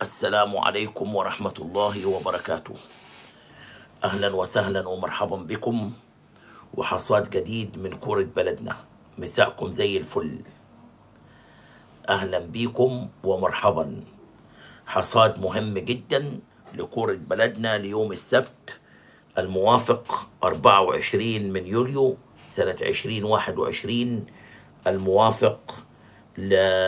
السلام عليكم ورحمة الله وبركاته أهلا وسهلا ومرحبا بكم وحصاد جديد من كورة بلدنا مساءكم زي الفل أهلا بكم ومرحبا حصاد مهم جدا لكورة بلدنا ليوم السبت الموافق 24 من يوليو سنة 2021 الموافق ل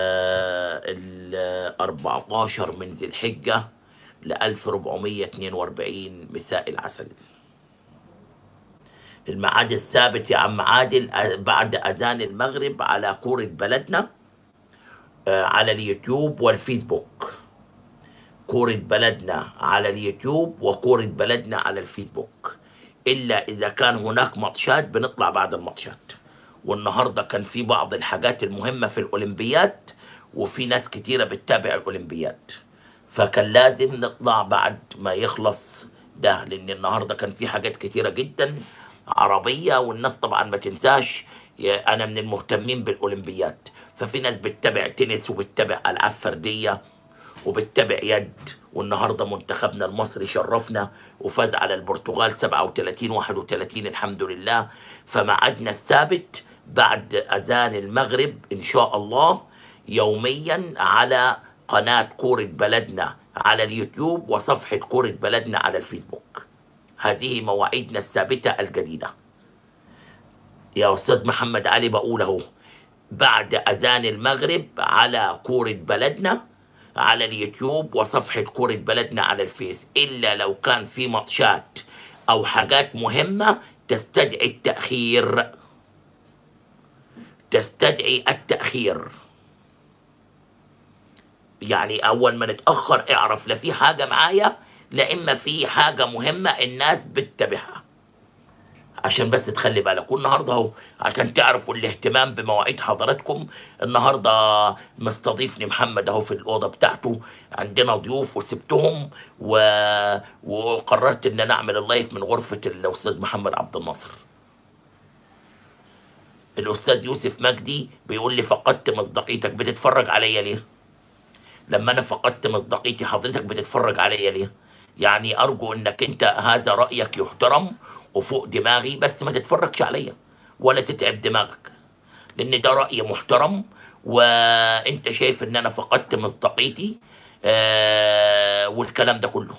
ال 14 من ذي الحجة ل 1442 مساء العسل الميعاد الثابت يا عم عادل أ- بعد أذان المغرب على كورة بلدنا آه، على اليوتيوب والفيسبوك كورة بلدنا على اليوتيوب وكورة بلدنا على الفيسبوك إلا إذا كان هناك ماتشات بنطلع بعد الماتشات والنهاردة كان في بعض الحاجات المهمة في الأولمبياد وفي ناس كتيرة بتتابع الأولمبياد فكان لازم نطلع بعد ما يخلص ده لأن النهاردة كان في حاجات كتيرة جدا عربية والناس طبعا ما تنساش يا- أنا من المهتمين بالأولمبياد ففي ناس بتتابع تنس وبتتابع ألعاب فردية وبتتابع يد والنهارده منتخبنا المصري شرفنا وفاز على البرتغال 37 31 الحمد لله فميعادنا الثابت بعد اذان المغرب ان شاء الله يوميا على قناه كوره بلدنا على اليوتيوب وصفحه كوره بلدنا على الفيسبوك هذه مواعيدنا الثابته الجديده يا استاذ محمد علي بقول اهو بعد اذان المغرب على كوره بلدنا على اليوتيوب وصفحه كوره بلدنا على الفيس الا لو كان في ماتشات او حاجات مهمه تستدعي التاخير تستدعي التاخير يعني اول ما نتاخر اعرف لا في حاجه معايا لا اما في حاجه مهمه الناس بتتابعها عشان بس تخلي بالك والنهارده اهو عشان تعرفوا الاهتمام بمواعيد حضراتكم النهارده مستضيفني محمد اهو في الاوضه بتاعته عندنا ضيوف وسبتهم و... وقررت ان انا اعمل اللايف من غرفه الاستاذ محمد عبد الناصر الاستاذ يوسف مجدي بيقول لي فقدت مصداقيتك بتتفرج عليا ليه لما انا فقدت مصداقيتي حضرتك بتتفرج عليا ليه يعني ارجو انك انت هذا رايك يحترم وفوق دماغي بس ما تتفرجش عليا ولا تتعب دماغك لان ده راي محترم وانت شايف ان انا فقدت مصداقيتي آه والكلام ده كله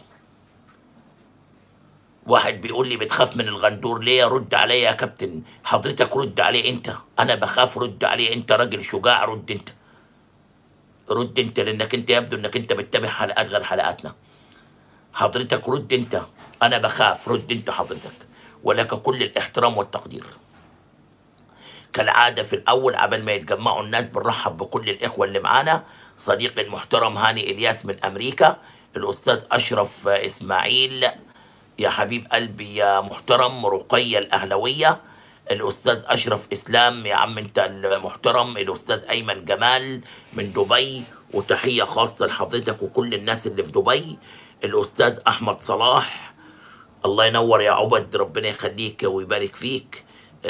واحد بيقول لي بتخاف من الغندور ليه رد عليا يا كابتن حضرتك رد عليه انت انا بخاف رد عليه انت راجل شجاع رد انت رد انت لانك انت يبدو انك انت بتتابع حلقات غير حلقاتنا حضرتك رد انت انا بخاف رد انت حضرتك ولك كل الاحترام والتقدير كالعاده في الاول قبل ما يتجمعوا الناس بنرحب بكل الاخوه اللي معانا صديقي المحترم هاني الياس من امريكا الاستاذ اشرف اسماعيل يا حبيب قلبي يا محترم رقية الأهلوية الأستاذ أشرف إسلام يا عم أنت المحترم الأستاذ أيمن جمال من دبي وتحية خاصة لحضرتك وكل الناس اللي في دبي الأستاذ أحمد صلاح الله ينور يا عبد ربنا يخليك ويبارك فيك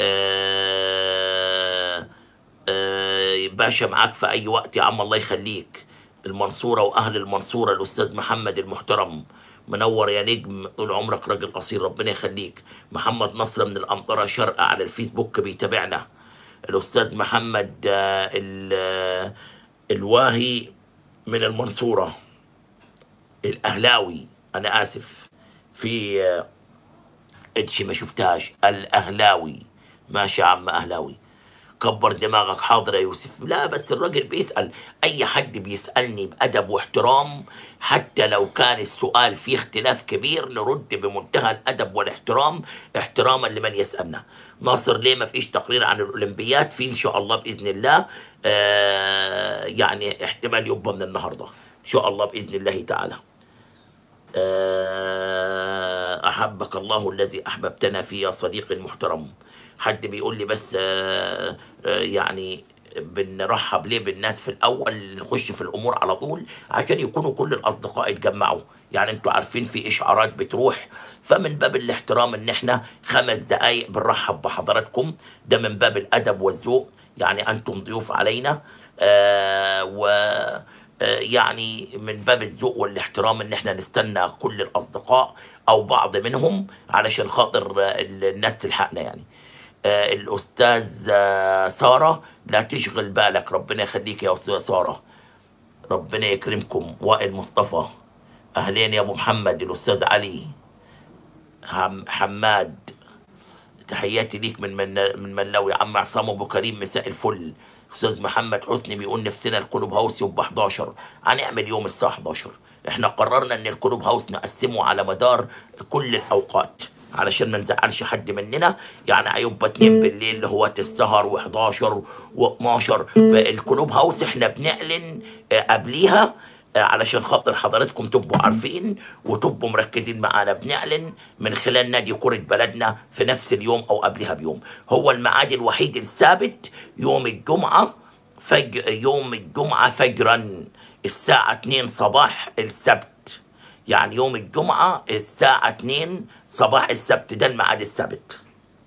آه آه باشا معاك في أي وقت يا عم الله يخليك المنصورة وأهل المنصورة الأستاذ محمد المحترم منور يا نجم طول عمرك راجل أصيل ربنا يخليك محمد نصر من الأمطرة شرقة على الفيسبوك بيتابعنا الأستاذ محمد آه، ال- آه، الواهي من المنصورة الأهلاوي أنا آسف في آه، اتش ما شفتهاش الاهلاوي ماشي يا عم اهلاوي كبر دماغك حاضر يا يوسف لا بس الراجل بيسأل اي حد بيسألني بأدب واحترام حتى لو كان السؤال فيه اختلاف كبير نرد بمنتهى الأدب والاحترام احتراما لمن يسألنا ناصر ليه ما فيش تقرير عن الأولمبياد في إن شاء الله بإذن الله آه يعني احتمال يبقى من النهاردة إن شاء الله بإذن الله تعالى آه، أحبك الله الذي أحببتنا فيه يا صديقي المحترم حد بيقول لي بس آه، آه، يعني بنرحب ليه بالناس في الأول نخش في الأمور على طول عشان يكونوا كل الأصدقاء يتجمعوا يعني انتوا عارفين في إشعارات بتروح فمن باب الاحترام إن احنا خمس دقايق بنرحب بحضراتكم ده من باب الأدب والذوق يعني أنتم ضيوف علينا آه و آه، يعني من باب الذوق والاحترام ان احنا نستنى كل الاصدقاء او بعض منهم علشان خاطر آه، الناس تلحقنا يعني آه، الاستاذ آه، ساره لا تشغل بالك ربنا يخليك يا استاذه ساره ربنا يكرمكم وائل مصطفى اهلين يا ابو محمد الاستاذ علي هم حماد تحياتي ليك من من من ملاوي عم عصام ابو كريم مساء الفل استاذ محمد حسني بيقول نفسنا الكلوب هاوس يبقى 11 هنعمل يوم الساعه 11 احنا قررنا ان الكلوب هاوس نقسمه على مدار كل الاوقات علشان ما نزعلش حد مننا يعني هيبقى 2 بالليل اللي هو السهر و11 و12 الكلوب هاوس احنا بنعلن آه، قبليها آه، علشان خاطر حضراتكم تبقوا عارفين وتبقوا مركزين معانا بنعلن من خلال نادي كرة بلدنا في نفس اليوم او قبلها بيوم هو الميعاد الوحيد الثابت يوم الجمعة فج... يوم الجمعة فجرا الساعة 2 صباح السبت يعني يوم الجمعة الساعة 2 صباح السبت ده الميعاد الثابت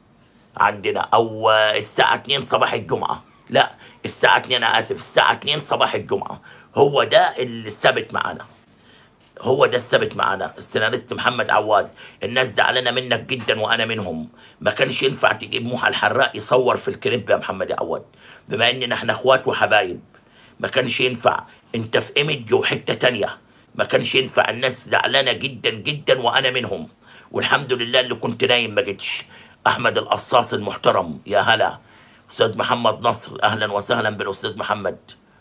عندنا او آه، الساعة 2 صباح الجمعة لا الساعة 2 انا اسف الساعة 2 صباح الجمعة هو ده الثابت معانا هو ده الثابت معانا السيناريست محمد عواد الناس زعلانه منك جدا وانا منهم ما كانش ينفع تجيب موحى الحراق يصور في الكليب يا محمد يا عواد بما اننا احنا اخوات وحبايب ما كانش ينفع انت في ايمج وحته تانية ما كانش ينفع الناس زعلانه جدا جدا وانا منهم والحمد لله اللي كنت نايم ما جيتش احمد القصاص المحترم يا هلا استاذ محمد نصر اهلا وسهلا بالاستاذ محمد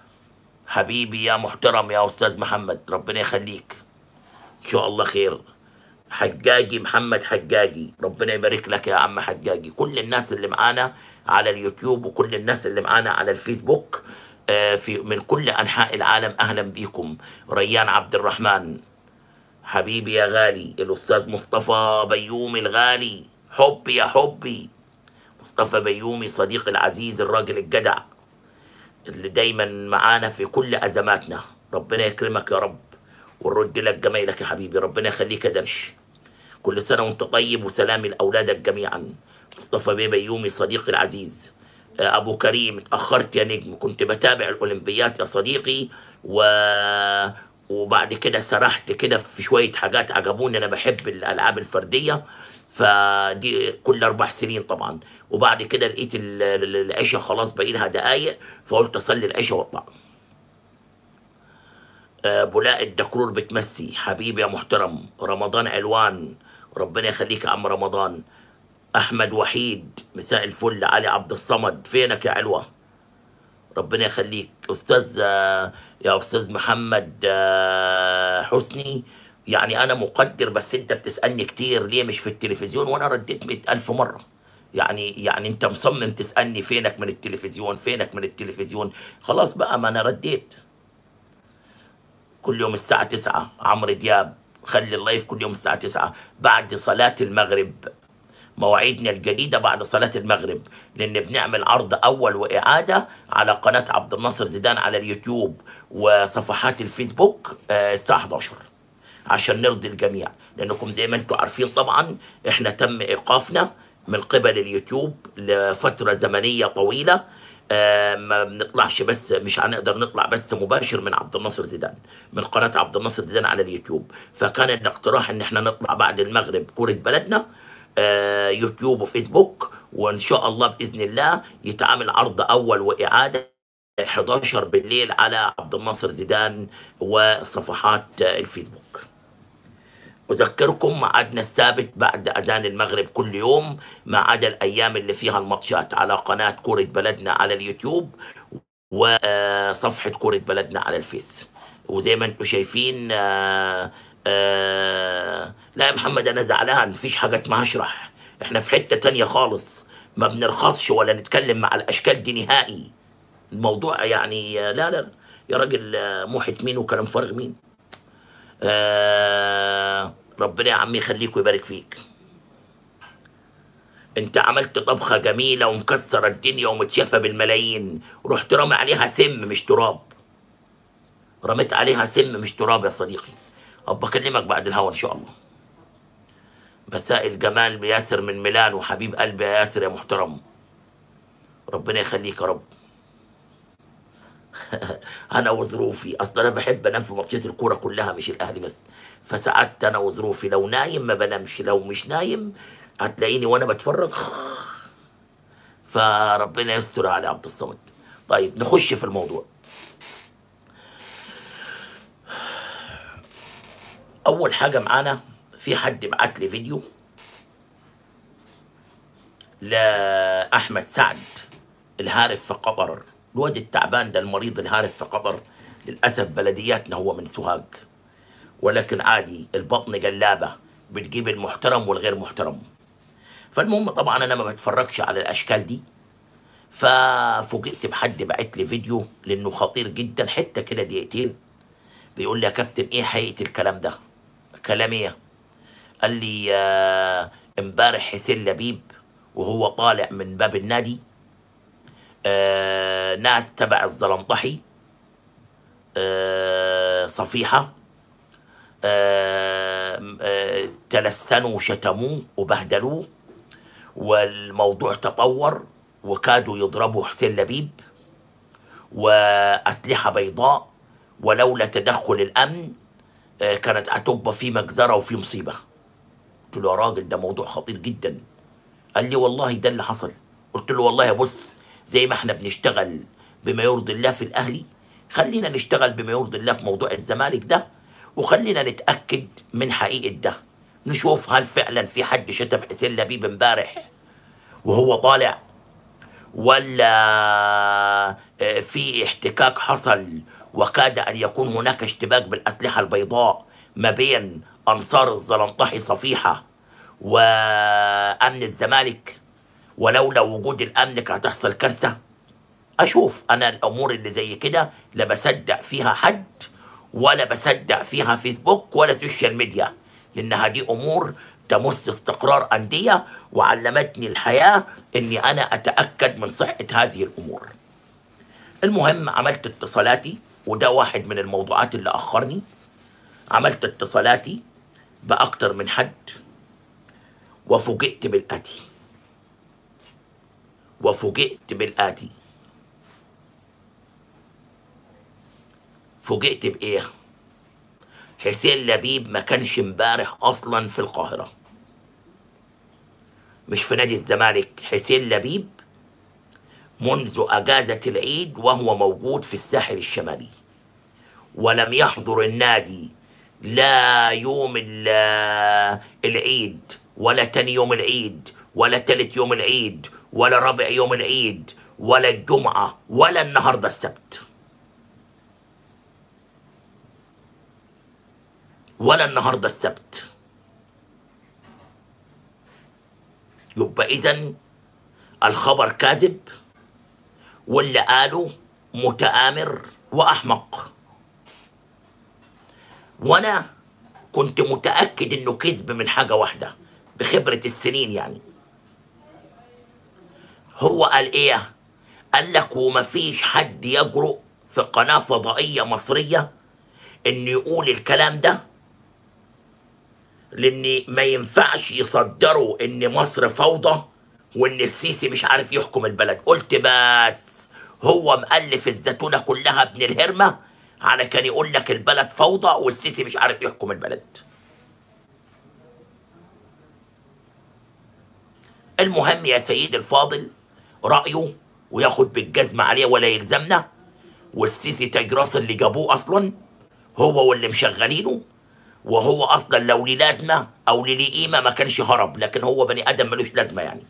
حبيبي يا محترم يا استاذ محمد ربنا يخليك ان شاء الله خير حجاجي محمد حجاجي ربنا يبارك لك يا عم حجاجي كل الناس اللي معانا على اليوتيوب وكل الناس اللي معانا على الفيسبوك آه، في من كل انحاء العالم اهلا بيكم ريان عبد الرحمن حبيبي يا غالي الاستاذ مصطفى بيومي الغالي حبي يا حبي مصطفى بيومي صديقي العزيز الراجل الجدع اللي دايما معانا في كل ازماتنا ربنا يكرمك يا رب ونرد لك جمايلك يا حبيبي ربنا يخليك يا درش كل سنه وانت طيب وسلامي لاولادك جميعا مصطفى بيه بيومي صديقي العزيز آه، ابو كريم اتاخرت يا نجم كنت بتابع الاولمبيات يا صديقي و وبعد كده سرحت كده في شويه حاجات عجبوني انا بحب الالعاب الفرديه فدي كل اربع سنين طبعا وبعد كده لقيت ال- ال- العشاء خلاص باقي لها دقايق فقلت اصلي العشاء واطلع آه، بولاء الدكرور بتمسي حبيبي يا محترم رمضان علوان ربنا يخليك يا عم رمضان احمد وحيد مساء الفل علي عبد الصمد فينك يا علوه ربنا يخليك استاذ آه، يا استاذ محمد آه، حسني يعني انا مقدر بس انت بتسالني كتير ليه مش في التلفزيون وانا رديت مئة الف مره يعني يعني انت مصمم تسالني فينك من التلفزيون فينك من التلفزيون خلاص بقى ما انا رديت كل يوم الساعة 9 عمرو دياب خلي اللايف كل يوم الساعة 9 بعد صلاة المغرب مواعيدنا الجديدة بعد صلاة المغرب لأن بنعمل عرض أول وإعادة على قناة عبد الناصر زيدان على اليوتيوب وصفحات الفيسبوك آه، الساعة 11 عشان نرضي الجميع لأنكم زي ما أنتم عارفين طبعا إحنا تم إيقافنا من قبل اليوتيوب لفترة زمنية طويلة آه، ما بنطلعش بس مش هنقدر نطلع بس مباشر من عبد الناصر زيدان من قناة عبد الناصر زيدان على اليوتيوب فكان الاقتراح ان احنا نطلع بعد المغرب كورة بلدنا آه، يوتيوب وفيسبوك وان شاء الله باذن الله يتعامل عرض اول واعاده 11 بالليل على عبد الناصر زيدان وصفحات آه، الفيسبوك أذكركم ميعادنا الثابت بعد أذان المغرب كل يوم ما عدا الأيام اللي فيها الماتشات على قناة كورة بلدنا على اليوتيوب وصفحة كورة بلدنا على الفيس وزي ما انتم شايفين آه، آه، لا يا محمد أنا زعلان مفيش حاجة اسمها اشرح احنا في حتة تانية خالص ما بنرخصش ولا نتكلم مع الأشكال دي نهائي الموضوع يعني آه، لا لا يا راجل آه، موحة مين وكلام فارغ مين آه ربنا يا عمي يخليك ويبارك فيك انت عملت طبخة جميلة ومكسرة الدنيا ومتشافة بالملايين رحت رامي عليها سم مش تراب رميت عليها سم مش تراب يا صديقي ابقى اكلمك بعد الهوا ان شاء الله مساء الجمال ياسر من ميلان وحبيب قلبي يا ياسر يا محترم ربنا يخليك يا رب انا وظروفي اصلا انا بحب انام في ماتشات الكوره كلها مش الاهلي بس فساعات انا وظروفي لو نايم ما بنامش لو مش نايم هتلاقيني وانا بتفرج فربنا يستر على عبد الصمد طيب نخش في الموضوع اول حاجه معانا في حد بعت لي فيديو لاحمد سعد الهارف في قطر الواد التعبان ده المريض الهارف في قطر للاسف بلدياتنا هو من سوهاج ولكن عادي البطن جلابه بتجيب المحترم والغير محترم فالمهم طبعا انا ما بتفرجش على الاشكال دي ففوجئت بحد بعت لي فيديو لانه خطير جدا حته كده دقيقتين بيقول لي يا كابتن ايه حقيقه الكلام ده كلام ايه قال لي آه، امبارح حسين لبيب وهو طالع من باب النادي آه، ناس تبع الزلمطحي آه، صفيحه آه، آه، تلسنوا وشتموه وبهدلوه والموضوع تطور وكادوا يضربوا حسين لبيب وأسلحة بيضاء ولولا تدخل الأمن آه، كانت هتبقى في مجزرة وفي مصيبة قلت له يا راجل ده موضوع خطير جدا قال لي والله ده اللي حصل قلت له والله يا بص زي ما احنا بنشتغل بما يرضي الله في الأهلي خلينا نشتغل بما يرضي الله في موضوع الزمالك ده وخلينا نتأكد من حقيقة ده نشوف هل فعلا في حد شتم حسين لبيب امبارح وهو طالع ولا آه، في احتكاك حصل وكاد ان يكون هناك اشتباك بالاسلحه البيضاء ما بين انصار الزلمطحي صفيحه وامن الزمالك ولولا وجود الامن كانت هتحصل كارثه اشوف انا الامور اللي زي كده لا بصدق فيها حد ولا بصدق فيها فيسبوك ولا سوشيال ميديا لانها دي امور تمس استقرار انديه وعلمتني الحياه اني انا اتاكد من صحه هذه الامور المهم عملت اتصالاتي وده واحد من الموضوعات اللي اخرني عملت اتصالاتي باكتر من حد وفوجئت بالاتي وفوجئت بالاتي فوجئت بايه حسين لبيب ما كانش امبارح اصلا في القاهره مش في نادي الزمالك حسين لبيب منذ اجازه العيد وهو موجود في الساحل الشمالي ولم يحضر النادي لا يوم ال- العيد ولا تاني يوم العيد ولا تالت يوم العيد ولا رابع يوم العيد ولا الجمعه ولا النهارده السبت ولا النهارده السبت يبقى اذا الخبر كاذب واللي قاله متآمر وأحمق وأنا كنت متأكد إنه كذب من حاجة واحدة بخبرة السنين يعني هو قال إيه؟ قال لك ومفيش حد يجرؤ في قناة فضائية مصرية إنه يقول الكلام ده لان ما ينفعش يصدروا ان مصر فوضى وان السيسي مش عارف يحكم البلد قلت بس هو مؤلف الزتونه كلها ابن الهرمه على كان يقول لك البلد فوضى والسيسي مش عارف يحكم البلد المهم يا سيدي الفاضل رأيه وياخد بالجزمة عليه ولا يلزمنا والسيسي تاج راس اللي جابوه أصلا هو واللي مشغلينه وهو اصلا لو ليه لازمه او ليه قيمه ما كانش هرب لكن هو بني ادم ملوش لازمه يعني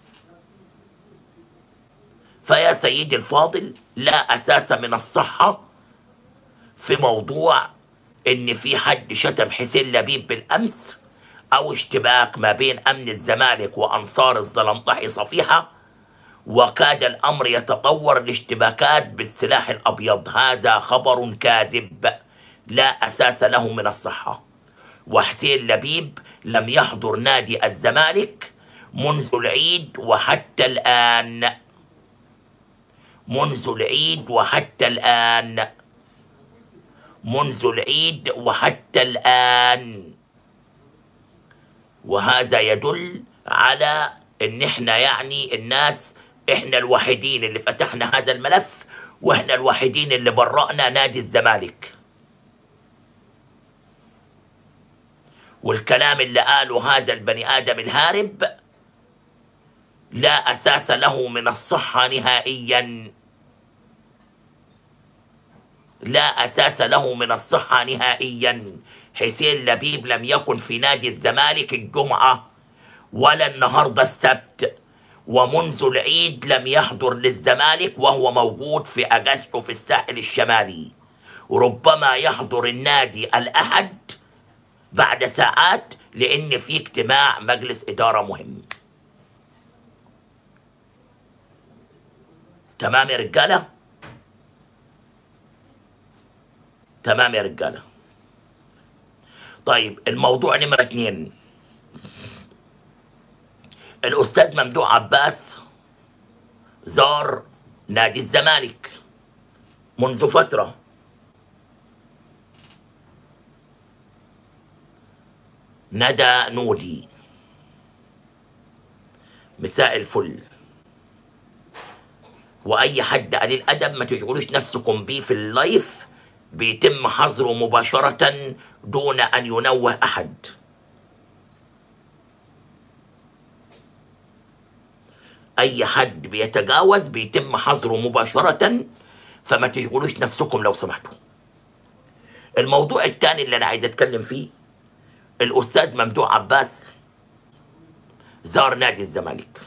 فيا سيدي الفاضل لا اساس من الصحه في موضوع ان في حد شتم حسين لبيب بالامس او اشتباك ما بين امن الزمالك وانصار الزلمطحي صفيحه وكاد الامر يتطور لاشتباكات بالسلاح الابيض هذا خبر كاذب لا اساس له من الصحه وحسين لبيب لم يحضر نادي الزمالك منذ العيد وحتى الآن منذ العيد وحتى الآن منذ العيد وحتى الآن وهذا يدل على ان احنا يعني الناس احنا الوحيدين اللي فتحنا هذا الملف واحنا الوحيدين اللي برأنا نادي الزمالك والكلام اللي قاله هذا البني آدم الهارب لا أساس له من الصحة نهائيا لا أساس له من الصحة نهائيا حسين لبيب لم يكن في نادي الزمالك الجمعة ولا النهاردة السبت ومنذ العيد لم يحضر للزمالك وهو موجود في أجازته في الساحل الشمالي ربما يحضر النادي الأحد بعد ساعات لأن في اجتماع مجلس إدارة مهم تمام يا رجالة تمام يا رجالة طيب الموضوع نمرة اتنين الأستاذ ممدوح عباس زار نادي الزمالك منذ فترة ندى نودي مساء الفل واي حد قليل ادب ما تشغلوش نفسكم بيه في اللايف بيتم حظره مباشرة دون ان ينوه احد اي حد بيتجاوز بيتم حظره مباشرة فما تشغلوش نفسكم لو سمحتوا الموضوع الثاني اللي انا عايز اتكلم فيه الاستاذ ممدوح عباس زار نادي الزمالك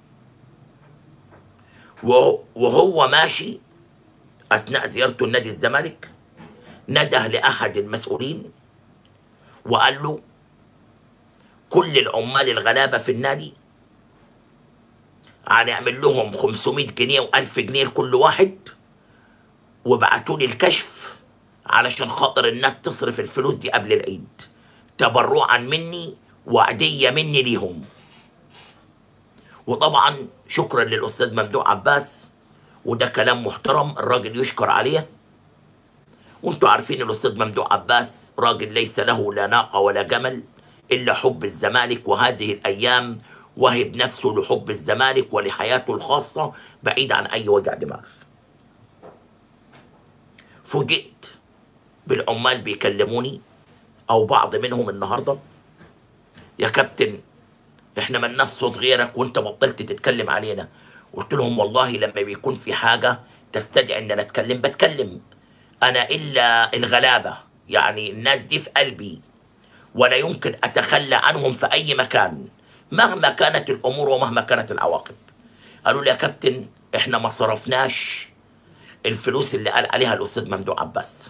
وهو- وهو ماشي اثناء زيارته لنادي الزمالك نده لاحد المسؤولين وقال له كل العمال الغلابه في النادي هنعمل لهم 500 جنيه و1000 جنيه لكل واحد وبعتوا لي الكشف علشان خاطر الناس تصرف الفلوس دي قبل العيد تبرعا مني وعدية مني ليهم وطبعا شكرا للأستاذ ممدوح عباس وده كلام محترم الراجل يشكر عليه وانتوا عارفين الأستاذ ممدوح عباس راجل ليس له لا ناقة ولا جمل إلا حب الزمالك وهذه الأيام وهب نفسه لحب الزمالك ولحياته الخاصة بعيد عن أي وجع دماغ فوجئت بالعمال بيكلموني او بعض منهم النهارده يا كابتن احنا مالناش صوت غيرك وانت بطلت تتكلم علينا قلت لهم والله لما بيكون في حاجه تستدعي ان انا اتكلم بتكلم انا الا الغلابه يعني الناس دي في قلبي ولا يمكن اتخلى عنهم في اي مكان مهما كانت الامور ومهما كانت العواقب قالوا لي يا كابتن احنا ما صرفناش الفلوس اللي قال عليها الاستاذ ممدوح عباس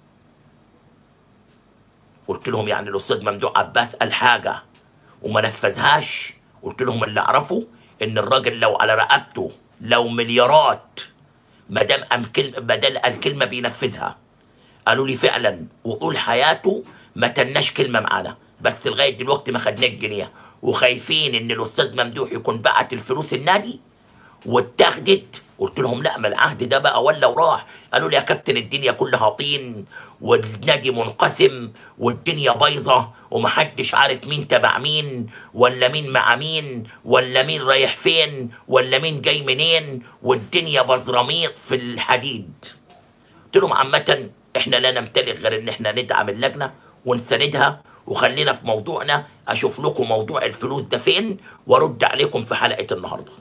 قلت لهم يعني الاستاذ ممدوح عباس قال حاجه وما نفذهاش قلت لهم اللي اعرفه ان الراجل لو على رقبته لو مليارات ما دام قام كلمه بدل قال كلمه بينفذها قالوا لي فعلا وطول حياته ما تناش كلمه معانا بس لغايه دلوقتي ما خدناش جنيه وخايفين ان الاستاذ ممدوح يكون بعت الفلوس النادي واتاخدت قلت لهم لا ما العهد ده بقى ولا وراح قالوا لي يا كابتن الدنيا كلها طين والنادي منقسم والدنيا بايظه ومحدش عارف مين تبع مين ولا مين مع مين ولا مين رايح فين ولا مين جاي منين والدنيا بزراميط في الحديد قلت لهم عامة احنا لا نمتلك غير ان احنا ندعم اللجنة ونساندها وخلينا في موضوعنا اشوف لكم موضوع الفلوس ده فين وارد عليكم في حلقة النهاردة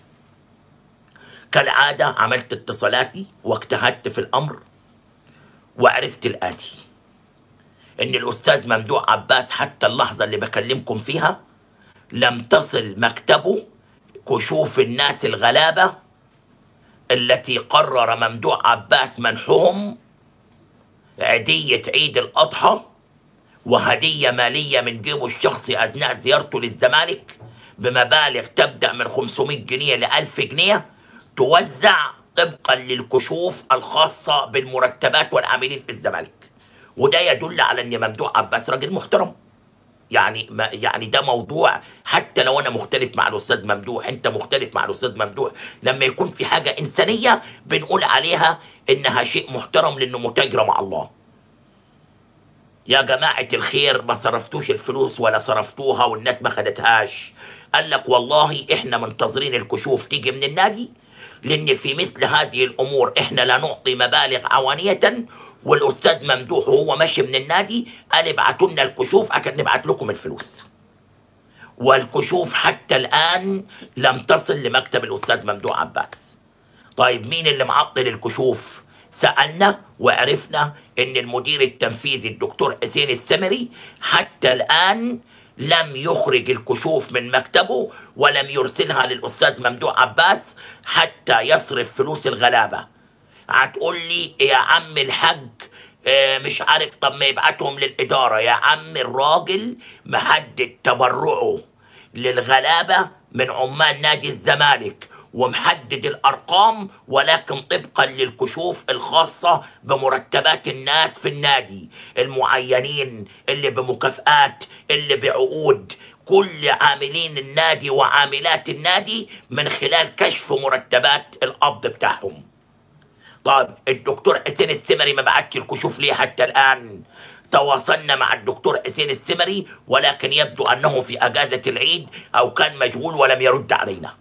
كالعادة عملت اتصالاتي واجتهدت في الامر وعرفت الاتي ان الاستاذ ممدوح عباس حتى اللحظة اللي بكلمكم فيها لم تصل مكتبه كشوف الناس الغلابة التي قرر ممدوح عباس منحهم عيدية عيد الأضحى وهدية مالية من جيبه الشخصي أثناء زيارته للزمالك بمبالغ تبدأ من 500 جنيه ل 1000 جنيه توزع طبقا للكشوف الخاصة بالمرتبات والعاملين في الزمالك وده يدل على أن ممدوح عباس راجل محترم يعني ما يعني ده موضوع حتى لو انا مختلف مع الاستاذ ممدوح انت مختلف مع الاستاذ ممدوح لما يكون في حاجه انسانيه بنقول عليها انها شيء محترم لانه متاجره مع الله يا جماعه الخير ما صرفتوش الفلوس ولا صرفتوها والناس ما خدتهاش قال لك والله احنا منتظرين الكشوف تيجي من النادي لان في مثل هذه الامور احنا لا نعطي مبالغ عوانيه والاستاذ ممدوح وهو ماشي من النادي قال ابعتوا لنا الكشوف عشان نبعت لكم الفلوس والكشوف حتى الان لم تصل لمكتب الاستاذ ممدوح عباس طيب مين اللي معطل الكشوف سالنا وعرفنا ان المدير التنفيذي الدكتور حسين السمري حتى الان لم يخرج الكشوف من مكتبه ولم يرسلها للاستاذ ممدوح عباس حتى يصرف فلوس الغلابه هتقول لي يا عم الحاج آه، مش عارف طب ما يبعتهم للإدارة يا عم الراجل محدد تبرعه للغلابة من عمال نادي الزمالك ومحدد الأرقام ولكن طبقا للكشوف الخاصة بمرتبات الناس في النادي المعينين اللي بمكافآت اللي بعقود كل عاملين النادي وعاملات النادي من خلال كشف مرتبات القبض بتاعهم طيب الدكتور حسين السمري ما بعتش الكشوف ليه حتى الآن تواصلنا مع الدكتور حسين السمري ولكن يبدو أنه في أجازة العيد أو كان مشغول ولم يرد علينا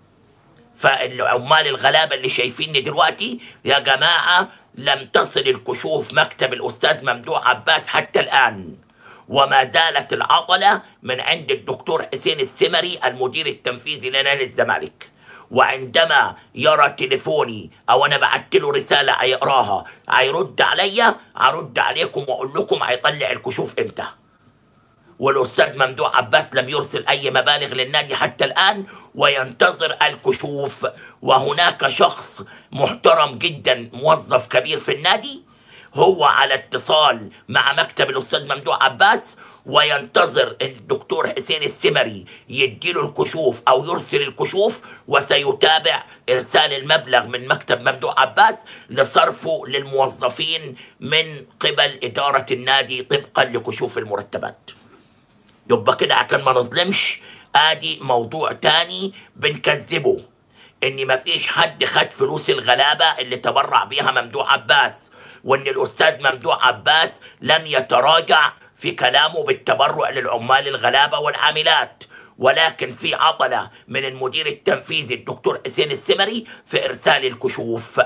فالعمال الغلابة اللي شايفيني دلوقتي يا جماعة لم تصل الكشوف مكتب الأستاذ ممدوح عباس حتى الآن وما زالت العطلة من عند الدكتور حسين السمري المدير التنفيذي لنادي الزمالك وعندما يرى تليفوني او انا بعت له رساله هيقراها هيرد عليا هرد عليكم واقول لكم هيطلع الكشوف امتى والاستاذ ممدوح عباس لم يرسل اي مبالغ للنادي حتى الان وينتظر الكشوف وهناك شخص محترم جدا موظف كبير في النادي هو على اتصال مع مكتب الاستاذ ممدوح عباس وينتظر الدكتور حسين السمري يديله الكشوف او يرسل الكشوف وسيتابع ارسال المبلغ من مكتب ممدوح عباس لصرفه للموظفين من قبل اداره النادي طبقا لكشوف المرتبات يبقى كده عشان ما نظلمش ادي موضوع تاني بنكذبه ان مفيش حد خد فلوس الغلابه اللي تبرع بيها ممدوح عباس وان الاستاذ ممدوح عباس لم يتراجع في كلامه بالتبرع للعمال الغلابه والعاملات ولكن في عطله من المدير التنفيذي الدكتور حسين السمري في ارسال الكشوف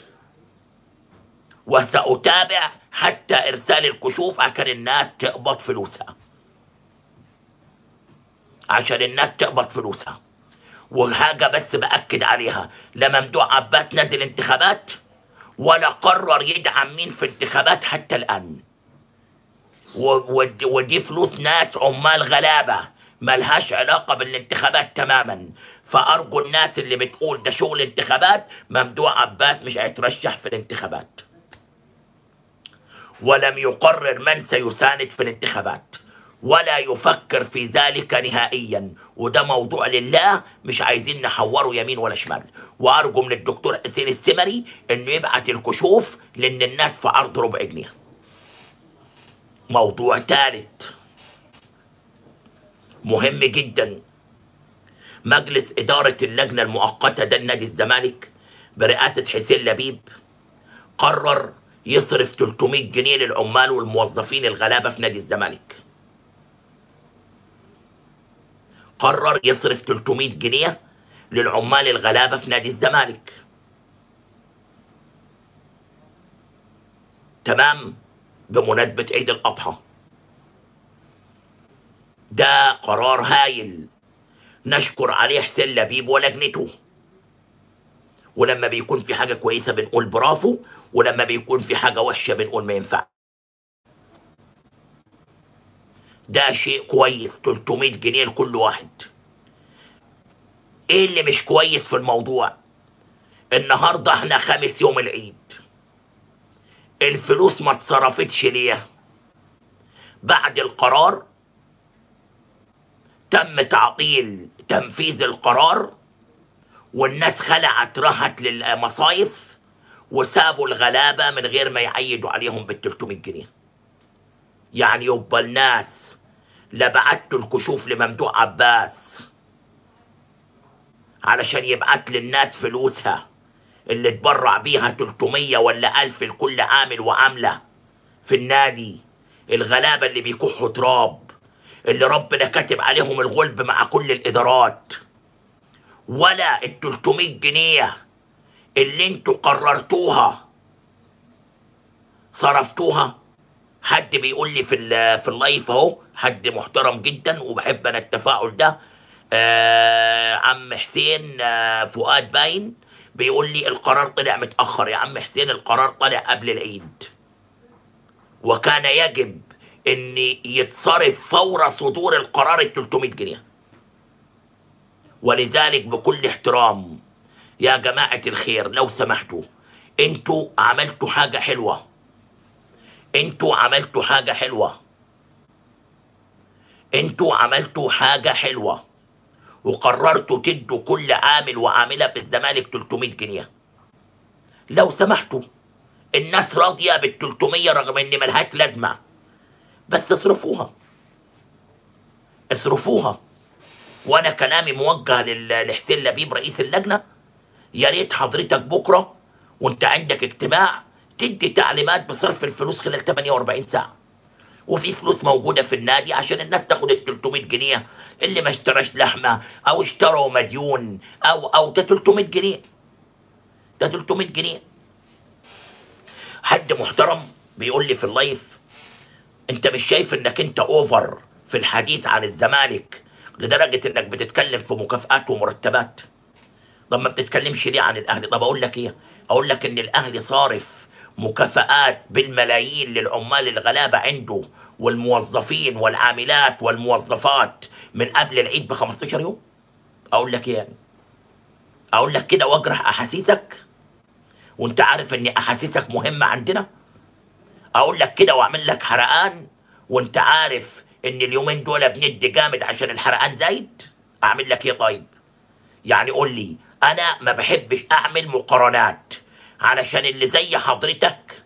وسأتابع حتى إرسال الكشوف عشان الناس تقبض فلوسها عشان الناس تقبض فلوسها وحاجة بس بأكد عليها لا ممدوح عباس نزل انتخابات ولا قرر يدعم مين في انتخابات حتى الآن و- ود- ودي فلوس ناس عمال غلابة ملهاش علاقة بالانتخابات تماما فأرجو الناس اللي بتقول ده شغل انتخابات ممدوح عباس مش هيترشح في الانتخابات ولم يقرر من سيساند في الانتخابات ولا يفكر في ذلك نهائيا وده موضوع لله مش عايزين نحوره يمين ولا شمال وارجو من الدكتور حسين السمري انه يبعت الكشوف لان الناس في عرض ربع جنيه موضوع ثالث مهم جدا مجلس إدارة اللجنة المؤقتة ده نادي الزمالك برئاسة حسين لبيب قرر يصرف 300 جنيه للعمال والموظفين الغلابة في نادي الزمالك قرر يصرف 300 جنيه للعمال الغلابة في نادي الزمالك تمام بمناسبة عيد الأضحى ده قرار هايل نشكر عليه حسين لبيب ولجنته ولما بيكون في حاجة كويسة بنقول برافو ولما بيكون في حاجة وحشة بنقول ما ينفع ده شيء كويس 300 جنيه لكل واحد ايه اللي مش كويس في الموضوع النهاردة احنا خامس يوم العيد الفلوس ما اتصرفتش ليه بعد القرار تم تعطيل تنفيذ القرار والناس خلعت راحت للمصايف وسابوا الغلابة من غير ما يعيدوا عليهم بال 300 جنيه يعني يبقى الناس لا بعتوا الكشوف لممدوح عباس علشان يبعت للناس فلوسها اللي تبرع بيها 300 ولا 1000 لكل عامل وعاملة في النادي الغلابة اللي بيكحوا تراب اللي ربنا كاتب عليهم الغلب مع كل الإدارات ولا ال 300 جنيه اللي انتوا قررتوها صرفتوها حد بيقول لي في ال- في اللايف اهو حد محترم جدا وبحب انا التفاعل ده آه عم حسين آه فؤاد باين بيقول لي القرار طلع متاخر يا عم حسين القرار طلع قبل العيد وكان يجب ان يتصرف فور صدور القرار ال 300 جنيه ولذلك بكل احترام يا جماعة الخير لو سمحتوا انتوا عملتوا حاجة حلوة انتوا عملتوا حاجة حلوة انتوا عملتوا حاجة حلوة وقررتوا تدوا كل عامل وعاملة في الزمالك 300 جنيه لو سمحتوا الناس راضية بال 300 رغم ان ملهاش لازمة بس اصرفوها اصرفوها وانا كلامي موجه لل- لحسين لبيب رئيس اللجنه يا ريت حضرتك بكره وانت عندك اجتماع تدي تعليمات بصرف الفلوس خلال 48 ساعه وفي فلوس موجوده في النادي عشان الناس تاخد ال 300 جنيه اللي ما اشتراش لحمه او اشتروا مديون او او ده 300 جنيه ده 300 جنيه حد محترم بيقول لي في اللايف انت مش شايف انك انت اوفر في الحديث عن الزمالك لدرجه انك بتتكلم في مكافآت ومرتبات طب ما بتتكلمش ليه عن الاهلي طب اقول لك ايه اقول لك ان الاهلي صارف مكافآت بالملايين للعمال الغلابه عنده والموظفين والعاملات والموظفات من قبل العيد ب 15 يوم اقول لك ايه يعني اقول لك كده واجرح احاسيسك وانت عارف ان احاسيسك مهمه عندنا اقول لك كده واعمل لك حرقان وانت عارف ان اليومين دول بندي جامد عشان الحرقان زايد اعمل لك ايه طيب يعني قول لي انا ما بحبش اعمل مقارنات علشان اللي زي حضرتك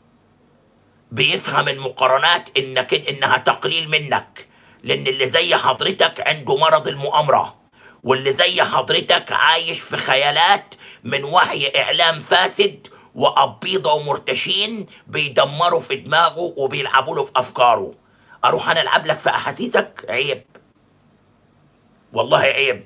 بيفهم المقارنات انك انها تقليل منك لان اللي زي حضرتك عنده مرض المؤامره واللي زي حضرتك عايش في خيالات من وحي اعلام فاسد وقبيضه ومرتشين بيدمروا في دماغه وبيلعبوا له في افكاره اروح انا العب لك في احاسيسك عيب والله عيب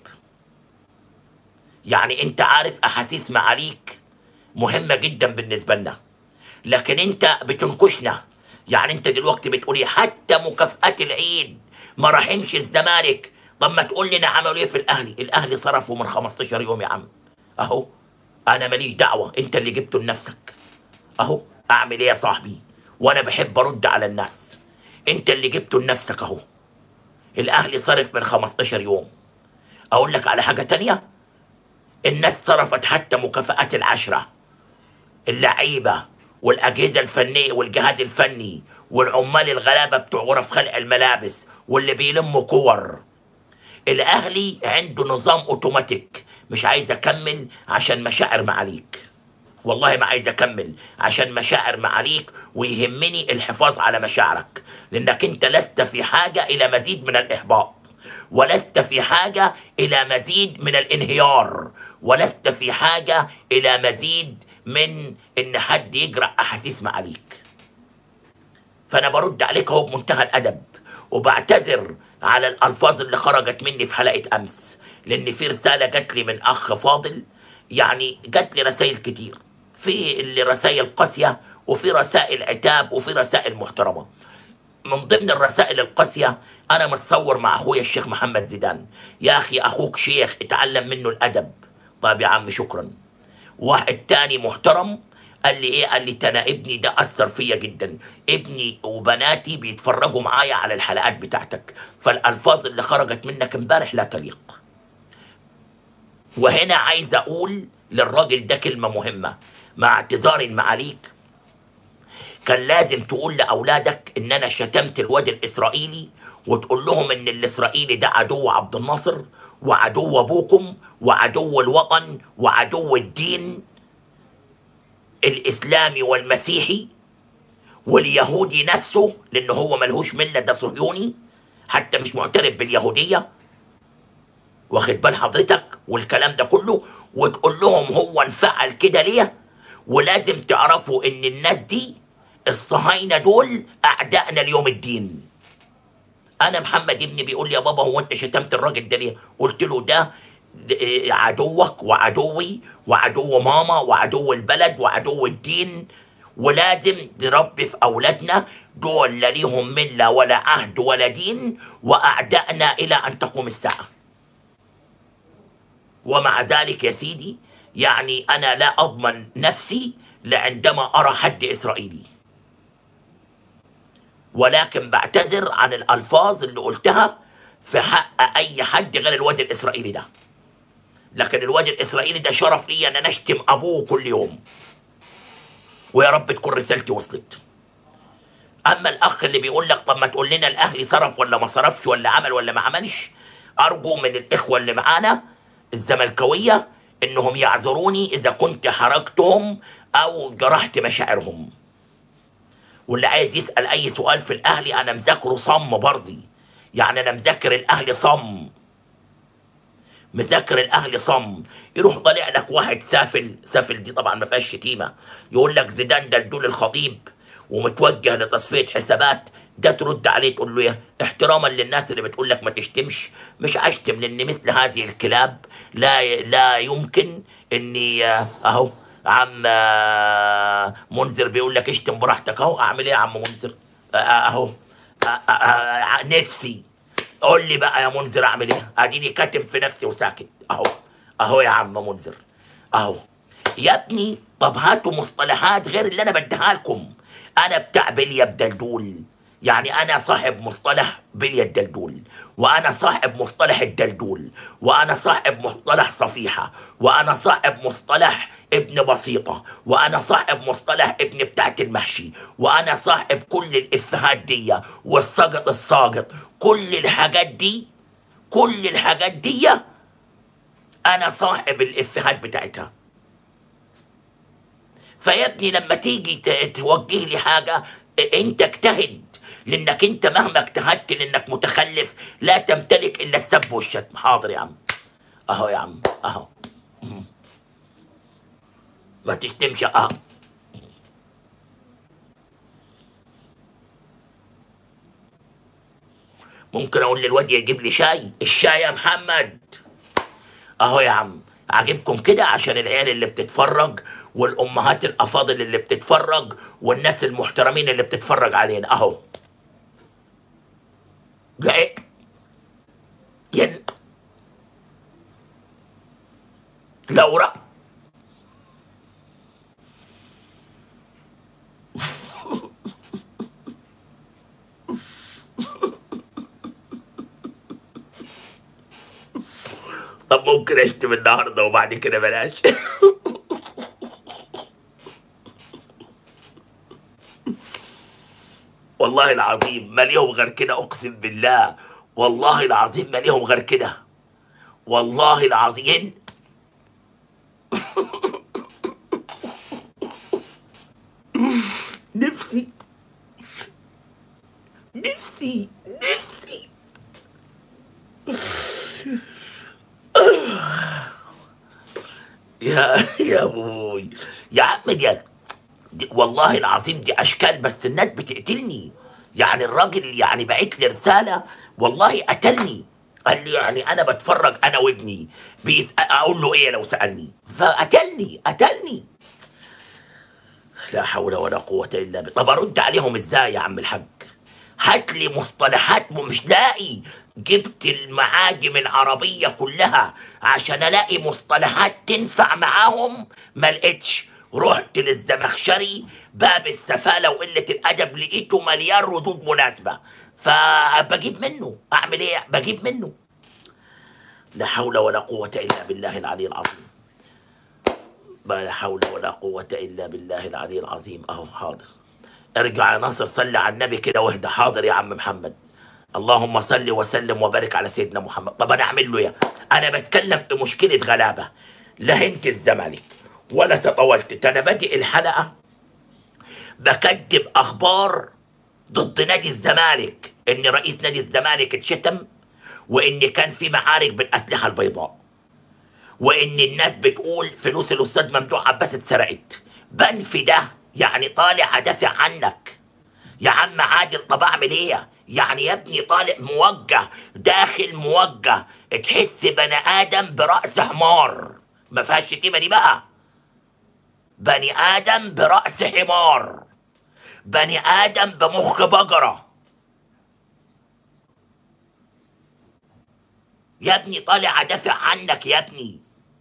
يعني انت عارف احاسيس معاليك مهمه جدا بالنسبه لنا لكن انت بتنكشنا يعني انت دلوقتي بتقولي حتى مكافآت العيد ما راحنش الزمالك طب ما تقول لنا عملوا ايه في الاهلي الاهلي صرفوا من 15 يوم يا عم اهو انا ماليش دعوه انت اللي جبته لنفسك اهو اعمل ايه يا صاحبي وانا بحب ارد على الناس انت اللي جبته لنفسك اهو الاهلي صرف من 15 يوم اقول لك على حاجه تانية الناس صرفت حتى مكافآت العشرة اللعيبة والأجهزة الفنية والجهاز الفني والعمال الغلابة بتوع غرف خلق الملابس واللي بيلموا كور الأهلي عنده نظام أوتوماتيك مش عايز أكمل عشان مشاعر معاليك والله ما عايز أكمل عشان مشاعر معاليك ويهمني الحفاظ على مشاعرك لأنك أنت لست في حاجة إلى مزيد من الإحباط ولست في حاجة إلى مزيد من الانهيار ولست في حاجة إلى مزيد من إن حد يجرأ أحاسيس معاليك فأنا برد عليك أهو بمنتهى الأدب وبعتذر على الألفاظ اللي خرجت مني في حلقة أمس لأن في رسالة جات لي من أخ فاضل يعني جات لي رسائل كتير في اللي رسائل قاسية وفي رسائل عتاب وفي رسائل محترمة من ضمن الرسائل القاسية أنا متصور مع أخويا الشيخ محمد زيدان يا أخي أخوك شيخ اتعلم منه الأدب طيب يا عم شكرا واحد تاني محترم قال لي ايه قال لي ده انا ابني ده اثر فيا جدا ابني وبناتي بيتفرجوا معايا على الحلقات بتاعتك فالالفاظ اللي خرجت منك امبارح لا تليق وهنا عايز اقول للراجل ده كلمه مهمه مع اعتذاري معاليك كان لازم تقول لاولادك ان انا شتمت الواد الاسرائيلي وتقول لهم ان الاسرائيلي ده عدو عبد الناصر وعدو ابوكم وعدو الوطن وعدو الدين الاسلامي والمسيحي واليهودي نفسه لان هو ملهوش مله ده صهيوني حتى مش معترف باليهوديه واخد بال حضرتك والكلام ده كله وتقول لهم هو انفعل كده ليه ولازم تعرفوا ان الناس دي الصهاينه دول اعدائنا اليوم الدين انا محمد ابني بيقول لي يا بابا هو انت شتمت الراجل ده ليه قلت له ده عدوك وعدوي وعدو ماما وعدو البلد وعدو الدين ولازم نربي في أولادنا دول لا ليهم ملة ولا عهد ولا دين وأعدائنا إلى أن تقوم الساعة ومع ذلك يا سيدي يعني أنا لا أضمن نفسي لعندما أرى حد إسرائيلي ولكن بعتذر عن الألفاظ اللي قلتها في حق أي حد غير الواد الإسرائيلي ده لكن الواد الإسرائيلي ده شرف لي أن أنا أشتم أبوه كل يوم ويا رب تكون رسالتي وصلت اما الاخ اللي بيقول لك طب ما تقول لنا الاهلي صرف ولا ما صرفش ولا عمل ولا ما عملش ارجو من الاخوه اللي معانا الزملكاويه انهم يعذروني اذا كنت حرجتهم او جرحت مشاعرهم واللي عايز يسال اي سؤال في الاهلي انا مذاكره صم برضي يعني انا مذاكر الاهلي صم مذاكر الاهلي صم يروح طالع لك واحد سافل سافل دي طبعا ما فيهاش شتيمه يقول لك زيدان دلدول الخطيب ومتوجه لتصفيه حسابات ده ترد عليه تقول له ايه احتراما للناس اللي بتقول لك ما تشتمش مش اشتم لان مثل هذه الكلاب لا لا يمكن اني آه، اهو عم آه، منذر بيقول لك اشتم براحتك اهو اعمل ايه يا عم منذر آه، اهو نفسي قول لي بقى يا منذر اعمل ايه اديني كاتم في نفسي وساكت اهو اهو يا عم منذر اهو يا ابني طب هاتوا مصطلحات غير اللي انا بديها لكم انا بتاع بليا بدلدول يعني انا صاحب مصطلح بليا الدلدول وانا صاحب مصطلح الدلدول وانا صاحب مصطلح صفيحه وانا صاحب مصطلح ابن بسيطة وأنا صاحب مصطلح ابن بتاعت المحشي وأنا صاحب كل الإفهات دي والسقط الساقط كل الحاجات دي كل الحاجات دي أنا صاحب الإفهات بتاعتها فيا ابني لما تيجي توجه لي حاجة انت اجتهد لانك انت مهما اجتهدت لانك متخلف لا تمتلك الا السب والشتم حاضر يا عم اهو يا عم اهو ما تشتمش اه ممكن اقول للواد يجيب لي شاي الشاي يا محمد اهو يا عم عاجبكم كده عشان العيال اللي بتتفرج والامهات الافاضل اللي بتتفرج والناس المحترمين اللي بتتفرج علينا اهو جاي ين لورا طب ممكن اشتم النهارده وبعد كده بلاش والله العظيم ما ليهم غير كده اقسم بالله والله العظيم ما ليهم غير كده والله العظيم نفسي نفسي نفسي يا يا ابوي يا عم دي, دي والله العظيم دي اشكال بس الناس بتقتلني يعني الراجل يعني بعت لي رساله والله قتلني قال لي يعني انا بتفرج انا وابني بيسأل اقول له ايه لو سالني فقتلني قتلني لا حول ولا قوه الا بالله طب ارد عليهم ازاي يا عم الحاج هات لي مصطلحات مش لاقي جبت المعاجم العربية كلها عشان الاقي مصطلحات تنفع معاهم ما لقيتش رحت للزمخشري باب السفالة وقلة الأدب لقيته مليان ردود مناسبة فبجيب منه أعمل إيه؟ بجيب منه لا حول ولا قوة إلا بالله العلي العظيم لا حول ولا قوة إلا بالله العلي العظيم أهو حاضر ارجع يا ناصر صلي على النبي كده واهدى حاضر يا عم محمد اللهم صل وسلم وبارك على سيدنا محمد طب انا اعمل له ايه انا بتكلم في مشكله غلابه لا هنت الزمالك ولا تطاولت انا بادئ الحلقه بكذب اخبار ضد نادي الزمالك ان رئيس نادي الزمالك اتشتم وان كان في معارك بالاسلحه البيضاء وان الناس بتقول فلوس الاستاذ ممدوح عباس اتسرقت بنفي ده يعني طالع ادافع عنك يا عم عادل طب اعمل ايه يعني يا ابني طالع موجه داخل موجه تحس بني ادم براس حمار ما فيهاش شتيمه دي بقى بني ادم براس حمار بني ادم بمخ بقره يا ابني طالع ادافع عنك يا ابني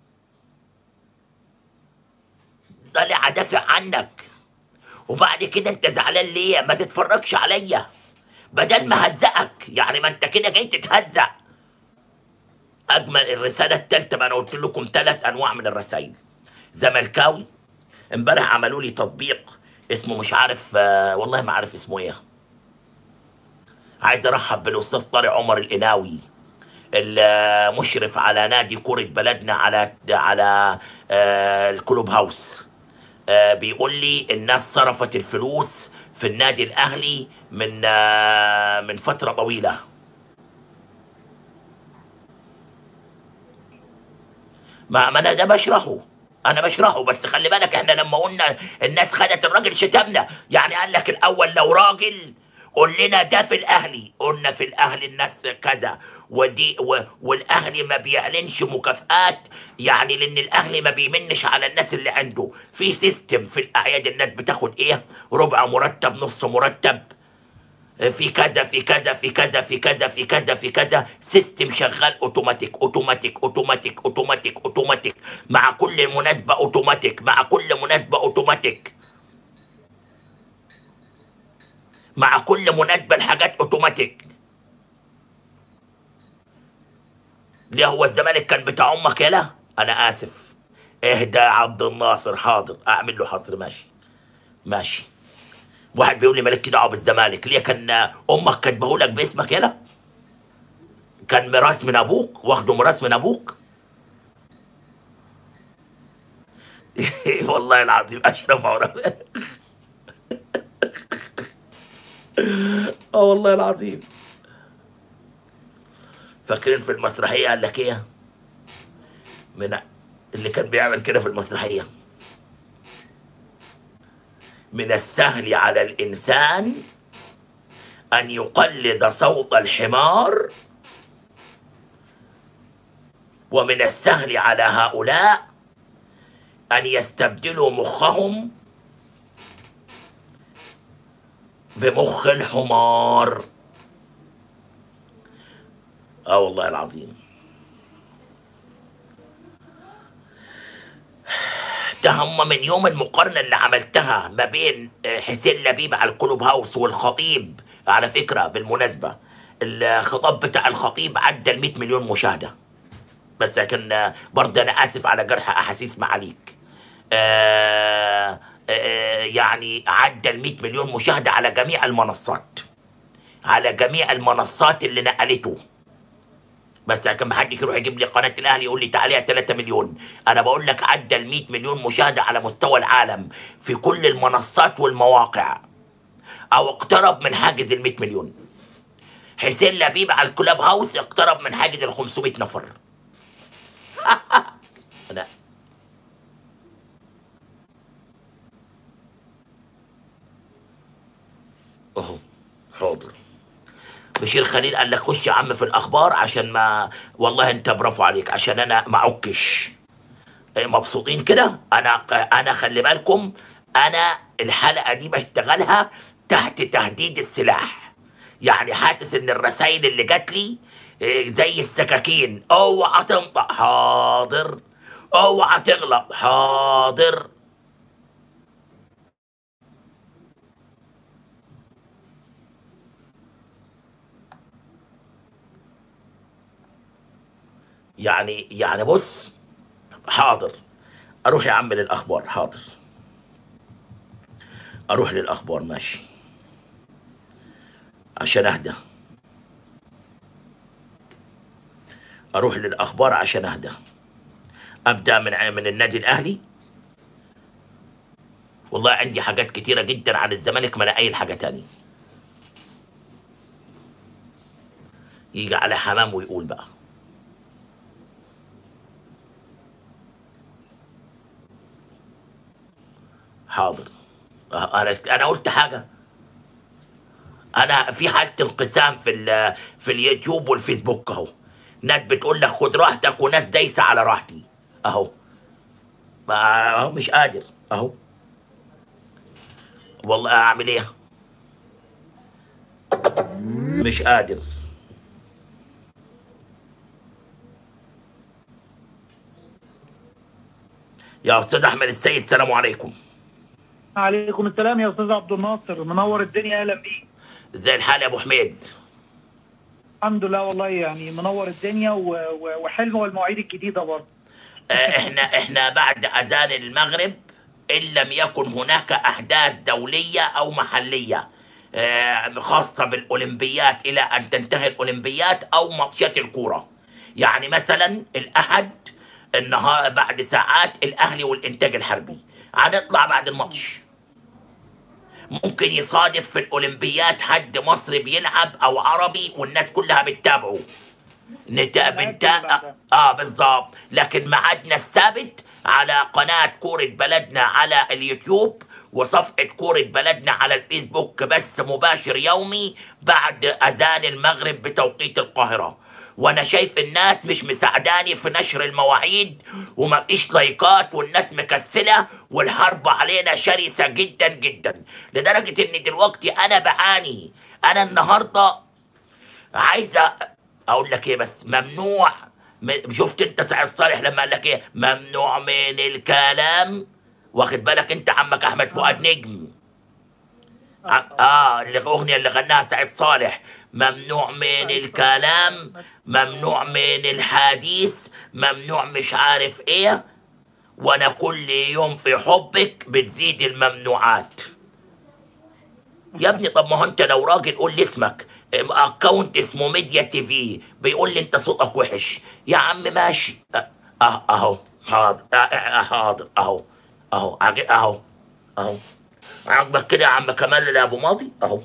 طالع ادافع عنك وبعد كده انت زعلان ليه ما تتفرجش عليا بدل ما هزقك يعني ما انت كده جاي تتهزق اجمل الرساله الثالثه ما انا قلت لكم ثلاث انواع من الرسائل زملكاوي امبارح عملوا لي تطبيق اسمه مش عارف آه، والله ما عارف اسمه ايه عايز ارحب بالاستاذ طارق عمر القناوي المشرف على نادي كرة بلدنا على على آه، الكلوب هاوس آه، بيقول لي الناس صرفت الفلوس في النادي الاهلي من آه، من فترة طويلة ما ما انا ده بشرحه انا بشرحه بس خلي بالك احنا لما قلنا الناس خدت الراجل شتمنا يعني قال لك الاول لو راجل قول لنا ده في الاهلي قلنا في الاهلي الناس كذا ودي و والاهلي ما بيعلنش مكافآت يعني لان الاهلي ما بيمنش على الناس اللي عنده في سيستم في الاعياد الناس بتاخد ايه ربع مرتب نص مرتب في كذا في كذا في كذا في كذا في كذا في كذا سيستم شغال اوتوماتيك اوتوماتيك اوتوماتيك اوتوماتيك اوتوماتيك مع كل مناسبة اوتوماتيك مع كل مناسبة اوتوماتيك مع كل مناسبة الحاجات اوتوماتيك ليه هو الزمالك كان بتاع امك يلا انا اسف اهدى يا عبد الناصر حاضر اعمل له حصر ماشي ماشي واحد بيقول لي مالك دعوه بالزمالك ليه كان امك كاتبه لك باسمك يلا كان ميراث من ابوك واخده ميراث من ابوك والله العظيم اشرف عرف اه والله العظيم فاكرين في المسرحيه قال لك ايه من اللي كان بيعمل كده في المسرحيه من السهل على الانسان ان يقلد صوت الحمار ومن السهل على هؤلاء ان يستبدلوا مخهم بمخ الحمار اه والله العظيم ده هم من يوم المقارنة اللي عملتها ما بين آه، حسين لبيب على الكلوب هاوس والخطيب على فكرة بالمناسبة الخطاب بتاع الخطيب عدى ال 100 مليون مشاهدة بس لكن آه، برضه أنا آسف على جرح أحاسيس معاليك آه آه يعني عدى ال 100 مليون مشاهدة على جميع المنصات على جميع المنصات اللي نقلته بس كان ما حد يروح يجيب لي قناه الاهلي يقول لي تعاليها 3 مليون انا بقول لك عدى ال 100 مليون مشاهده على مستوى العالم في كل المنصات والمواقع او اقترب من حاجز ال 100 مليون حسين لبيب على الكلاب هاوس اقترب من حاجز ال 500 نفر انا اهو حاضر بشير خليل قال لك خش يا عم في الاخبار عشان ما والله انت برافو عليك عشان انا ما اعكش إيه، مبسوطين كده انا انا خلي بالكم انا الحلقه دي بشتغلها تحت تهديد السلاح يعني حاسس ان الرسائل اللي جات لي إيه، زي السكاكين اوعى تنطق حاضر اوعى تغلط حاضر يعني يعني بص حاضر اروح يا عم للاخبار حاضر اروح للاخبار ماشي عشان اهدى اروح للاخبار عشان اهدى ابدا من من النادي الاهلي والله عندي حاجات كتيرة جدا عن الزمالك ما انا قايل حاجة تاني يجي على حمام ويقول بقى حاضر أه، انا انا قلت حاجه انا في حاله انقسام في ال- في اليوتيوب والفيسبوك اهو ناس بتقول لك خد راحتك وناس دايسه على راحتي اهو ما اهو مش قادر اهو والله اعمل ايه مش قادر يا استاذ احمد السيد السلام عليكم عليكم السلام يا استاذ عبد الناصر منور الدنيا اهلا بيك ازاي الحال يا ابو حميد الحمد لله والله يعني منور الدنيا و... و... وحلم والمواعيد الجديده برضه آه، احنا احنا بعد اذان المغرب ان لم يكن هناك احداث دوليه او محليه آه، خاصه بالاولمبيات الى ان تنتهي الاولمبيات او ماتشات الكوره يعني مثلا الاحد النهار بعد ساعات الاهلي والانتاج الحربي هنطلع بعد الماتش ممكن يصادف في الاولمبيات حد مصري بيلعب او عربي والناس كلها بتتابعه نتا بنتا اه بالظبط لكن ميعادنا الثابت على قناة كورة بلدنا على اليوتيوب وصفحة كورة بلدنا على الفيسبوك بس مباشر يومي بعد أذان المغرب بتوقيت القاهرة وانا شايف الناس مش مساعداني في نشر المواعيد وما فيش لايكات والناس مكسلة والحرب علينا شرسة جدا جدا لدرجة ان دلوقتي انا بعاني انا النهاردة عايزة اقول لك ايه بس ممنوع م- شفت انت سعيد صالح لما قال لك ايه ممنوع من الكلام واخد بالك انت عمك احمد فؤاد نجم ع- اه اللي- الاغنيه اللي غناها سعيد صالح ممنوع من الكلام ممنوع من الحديث ممنوع مش عارف ايه وانا كل يوم في حبك بتزيد الممنوعات يا ابني طب ما هو انت لو راجل قول لي اسمك اكونت اسمه ميديا تي في بيقول لي انت صوتك وحش يا عم ماشي اه اه- اهو حاضر اه- اه- حاضر اهو اهو عج- اهو اهو عاجبك كده يا عم كمال اللي ابو ماضي اهو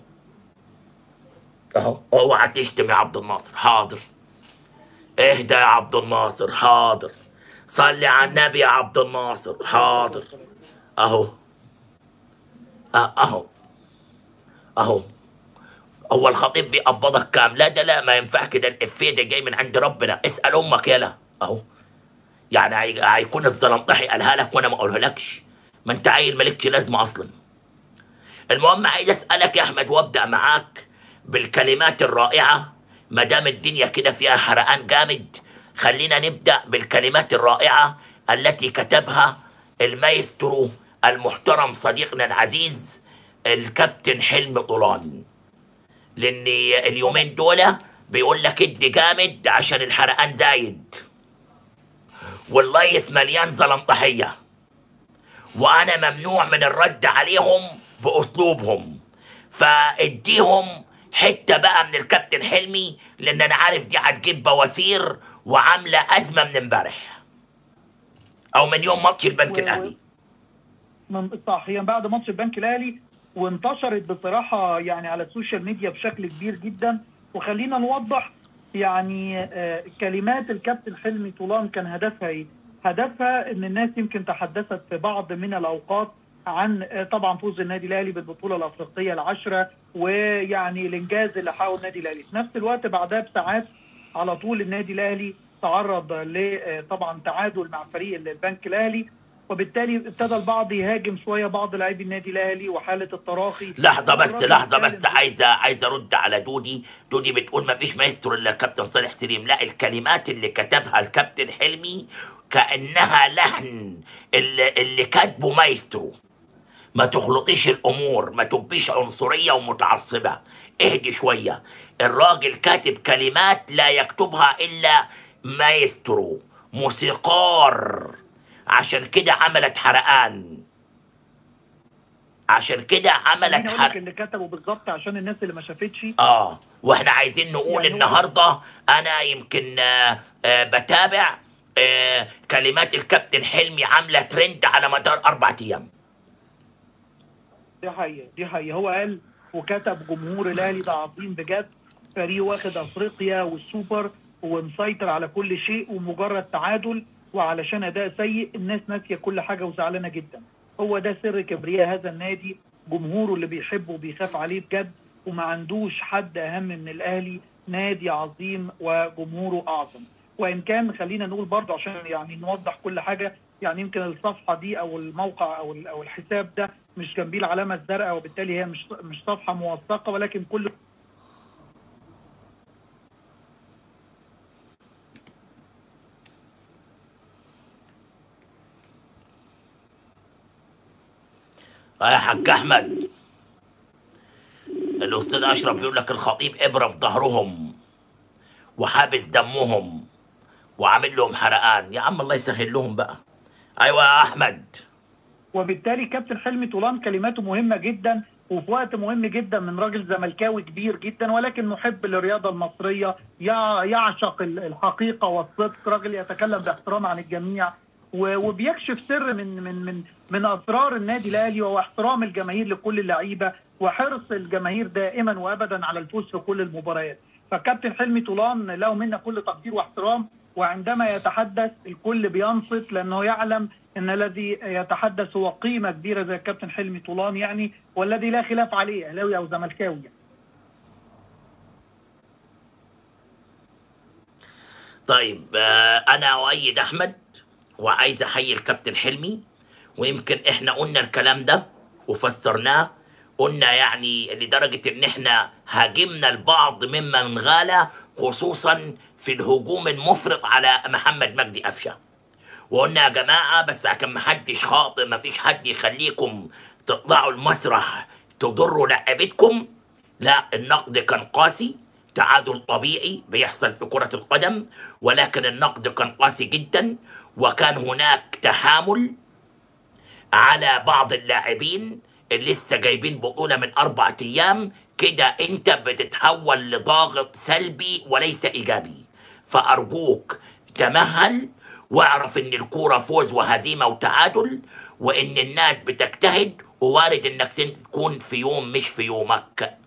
اهو اوعى تشتم يا عبد الناصر حاضر اهدى يا عبد الناصر حاضر صلي على النبي يا عبد الناصر حاضر اهو اه- اهو اهو هو الخطيب بيقبضك كام لا ده لا ما ينفع كده الافيه ده جاي من عند ربنا اسال امك يلا اهو يعني هي- هيكون الزلمطحي قالها لك وانا ما اقولهالكش ما انت عيل مالكش لازمه اصلا المهم عايز اسالك يا احمد وابدا معاك بالكلمات الرائعه ما دام الدنيا كده فيها حرقان جامد خلينا نبدا بالكلمات الرائعه التي كتبها المايسترو المحترم صديقنا العزيز الكابتن حلمي طولان لان اليومين دول بيقول لك ادي جامد عشان الحرقان زايد واللايف مليان زلمطحيه وانا ممنوع من الرد عليهم باسلوبهم فاديهم حته بقى من الكابتن حلمي لان انا عارف دي هتجيب بواسير وعامله ازمه من امبارح او من يوم ماتش البنك و- الاهلي من صح هي بعد ماتش البنك الاهلي وانتشرت بصراحه يعني على السوشيال ميديا بشكل كبير جدا وخلينا نوضح يعني آه، كلمات الكابتن حلمي طولان كان هدفها ايه؟ هدفها ان الناس يمكن تحدثت في بعض من الاوقات عن آه، طبعا فوز النادي الاهلي بالبطوله الافريقيه العشره ويعني الانجاز اللي حققه النادي الاهلي، في نفس الوقت بعدها بساعات على طول النادي الاهلي تعرض لطبعا تعادل مع فريق البنك الاهلي وبالتالي ابتدى البعض يهاجم شويه بعض لاعبي النادي الاهلي وحاله التراخي لحظه بس الراجل لحظه قال بس إن- عايزه عايزه ارد على دودي دودي بتقول ما فيش مايسترو الا الكابتن صالح سليم لا الكلمات اللي كتبها الكابتن حلمي كانها لحن اللي, اللي كاتبه مايسترو ما تخلطيش الامور ما تبقيش عنصريه ومتعصبه اهدي شويه الراجل كاتب كلمات لا يكتبها الا مايسترو موسيقار عشان كده عملت حرقان عشان كده عملت خليني اقول لك حرقان اللي كتبه بالظبط عشان الناس اللي ما شافتش اه واحنا عايزين نقول يعني هو- النهارده انا يمكن آه آه بتابع آه كلمات الكابتن حلمي عامله ترند على مدار اربع ايام دي حقيقة دي حقيقة هو قال وكتب جمهور الاهلي ده عظيم بجد فريق واخد افريقيا والسوبر ومسيطر على كل شيء ومجرد تعادل وعلشان اداء سيء الناس ناسيه كل حاجه وزعلانه جدا هو ده سر كبرياء هذا النادي جمهوره اللي بيحبه وبيخاف عليه بجد وما عندوش حد اهم من الاهلي نادي عظيم وجمهوره اعظم وان كان خلينا نقول برضه عشان يعني نوضح كل حاجه يعني يمكن الصفحه دي او الموقع او ال- او الحساب ده مش جنبيه العلامه الزرقاء وبالتالي هي مش مش صفحه موثقه ولكن كل اه يا حاج احمد الاستاذ اشرف بيقول لك الخطيب ابره في ظهرهم وحابس دمهم وعامل لهم حرقان يا عم الله يسهل لهم بقى ايوه يا احمد وبالتالي كابتن حلمي طولان كلماته مهمه جدا وفي وقت مهم جدا من راجل زملكاوي كبير جدا ولكن محب للرياضه المصريه يع- يعشق ال- الحقيقه والصدق راجل يتكلم باحترام عن الجميع و- وبيكشف سر من من من من اسرار النادي الاهلي وهو احترام الجماهير لكل اللعيبه وحرص الجماهير دائما وابدا على الفوز في كل المباريات فكابتن حلمي طولان له منا كل تقدير واحترام وعندما يتحدث الكل بينصت لانه يعلم ان الذي يتحدث هو قيمه كبيره زي الكابتن حلمي طولان يعني والذي لا خلاف عليه اهلاوي او زملكاوي يعني. طيب آه، انا اؤيد احمد وعايز احيي الكابتن حلمي ويمكن احنا قلنا الكلام ده وفسرناه قلنا يعني لدرجة ان احنا هاجمنا البعض ممن غالى خصوصا في الهجوم المفرط على محمد مجدي قفشه وقلنا يا جماعة بس عشان محدش خاطئ مفيش حد يخليكم تطلعوا المسرح تضروا لعبتكم لا النقد كان قاسي تعادل طبيعي بيحصل في كرة القدم ولكن النقد كان قاسي جدا وكان هناك تحامل على بعض اللاعبين اللي لسه جايبين بطولة من أربع أيام كده أنت بتتحول لضاغط سلبي وليس إيجابي فأرجوك تمهل واعرف إن الكورة فوز وهزيمة وتعادل وإن الناس بتجتهد ووارد إنك تكون في يوم مش في يومك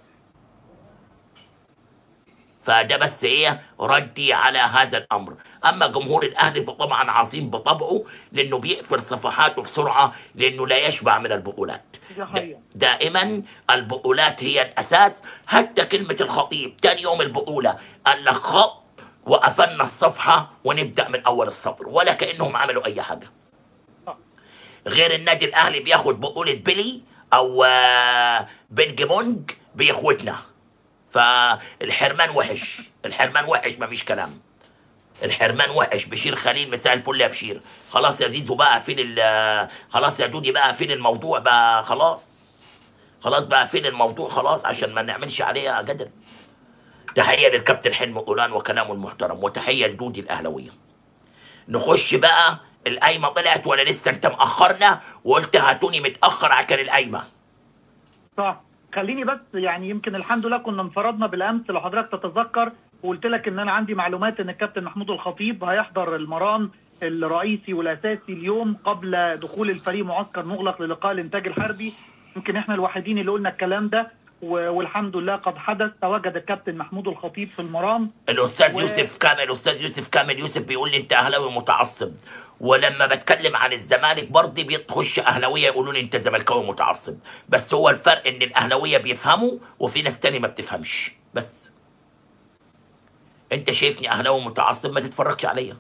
فده بس ايه ردي على هذا الامر اما جمهور الاهلي فطبعا عظيم بطبعه لانه بيقفل صفحاته بسرعه لانه لا يشبع من البطولات دي حقيقة. دائما البطولات هي الاساس حتى كلمه الخطيب تاني يوم البطوله قال لك خط وقفلنا الصفحه ونبدا من اول السطر ولا كانهم عملوا اي حاجه غير النادي الاهلي بياخد بطوله بيلي او آه، بنج بونج بيخوتنا فالحرمان وحش الحرمان وحش مفيش كلام الحرمان وحش بشير خليل مساء الفل يا بشير خلاص يا زيزو بقى فين ال خلاص يا دودي بقى فين الموضوع بقى خلاص خلاص بقى فين الموضوع خلاص عشان ما نعملش عليها جدل تحية للكابتن حلمي قولان وكلامه المحترم وتحية لدودي الأهلوية نخش بقى القايمة طلعت ولا لسه انت مأخرنا وقلت هاتوني متأخر عشان القايمة صح خليني بس يعني يمكن الحمد لله كنا انفردنا بالامس لو حضرتك تتذكر وقلت لك ان انا عندي معلومات ان الكابتن محمود الخطيب هيحضر المران الرئيسي والاساسي اليوم قبل دخول الفريق معسكر مغلق للقاء الانتاج الحربي يمكن احنا الوحيدين اللي قلنا الكلام ده و- والحمد لله قد حدث تواجد الكابتن محمود الخطيب في المران الاستاذ و- يوسف كامل الاستاذ يوسف كامل يوسف بيقول لي انت اهلاوي متعصب ولما بتكلم عن الزمالك برضه بيخش اهلاويه يقولوا لي انت زملكاوي متعصب بس هو الفرق ان الاهلاويه بيفهموا وفي ناس تاني ما بتفهمش بس انت شايفني اهلاوي متعصب ما تتفرجش عليا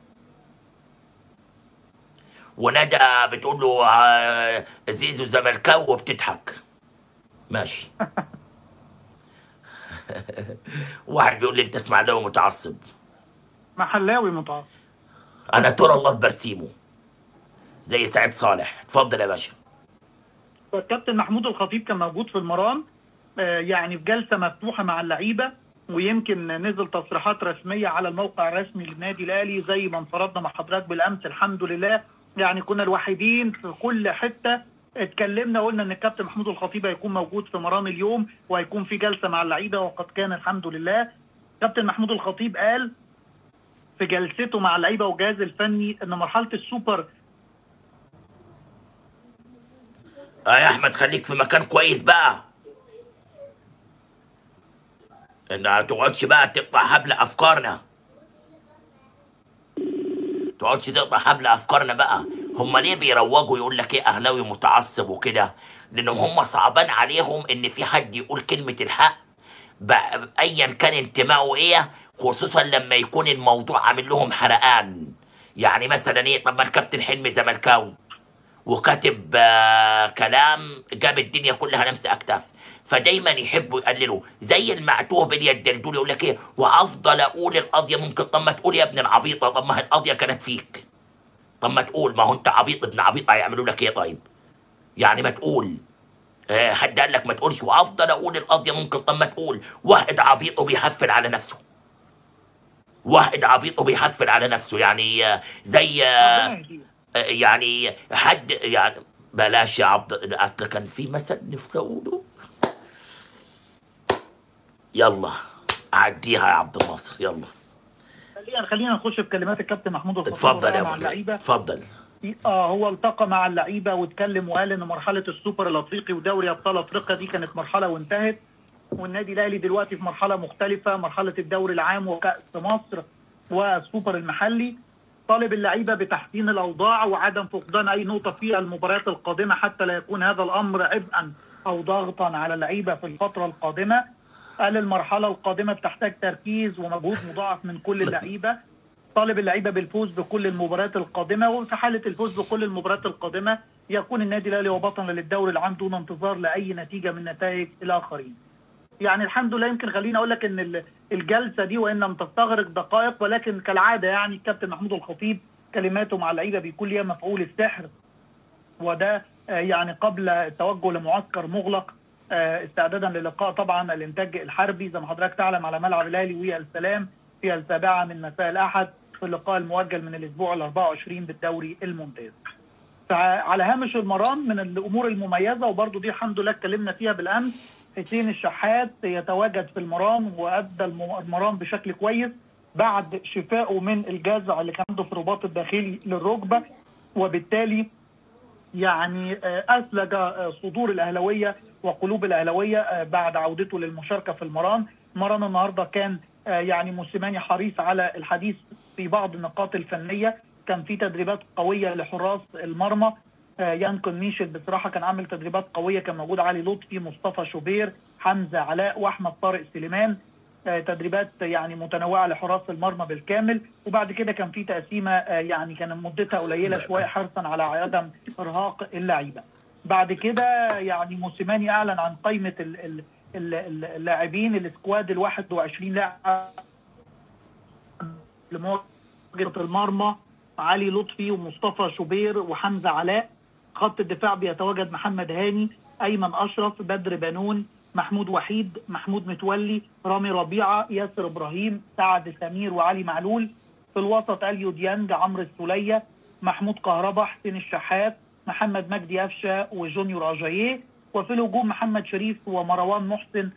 وندى بتقول له آه، زيزو زملكاوي وبتضحك ماشي واحد بيقول لي انت اسماعيلاوي متعصب محلاوي متعصب انا ترى الله برسيمه زي سعيد صالح اتفضل يا باشا الكابتن محمود الخطيب كان موجود في المران آه، يعني في جلسه مفتوحه مع اللعيبه ويمكن نزل تصريحات رسميه على الموقع الرسمي للنادي الاهلي زي ما انفردنا مع حضرتك بالامس الحمد لله يعني كنا الوحيدين في كل حته اتكلمنا وقلنا ان الكابتن محمود الخطيب هيكون موجود في مران اليوم وهيكون في جلسه مع اللعيبه وقد كان الحمد لله كابتن محمود الخطيب قال في جلسته مع اللعيبه والجهاز الفني ان مرحله السوبر اه يا احمد خليك في مكان كويس بقى ان ما تقعدش بقى تقطع حبل افكارنا تقعدش تقطع حبل افكارنا بقى هم ليه بيروجوا يقول لك ايه اهلاوي متعصب وكده لانهم هم صعبان عليهم ان في حد يقول كلمه الحق بقى- ايا كان انتمائه ايه خصوصا لما يكون الموضوع عامل لهم حرقان يعني مثلا ايه طب ما الكابتن حلمي زملكاوي وكاتب آه كلام جاب الدنيا كلها لمس اكتاف فدايما يحبوا يقللوا زي المعتوه باليد الدول يقول لك ايه وافضل اقول القضيه ممكن طب ما تقول يا ابن العبيطه طب ما هي القضيه كانت فيك طب ما تقول ما هو انت عبيط ابن عبيط هيعملوا لك ايه طيب يعني ما تقول آه، حد قال لك ما تقولش وافضل اقول القضيه ممكن طب ما تقول واحد عبيط وبيحفل على نفسه واحد عبيط وبيحفل على نفسه يعني آه، زي آه، ربنا يهديه آه، يعني حد يعني بلاش يا عبد اصل كان في مثل نفسي اقوله يلا عديها يا عبد الناصر يلا خلينا خلينا نخش في كلمات الكابتن محمود الخطيب اتفضل وطبعاً يا مع ابو اللعيبه اتفضل اه هو التقى مع اللعيبه واتكلم وقال ان مرحله السوبر الافريقي ودوري ابطال افريقيا دي كانت مرحله وانتهت والنادي الاهلي دلوقتي في مرحله مختلفه مرحله الدوري العام وكاس مصر والسوبر المحلي طالب اللعيبه بتحسين الاوضاع وعدم فقدان اي نقطه في المباريات القادمه حتى لا يكون هذا الامر عبئا او ضغطا على اللعيبه في الفتره القادمه قال المرحله القادمه بتحتاج تركيز ومجهود مضاعف من كل اللعيبه طالب اللعيبه بالفوز بكل المباريات القادمه وفي حاله الفوز بكل المباريات القادمه يكون النادي الاهلي هو بطلا للدوري العام دون انتظار لاي نتيجه من نتائج الاخرين. يعني الحمد لله يمكن خليني اقول لك ان ال- الجلسه دي وان لم تستغرق دقائق ولكن كالعاده يعني الكابتن محمود الخطيب كلماته مع اللعيبه بيكون ليها مفعول السحر وده آه، يعني قبل التوجه لمعسكر مغلق آه، استعدادا للقاء طبعا الانتاج الحربي زي ما حضرتك تعلم على ملعب الاهلي والسلام في السابعه من مساء الاحد في اللقاء المؤجل من الاسبوع ال 24 بالدوري الممتاز. فعلى هامش المران من الامور المميزه وبرضه دي الحمد لله اتكلمنا فيها بالامس حسين الشحات يتواجد في المران وادى الم- المران بشكل كويس بعد شفائه من الجزع اللي كان عنده في الرباط الداخلي للركبه وبالتالي يعني آه، أثلج آه، صدور الأهلوية وقلوب الأهلوية آه، بعد عودته للمشاركة في المران مران النهاردة كان آه، يعني موسيماني حريص على الحديث في بعض النقاط الفنية كان في تدريبات قوية لحراس المرمى آه، يانكون ميشيل بصراحة كان عامل تدريبات قوية كان موجود علي لطفي مصطفى شوبير حمزة علاء وأحمد طارق سليمان آه، تدريبات يعني متنوعه لحراس المرمى بالكامل وبعد كده كان في تقسيمه آه، يعني كان مدتها قليله شويه حرصا على عدم ارهاق اللعيبه. بعد كده يعني موسيماني اعلن عن قائمه ال- ال- ال- ال- اللاعبين السكواد ال 21 لاعب لمواجهه المرمى علي لطفي ومصطفى شوبير وحمزه علاء خط الدفاع بيتواجد محمد هاني ايمن اشرف بدر بنون محمود وحيد محمود متولي رامي ربيعه ياسر ابراهيم سعد سمير وعلي معلول في الوسط اليو ديانج عمرو السوليه محمود كهربا حسين الشحات محمد مجدي قفشه وجونيور اجاييه وفي الهجوم محمد شريف ومروان محسن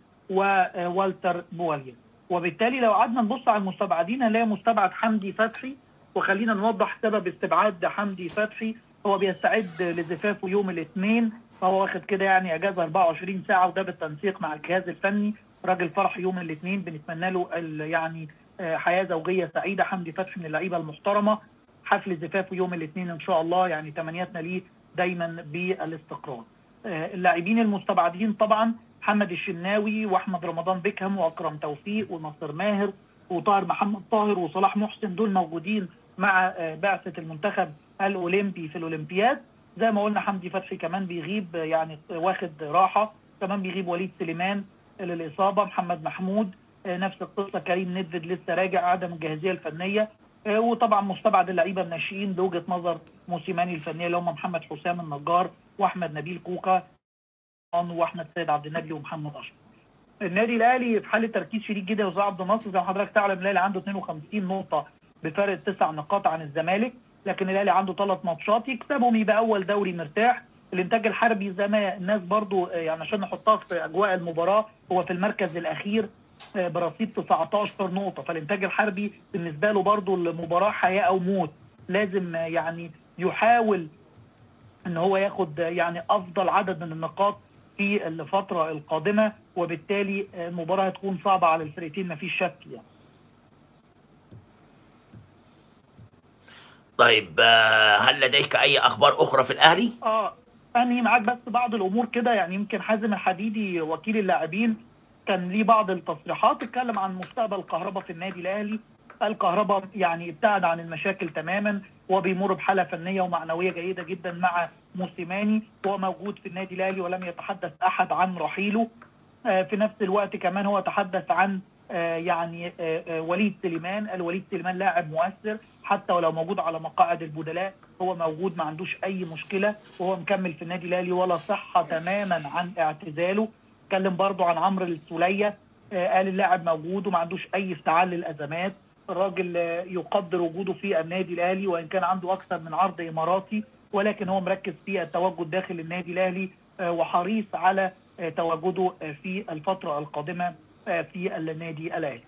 ووالتر بواليا وبالتالي لو قعدنا نبص على المستبعدين هنلاقي مستبعد حمدي فتحي وخلينا نوضح سبب استبعاد حمدي فتحي هو بيستعد لزفافه يوم الاثنين فهو واخد كده يعني اجازه 24 ساعه وده بالتنسيق مع الجهاز الفني راجل فرح يوم الاثنين بنتمنى له ال- يعني آه، حياه زوجيه سعيده حمدي فتحي من اللعيبه المحترمه حفل زفافه يوم الاثنين ان شاء الله يعني تمنياتنا ليه دايما بالاستقرار آه، اللاعبين المستبعدين طبعا محمد الشناوي واحمد رمضان بيكهام واكرم توفيق وناصر ماهر وطاهر محمد طاهر وصلاح محسن دول موجودين مع آه، بعثه المنتخب الاولمبي في الاولمبياد زي ما قلنا حمدي فتحي كمان بيغيب آه، يعني واخد راحه كمان بيغيب وليد سليمان للاصابه محمد محمود آه، نفس القصه كريم ندفد لسه راجع عدم الجاهزيه الفنيه آه، وطبعا مستبعد اللعيبه الناشئين بوجهه نظر موسيماني الفنيه اللي هم محمد حسام النجار واحمد نبيل كوكا واحمد سيد عبد النبي ومحمد اشرف. النادي الاهلي في حاله تركيز شديد جدا وزي عبد الناصر زي ما حضرتك تعلم الاهلي عنده 52 نقطه بفارق تسع نقاط عن الزمالك لكن الاهلي عنده ثلاث ماتشات يكسبهم يبقى اول دوري مرتاح الانتاج الحربي زي ما الناس برضو آه، يعني عشان نحطها في اجواء المباراه هو في المركز الاخير آه، برصيد 19 نقطه فالانتاج الحربي بالنسبه له برضو المباراه حياه او موت لازم آه، يعني يحاول ان هو ياخد يعني افضل عدد من النقاط في الفتره القادمه وبالتالي المباراه هتكون صعبه على الفرقتين مفيش شك يعني طيب آه، هل لديك اي اخبار اخرى في الاهلي اه انهي معاك بس بعض الامور كده يعني يمكن حازم الحديدي وكيل اللاعبين كان ليه بعض التصريحات اتكلم عن مستقبل كهربا في النادي الاهلي الكهرباء يعني ابتعد عن المشاكل تماما وبيمر بحاله فنيه ومعنويه جيده جدا مع موسيماني وهو موجود في النادي الاهلي ولم يتحدث احد عن رحيله آه، في نفس الوقت كمان هو تحدث عن آه، يعني آه، آه، وليد سليمان الوليد سليمان لاعب مؤثر حتى ولو موجود على مقاعد البدلاء هو موجود ما عندوش اي مشكله وهو مكمل في النادي الاهلي ولا صحه تماما عن اعتزاله اتكلم برضو عن عمرو السوليه آه، قال اللاعب موجود وما عندوش اي استيعاب للازمات الراجل آه، يقدر وجوده في النادي الاهلي وان كان عنده اكثر من عرض اماراتي ولكن هو مركز في التواجد داخل النادي الاهلي آه، وحريص على آه، تواجده آه، في الفتره القادمه آه، في النادي الاهلي.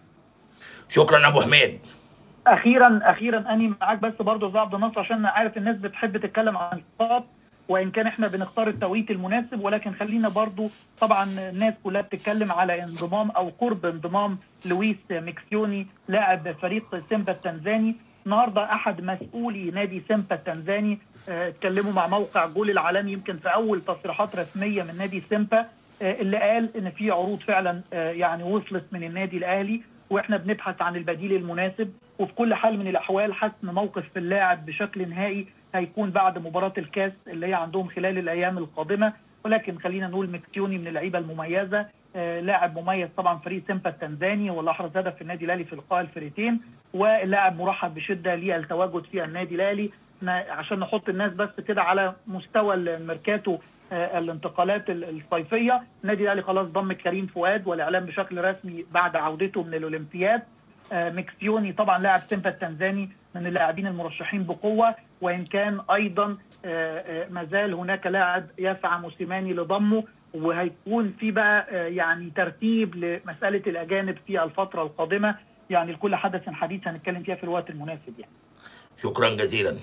شكرا ابو حميد اخيرا اخيرا اني معاك بس برضه زي عبد الناصر عشان أنا عارف الناس بتحب تتكلم عن النقاط وان كان احنا بنختار التوقيت المناسب ولكن خلينا برضه طبعا الناس كلها بتتكلم على انضمام او قرب انضمام لويس ميكسيوني لاعب فريق سيمبا التنزاني النهارده احد مسؤولي نادي سيمبا التنزاني آه، اتكلموا مع موقع جول العالمي يمكن في اول تصريحات رسميه من نادي سيمبا آه، اللي قال ان في عروض فعلا آه، يعني وصلت من النادي الاهلي واحنا بنبحث عن البديل المناسب وفي كل حال من الاحوال حسم موقف اللاعب بشكل نهائي هيكون بعد مباراه الكاس اللي هي عندهم خلال الايام القادمه ولكن خلينا نقول مكسيوني من اللعيبه المميزه آه، لاعب مميز طبعا فريق سيمبا التنزاني واللي احرز هدف في النادي الاهلي في لقاء الفريقين واللاعب مرحب بشده للتواجد في النادي الاهلي إحنا عشان نحط الناس بس كده على مستوى الميركاتو آه، الانتقالات ال- الصيفيه النادي الاهلي خلاص ضم كريم فؤاد والاعلان بشكل رسمي بعد عودته من الاولمبياد آه، مكسيوني طبعا لاعب سيمبا التنزاني من اللاعبين المرشحين بقوه وان كان ايضا آه، آه، ما زال هناك لاعب يسعى موسيماني لضمه وهيكون في بقى آه، يعني ترتيب لمساله الاجانب في الفتره القادمه يعني لكل حدث حديث هنتكلم فيها في الوقت المناسب يعني شكرا جزيلا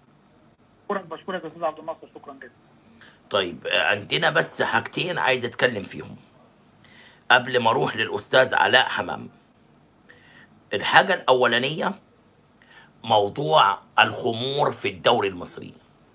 بشكرك بشكرك يا استاذ عبد الناصر شكرا جدا طيب آه، عندنا بس حاجتين عايز اتكلم فيهم قبل ما اروح للاستاذ علاء حمام الحاجه الاولانيه موضوع الخمور في الدوري المصري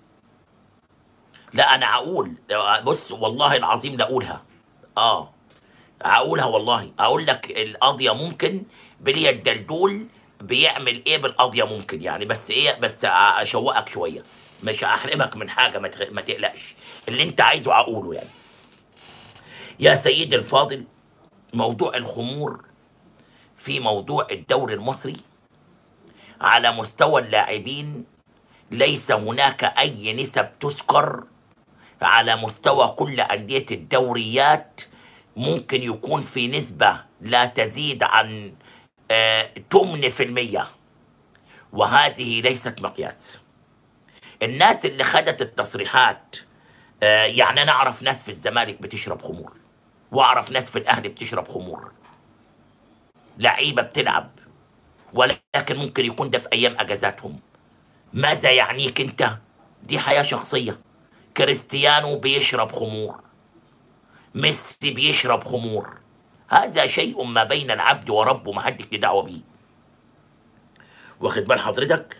لا انا هقول بص والله العظيم لا اقولها اه هقولها والله اقول لك القضيه ممكن بلي الدلدول بيعمل ايه بالقضيه ممكن يعني بس ايه بس اشوقك شويه مش هحرمك من حاجه ما تخ- ما تقلقش اللي انت عايزه هقوله يعني يا سيدي الفاضل موضوع الخمور في موضوع الدوري المصري على مستوى اللاعبين ليس هناك اي نسب تذكر على مستوى كل انديه الدوريات ممكن يكون في نسبه لا تزيد عن آه، 8% وهذه ليست مقياس الناس اللي خدت التصريحات آه، يعني انا اعرف ناس في الزمالك بتشرب خمور واعرف ناس في الاهلي بتشرب خمور لعيبه بتلعب ولكن ممكن يكون ده في ايام اجازاتهم ماذا يعنيك انت دي حياه شخصيه كريستيانو بيشرب خمور ميسي بيشرب خمور هذا شيء ما بين العبد وربه ما حدك له دعوه بيه واخد بال حضرتك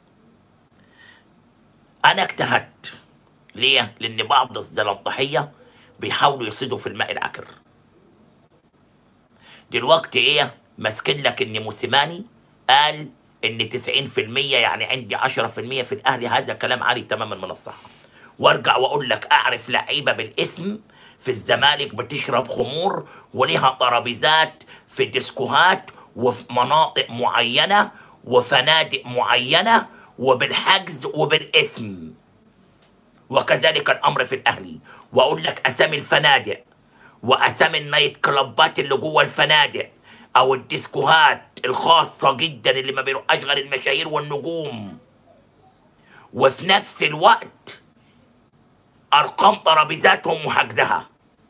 انا اجتهدت ليه لان بعض الزلطحيه بيحاولوا يصيدوا في الماء العكر دلوقتي ايه ماسكين لك ان موسيماني قال ان 90% يعني عندي 10% في الاهلي هذا كلام عالي تماما من الصحه وارجع واقول لك اعرف لعيبه بالاسم في الزمالك بتشرب خمور وليها ترابيزات في ديسكوهات وفي مناطق معينه وفنادق معينه وبالحجز وبالاسم وكذلك الامر في الاهلي واقول لك اسامي الفنادق واسامي النايت كلابات اللي جوه الفنادق او الديسكوهات الخاصه جدا اللي ما بيروحهاش غير المشاهير والنجوم وفي نفس الوقت ارقام ترابيزاتهم وحجزها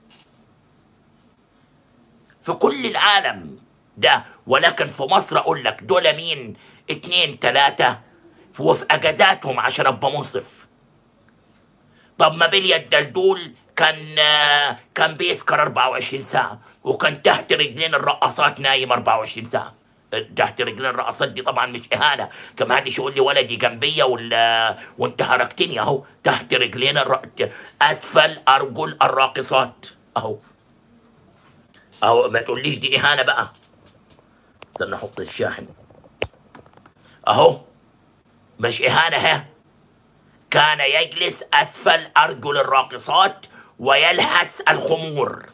في كل العالم ده ولكن في مصر اقول لك دول مين اتنين تلاتة وفي اجازاتهم عشان ابقى منصف طب ما بليا الدلدول كان آه، كان بيسكر 24 ساعة وكان تحت رجلين الرقصات نايم 24 ساعة تحت رجلين الرقصات دي طبعا مش اهانه كما حدش يقول لي ولدي جنبيه ولا وانت هرجتني اهو تحت رجلين الر... اسفل ارجل الراقصات اهو اهو ما تقوليش دي اهانه بقى استنى احط الشاحن اهو مش اهانه ها كان يجلس اسفل ارجل الراقصات ويلحس الخمور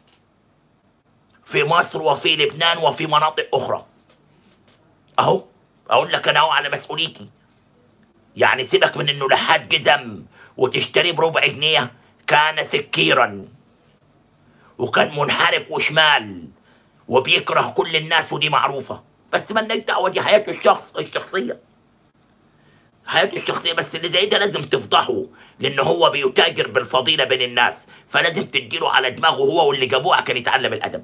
في مصر وفي لبنان وفي مناطق اخرى اهو اقول لك انا اهو على مسؤوليتي يعني سيبك من انه لحاس جزم وتشتريه بربع جنيه كان سكيرا وكان منحرف وشمال وبيكره كل الناس ودي معروفه بس مالناش دعوه دي حياته الشخص الشخصيه حياته الشخصيه بس اللي زي ده لازم تفضحه لان هو بيتاجر بالفضيله بين الناس فلازم تديله على دماغه هو واللي جابوه عشان يتعلم الادب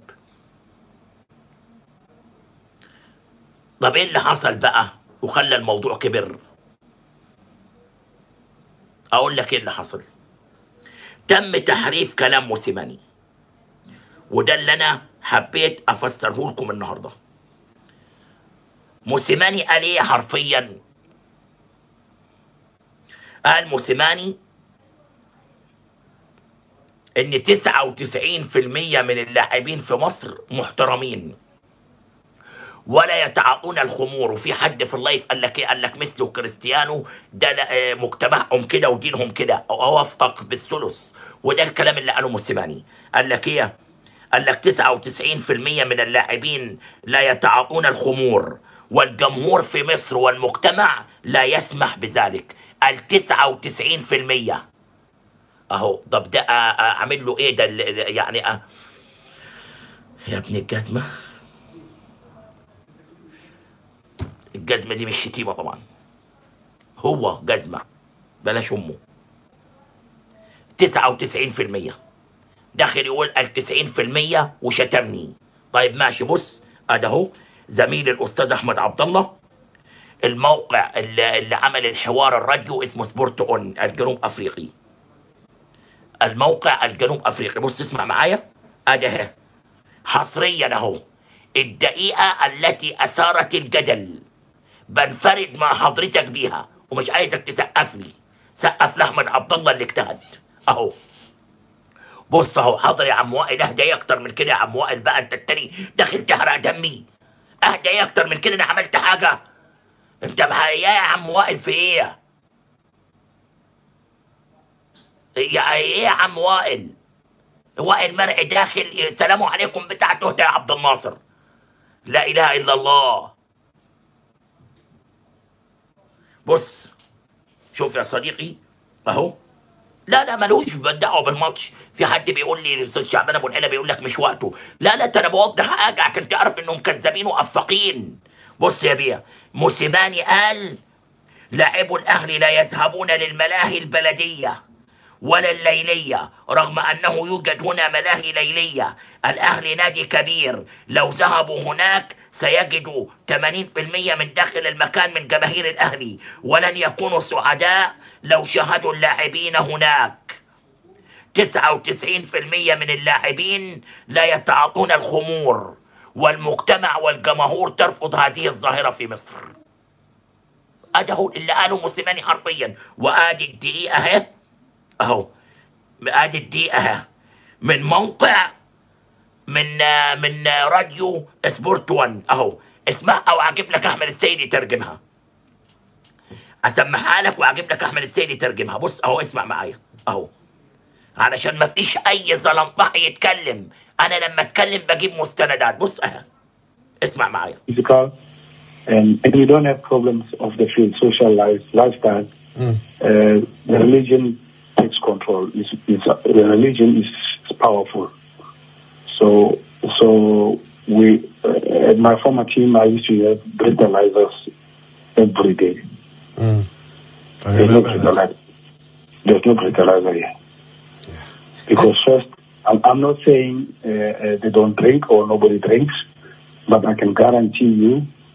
طب ايه اللي حصل بقى وخلى الموضوع كبر اقول لك ايه اللي حصل تم تحريف كلام موسيماني وده اللي انا حبيت افسره لكم النهارده موسيماني قال ايه حرفيا قال موسيماني ان 99% من اللاعبين في مصر محترمين ولا يتعاطون الخمور وفي حد في اللايف قال لك ايه قال لك ميسي وكريستيانو ده لا- آه، مجتمعهم كده ودينهم كده اوافقك بالثلث وده الكلام اللي قاله موسيماني قال لك ايه قال لك 99% من اللاعبين لا يتعاطون الخمور والجمهور في مصر والمجتمع لا يسمح بذلك قال 99% اهو طب ده آه، آه، اعمل له ايه ده ال- يعني آه. يا ابن الجزمه الجزمه دي مش شتيمه طبعا هو جزمه بلاش امه 99% داخل يقول ال 90% وشتمني طيب ماشي بص ادي اهو زميلي الاستاذ احمد عبد الله الموقع اللي, اللي عمل الحوار الراديو اسمه سبورت اون الجنوب افريقي الموقع الجنوب افريقي بص اسمع معايا ادي اهي حصريا اهو الدقيقه التي اثارت الجدل بنفرد مع حضرتك بيها ومش عايزك تسقف لي سقف لاحمد عبد الله اللي اجتهد اهو بص اهو حاضر يا عم وائل اهدى ايه اكتر من كده يا عم وائل بقى انت التاني داخل تحرق دمي اهدى ايه اكتر من كده انا عملت حاجه انت مع ايه يا عم وائل في ايه يا ايه يا عم وائل وائل مرعي داخل السلام عليكم بتاع تهدى يا عبد الناصر لا اله الا الله بص شوف يا صديقي اهو لا لا ملوش دعوه بالماتش في حد بيقول لي الاستاذ شعبان ابو العلا بيقول لك مش وقته لا لا ده انا بوضح حاجه عشان تعرف انهم كذابين وافاقين بص يا بيه موسيماني قال لاعبو الاهلي لا يذهبون للملاهي البلديه ولا الليلية رغم أنه يوجد هنا ملاهي ليلية الأهلي نادي كبير لو ذهبوا هناك سيجدوا 80% من داخل المكان من جماهير الأهلي ولن يكونوا سعداء لو شاهدوا اللاعبين هناك 99% من اللاعبين لا يتعاطون الخمور والمجتمع والجماهير ترفض هذه الظاهرة في مصر أده اللي قاله موسيماني حرفيا وآدي الدقيقة أهي اهو ادي الدقيقه اهي من موقع من آه، من آه، راديو سبورت 1 اهو اسمع او اجيب لك احمد السيد يترجمها اسمعها لك واجيب لك احمد السيد يترجمها بص اهو اسمع معايا اهو علشان ما فيش اي زلمطح يتكلم انا لما اتكلم بجيب مستندات بص اهي اسمع معايا physical, and, and we don't have problems of the field, social life, lifestyle. Uh, the religion takes control. It's, it's, the religion is powerful. So, so we uh, at my former team, I used to have breathalyzers every day. Mm. I There's no remember that. breathalyzer. There's no breathalyzer here. Because first, I'm, I'm not saying uh, uh, they don't drink or nobody drinks, but I can guarantee you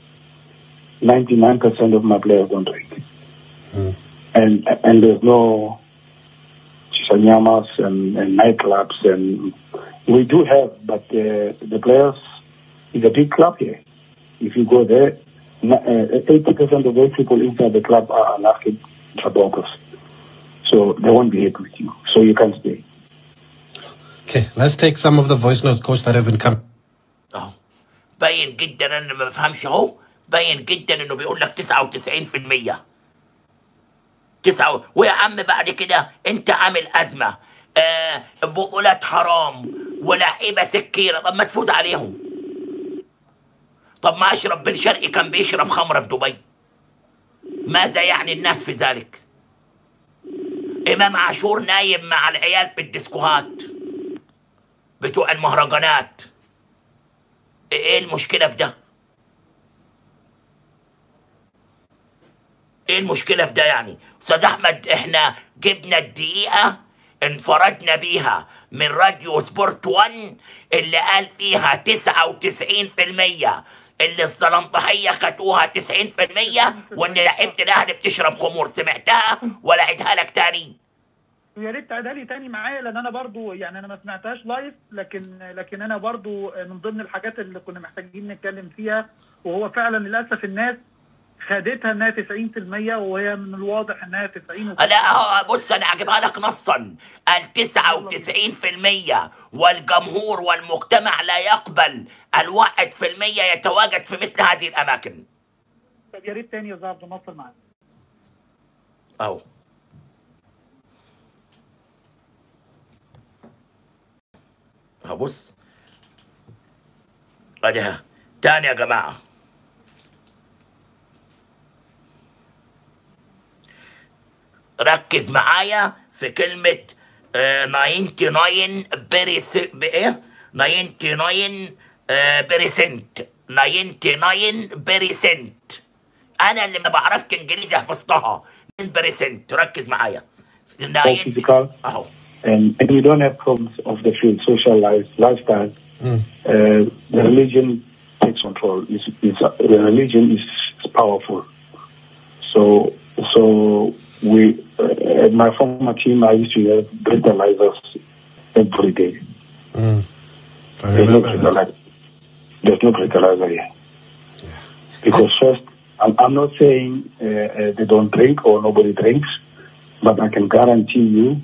99% of my players don't drink. Mm. And and there's no chisanyamas and, and nightclubs. And we do have, but uh, the players is a big club here. if you go there, na- uh, 80% of those people inside the club are anarchic supporters. So they won't be happy with you. So you can't stay. Okay, let's take some of the voice notes, coach, that have been coming. اهو باين جدا انا ما بفهمش اهو باين جدا انه بيقول لك 99% تسعة ويا عم بعد كده انت عامل ازمه آه بطولات حرام ولاعيبه سكيره طب ما تفوز عليهم طب ما اشرف بن شرقي كان بيشرب خمره في دبي ماذا يعني الناس في ذلك امام عاشور نايم مع العيال في الديسكوهات بتوع المهرجانات ايه المشكلة في ده؟ ايه المشكلة في ده يعني؟ استاذ احمد احنا جبنا الدقيقة انفردنا بيها من راديو سبورت 1 اللي قال فيها 99% اللي الزلنطحية خدوها 90% وان لعيبة الاهلي بتشرب خمور سمعتها ولا عيدها لك تاني؟ ويا ريت تعيدها لي تاني معايا لان انا برضو يعني انا ما سمعتهاش لايف لكن لكن انا برضو من ضمن الحاجات اللي كنا محتاجين نتكلم فيها وهو فعلا للاسف الناس خدتها انها 90% وهي من الواضح انها 90 و- لا هو بص انا هجيبها لك نصا ال 99% والجمهور والمجتمع لا يقبل الواحد في المية يتواجد في مثل هذه الاماكن طب يا ريت تاني يا استاذ عبد الناصر معاك اهو اهو بص اديها تاني يا جماعه ركز معايا في كلمة آه، 99 بريس بايه 99 آه، بريسنت 99 بريسنت انا اللي ما بعرفش انجليزي حفظتها من بريسنت ركز معايا All 90 physical, اهو and, and you don't have problems of the field, social life, lifestyle. Mm. Uh, the religion takes control. It's, it's, the religion is powerful. So, so we, uh, at my former team, I used to have breathalyzers every day. Mm. I There's no remember that. breathalyzer. There's no breathalyzer here. Because first, I'm, I'm not saying uh, uh, they don't drink or nobody drinks, but I can guarantee you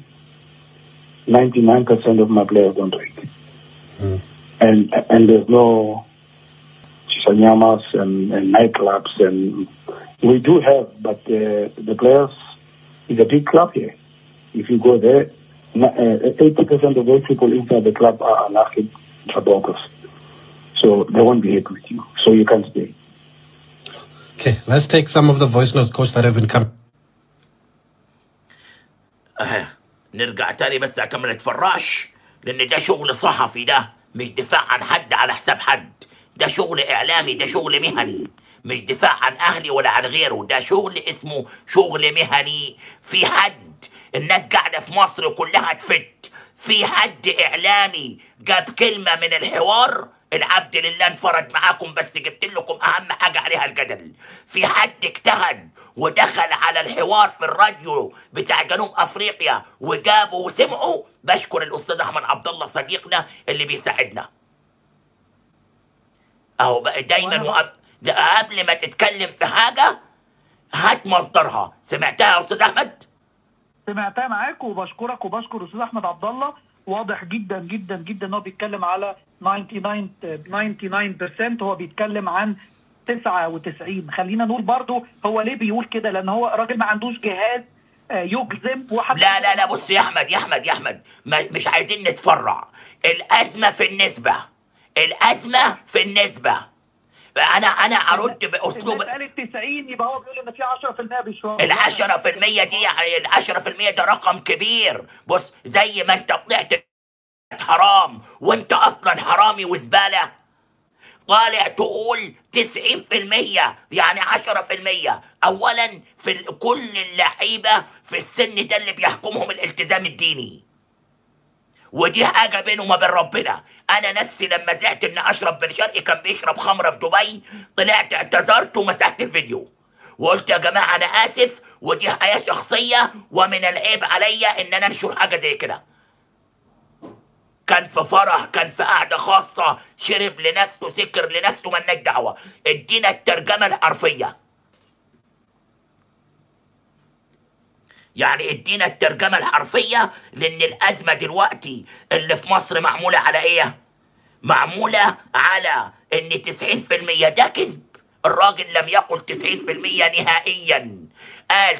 99% of my players don't drink. Mm. And and there's no chisanyamas and, and nightclubs. And we do have, but uh, the players is a big club here. If you go there, na- uh, 80% of those people inside the club are anarchic supporters. So they won't be happy with you. So you can't stay. Okay, let's take some of the voice notes, coach, that have been coming. اهي نرجع تاني بس عشان ما نتفرعش لان ده شغل صحفي ده مش دفاع عن حد على حساب حد ده شغل اعلامي ده شغل مهني مش دفاع عن اهلي ولا عن غيره ده شغل اسمه شغل مهني في حد الناس قاعده في مصر كلها تفت في حد اعلامي جاب كلمه من الحوار العبد لله انفرد معاكم بس جبت لكم اهم حاجه عليها الجدل في حد اجتهد ودخل على الحوار في الراديو بتاع جنوب افريقيا وجابوا وسمعوا بشكر الاستاذ احمد عبد الله صديقنا اللي بيساعدنا اهو بقى دايما وأنا- وقب... ده قبل ما تتكلم في حاجه هات مصدرها سمعتها يا استاذ احمد سمعتها معاك وبشكرك وبشكر استاذ احمد عبد الله واضح جدا جدا جدا ان هو بيتكلم على 99 99% هو بيتكلم عن 99 خلينا نقول برضو هو ليه بيقول كده لان هو راجل ما عندوش جهاز آه، يجزم وحتى لا لا لا بص يا احمد يا احمد يا احمد ما مش عايزين نتفرع الازمه في النسبه الازمه في النسبه انا انا ارد باسلوب الناس قالت 90 يبقى هو بيقول ان في 10% بيشربوا العشرة في المية دي العشرة في المية ده رقم كبير بص زي ما انت طلعت حرام وانت اصلا حرامي وزبالة طالع تقول تسعين في المية يعني عشرة في المية اولا في ال- كل اللعيبة في السن ده اللي بيحكمهم الالتزام الديني ودي حاجه بينه وما بين ربنا انا نفسي لما زعت ان اشرف بن شرقي كان بيشرب خمره في دبي طلعت اعتذرت ومسحت الفيديو وقلت يا جماعه انا اسف ودي حياه شخصيه ومن العيب عليا ان انا انشر حاجه زي كده كان في فرح كان في قعده خاصه شرب لنفسه سكر لنفسه مالناش دعوه ادينا الترجمه الحرفيه يعني ادينا الترجمه الحرفيه لان الازمه دلوقتي اللي في مصر معموله على ايه معموله على ان 90% ده كذب الراجل لم يقل 90% نهائيا قال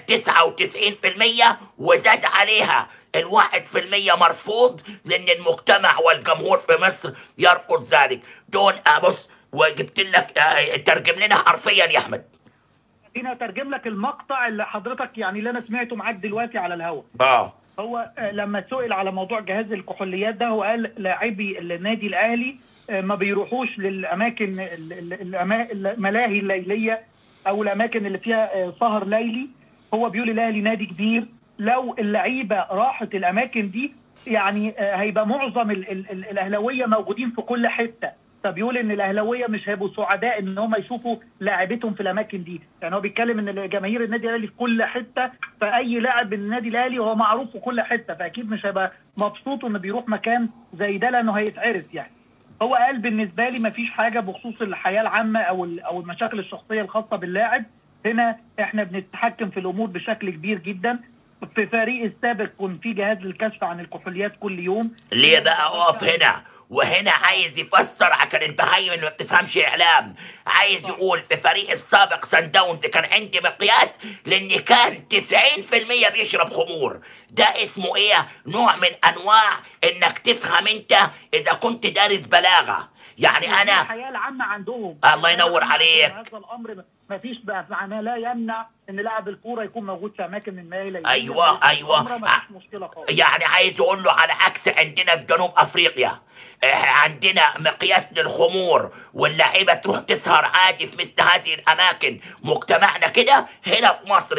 99% وزاد عليها الواحد في المية مرفوض لأن المجتمع والجمهور في مصر يرفض ذلك دول آه، بص وجبت لك آه، ترجم لنا حرفيا يا أحمد هنا اترجم لك المقطع اللي حضرتك يعني اللي انا سمعته معاك دلوقتي على الهواء اه هو آه، لما سئل على موضوع جهاز الكحوليات ده هو قال لاعبي النادي الاهلي آه، ما بيروحوش للاماكن ال- ال- الأما- الملاهي الليليه او الاماكن اللي فيها آه، سهر ليلي هو بيقول الاهلي نادي كبير لو اللعيبه راحت الاماكن دي يعني آه، هيبقى معظم ال- ال- ال- الاهلاويه موجودين في كل حته فبيقول ان الاهلاويه مش هيبقوا سعداء ان هم يشوفوا لاعبتهم في الاماكن دي يعني هو بيتكلم ان جماهير النادي الاهلي في كل حته فاي لاعب من النادي الاهلي هو معروف في كل حته فاكيد مش هيبقى مبسوط انه بيروح مكان زي ده لانه هيتعرف يعني هو قال بالنسبه لي مفيش حاجه بخصوص الحياه العامه او ال- او المشاكل الشخصيه الخاصه باللاعب هنا احنا بنتحكم في الامور بشكل كبير جدا في فريق السابق كان في جهاز للكشف عن الكحوليات كل يوم ليه بقى اقف هنا وهنا عايز يفسر عشان البهايم اللي ما بتفهمش اعلام عايز يقول في فريق السابق سان داونز كان عندي مقياس لان كان 90% بيشرب خمور ده اسمه ايه نوع من انواع انك تفهم انت اذا كنت دارس بلاغه يعني انا الحياه العامه عندهم الله ينور عليك. هذا الامر ما فيش بقى معناه لا يمنع ان لاعب الكوره يكون موجود في اماكن الماليه الليلية. أيوة، أيوة. الأمر ما فيش مشكله خالص يعني عايز اقول له على عكس عندنا في جنوب افريقيا آه، عندنا مقياس للخمور واللعيبه تروح تسهر عادي في مثل هذه الاماكن مجتمعنا كده هنا في مصر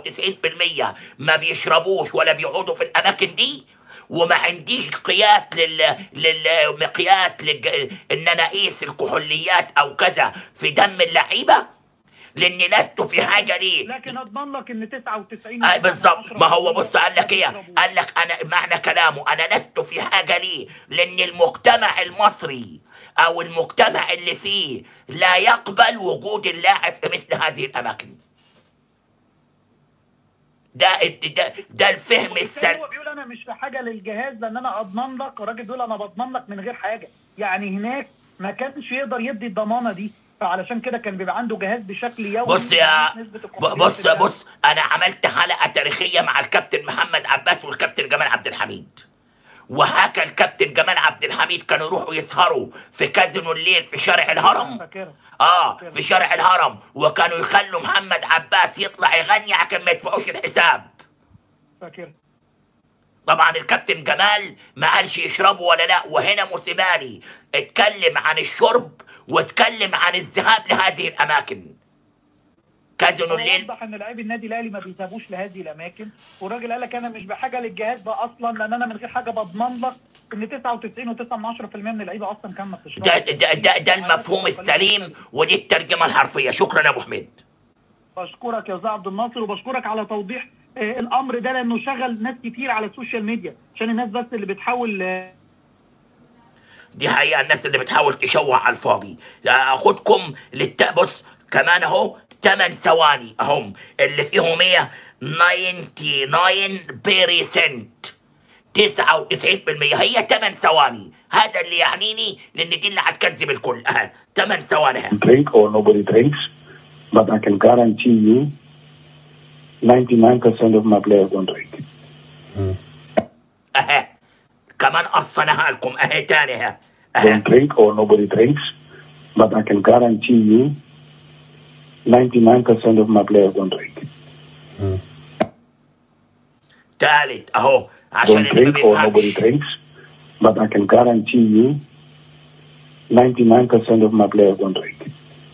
99% ما بيشربوش ولا بيقعدوا في الاماكن دي وما عنديش قياس لل للمقياس للج... ان انا اقيس الكحوليات او كذا في دم اللعيبه لاني لست في حاجه ليه لكن اضمن لك ان 99 آه بالظبط ما هو بص قال لك ايه بيشربوا. قال لك انا معنى كلامه انا لست في حاجه ليه لان المجتمع المصري او المجتمع اللي فيه لا يقبل وجود اللاعب في مثل هذه الاماكن ده ده ده الفهم وبالتالي السلبي هو بيقول انا مش في حاجه للجهاز لان انا اضمن لك الراجل بيقول انا بضمن لك من غير حاجه يعني هناك ما كانش يقدر يدي الضمانه دي فعلشان كده كان بيبقى عنده جهاز بشكل يومي بص يا نسبة ب- الكحوليات بص اللي بص انا عملت حلقه تاريخيه مع الكابتن محمد عباس والكابتن جمال عبد الحميد وهكا الكابتن جمال عبد الحميد كانوا يروحوا يسهروا في كازينو الليل في شارع الهرم فاكرها اه في شارع الهرم وكانوا يخلوا محمد عباس يطلع يغني عشان ما يدفعوش الحساب فاكرها طبعا الكابتن جمال ما قالش يشربوا ولا لا وهنا موسيماني اتكلم عن الشرب واتكلم عن الذهاب لهذه الاماكن كازينو الليل وضح ان لاعبي النادي الاهلي ما بيذهبوش لهذه الاماكن والراجل قال لك انا مش بحاجه للجهاز ده اصلا لان انا من غير حاجه بضمن لك ان 99.9% من اللعيبه اصلا كان ما بتشربش ده ده ده, ده المفهوم السليم ودي الترجمه الحرفيه شكرا يا ابو حميد بشكرك يا استاذ عبد الناصر وبشكرك على توضيح آه، الامر ده لانه شغل ناس كتير على السوشيال ميديا عشان الناس بس اللي بتحاول آه، دي حقيقة الناس اللي بتحاول تشوه على الفاضي اخدكم للت... بص كمان اهو 8 ثواني اهم اللي فيهم ايه 99% 99% هي 8 ثواني هذا اللي يعنيني لان دي اللي هتكذب الكل اه 8 ثواني ها. drink or nobody drinks, but I can guarantee you 99% of my players don't drink. اها كمان قصناها لكم اهي تاني ها اها Don't drink or nobody drinks, but I can guarantee you 99% of my players don't drink. تالت اهو عشان Don't اللي ما drink or nobody بيفهمش drinks, but I can guarantee you 99% of my players don't drink.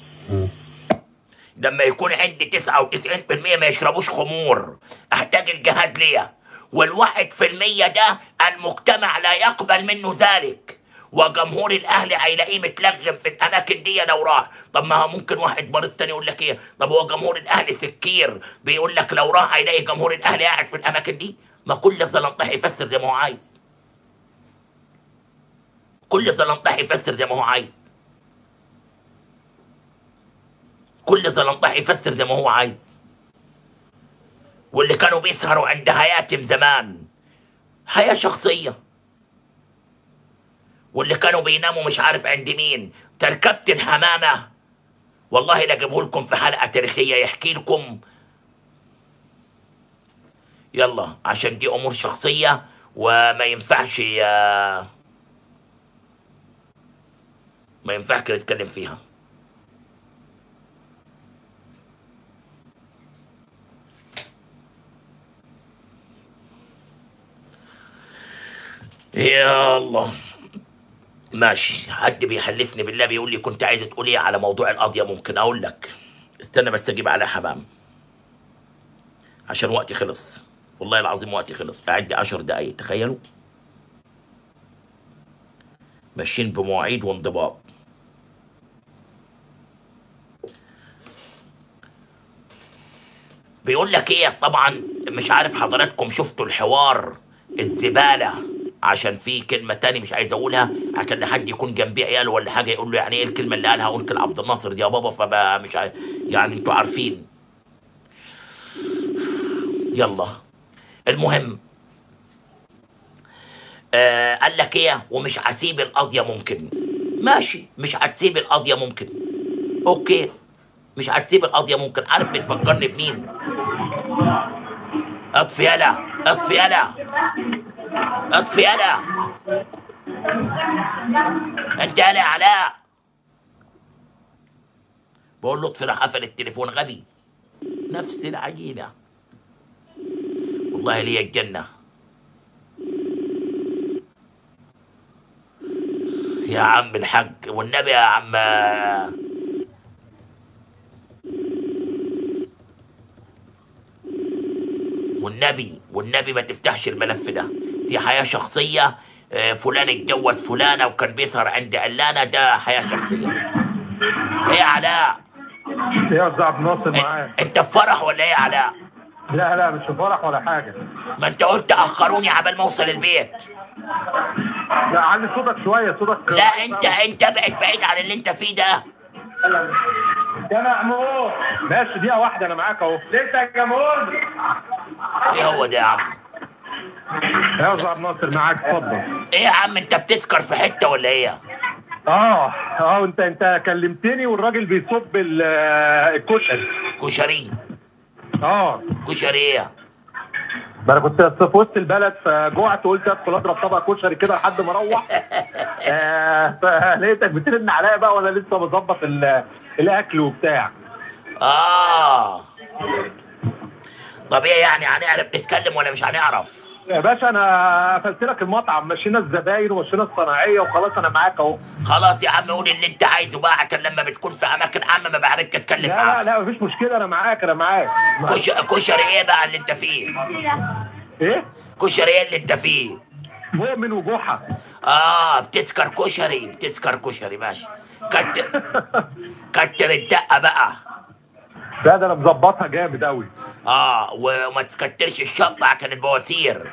لما يكون عندي 99% ما يشربوش خمور احتاج الجهاز ليه والواحد في المية ده المجتمع لا يقبل منه ذلك وجمهور الاهلي هيلاقيه متلغم في الاماكن دي لو راح طب ما هو ممكن واحد مريض تاني يقول لك ايه طب هو جمهور الاهلي سكير بيقول لك لو راح هيلاقي جمهور الاهلي قاعد في الاماكن دي ما كل زلنطه يفسر زي ما هو عايز كل زلنطح يفسر زي ما هو عايز كل زلنطح يفسر زي ما هو عايز واللي كانوا بيسهروا عند هياتم زمان حياة شخصية واللي كانوا بيناموا مش عارف عند مين تركبت حمامة والله لاجيبه لكم في حلقة تاريخية يحكي لكم يلا عشان دي امور شخصية وما ينفعش آه، ما ينفعش كده نتكلم فيها يا الله ماشي حد بيحلفني بالله بيقول لي كنت عايز تقول ايه على موضوع القضية ممكن اقول لك استنى بس اجيب على حمام عشان وقتي خلص والله العظيم وقتي خلص قاعد لي 10 دقايق تخيلوا ماشيين بمواعيد وانضباط بيقول لك ايه طبعا مش عارف حضراتكم شفتوا الحوار الزبالة عشان في كلمة تاني مش عايز اقولها عشان حد يكون جنبي عياله ولا حاجة يقول له يعني ايه الكلمة اللي قالها قلت لعبد الناصر دي يا بابا فبقى مش عارف يعني انتوا عارفين يلا المهم آه قال لك ايه ومش هسيب القضيه ممكن ماشي مش هتسيب القضيه ممكن اوكي مش هتسيب القضيه ممكن عارف بتفكرني بمين اطفي يلا اطفي يلا اطفي يلا انت يلا يا علاء بقول له اطفي راح قفل التليفون غبي نفس العجينه والله لي الجنة يا عم الحاج والنبي يا عم والنبي والنبي ما تفتحش الملف ده دي حياة شخصية آه، فلان اتجوز فلانة وكان بيسهر عند علانة ده حياة شخصية ايه يا علاء ايه يا استاذ عبد الناصر معاك انت في فرح ولا ايه يا علاء لا لا مش في فرح ولا حاجه ما انت قلت اخروني عبال ما اوصل البيت لا علي صوتك شويه صوتك لا انت انت ابعد بعيد عن اللي انت فيه ده يا محمود ماشي دقيقه واحده انا معاك اهو لسه يا جمهور ايه هو ده يا عم يا استاذ عبد الناصر معاك اتفضل ايه يا عم انت بتسكر في حته ولا ايه اه اه انت انت كلمتني والراجل بيصب ال- آه، الكشري كشري اه كشري ايه ما انا كنت في وسط البلد فجوعت قلت ادخل اضرب طبق كشري كده لحد ما اروح آه فلقيتك بترن عليا بقى وانا لسه بظبط ال- الاكل وبتاع اه طب ايه يعني هنعرف نتكلم ولا مش هنعرف يا باشا انا قفلت لك المطعم مشينا الزباين ومشينا الصناعيه وخلاص انا معاك اهو خلاص يا عم قول اللي انت عايزه بقى عشان لما بتكون في اماكن عامه ما بعرفش اتكلم لا لا معاك لا مفيش مشكله انا معاك انا معاك كش... كشري ايه بقى اللي انت فيه ايه كشري ايه اللي انت فيه مؤمن وجحا اه بتسكر كشري بتسكر كشري ماشي كتر كتر الدقه بقى لا ده انا مظبطها جامد قوي اه وما تكترش الشطه عشان البواسير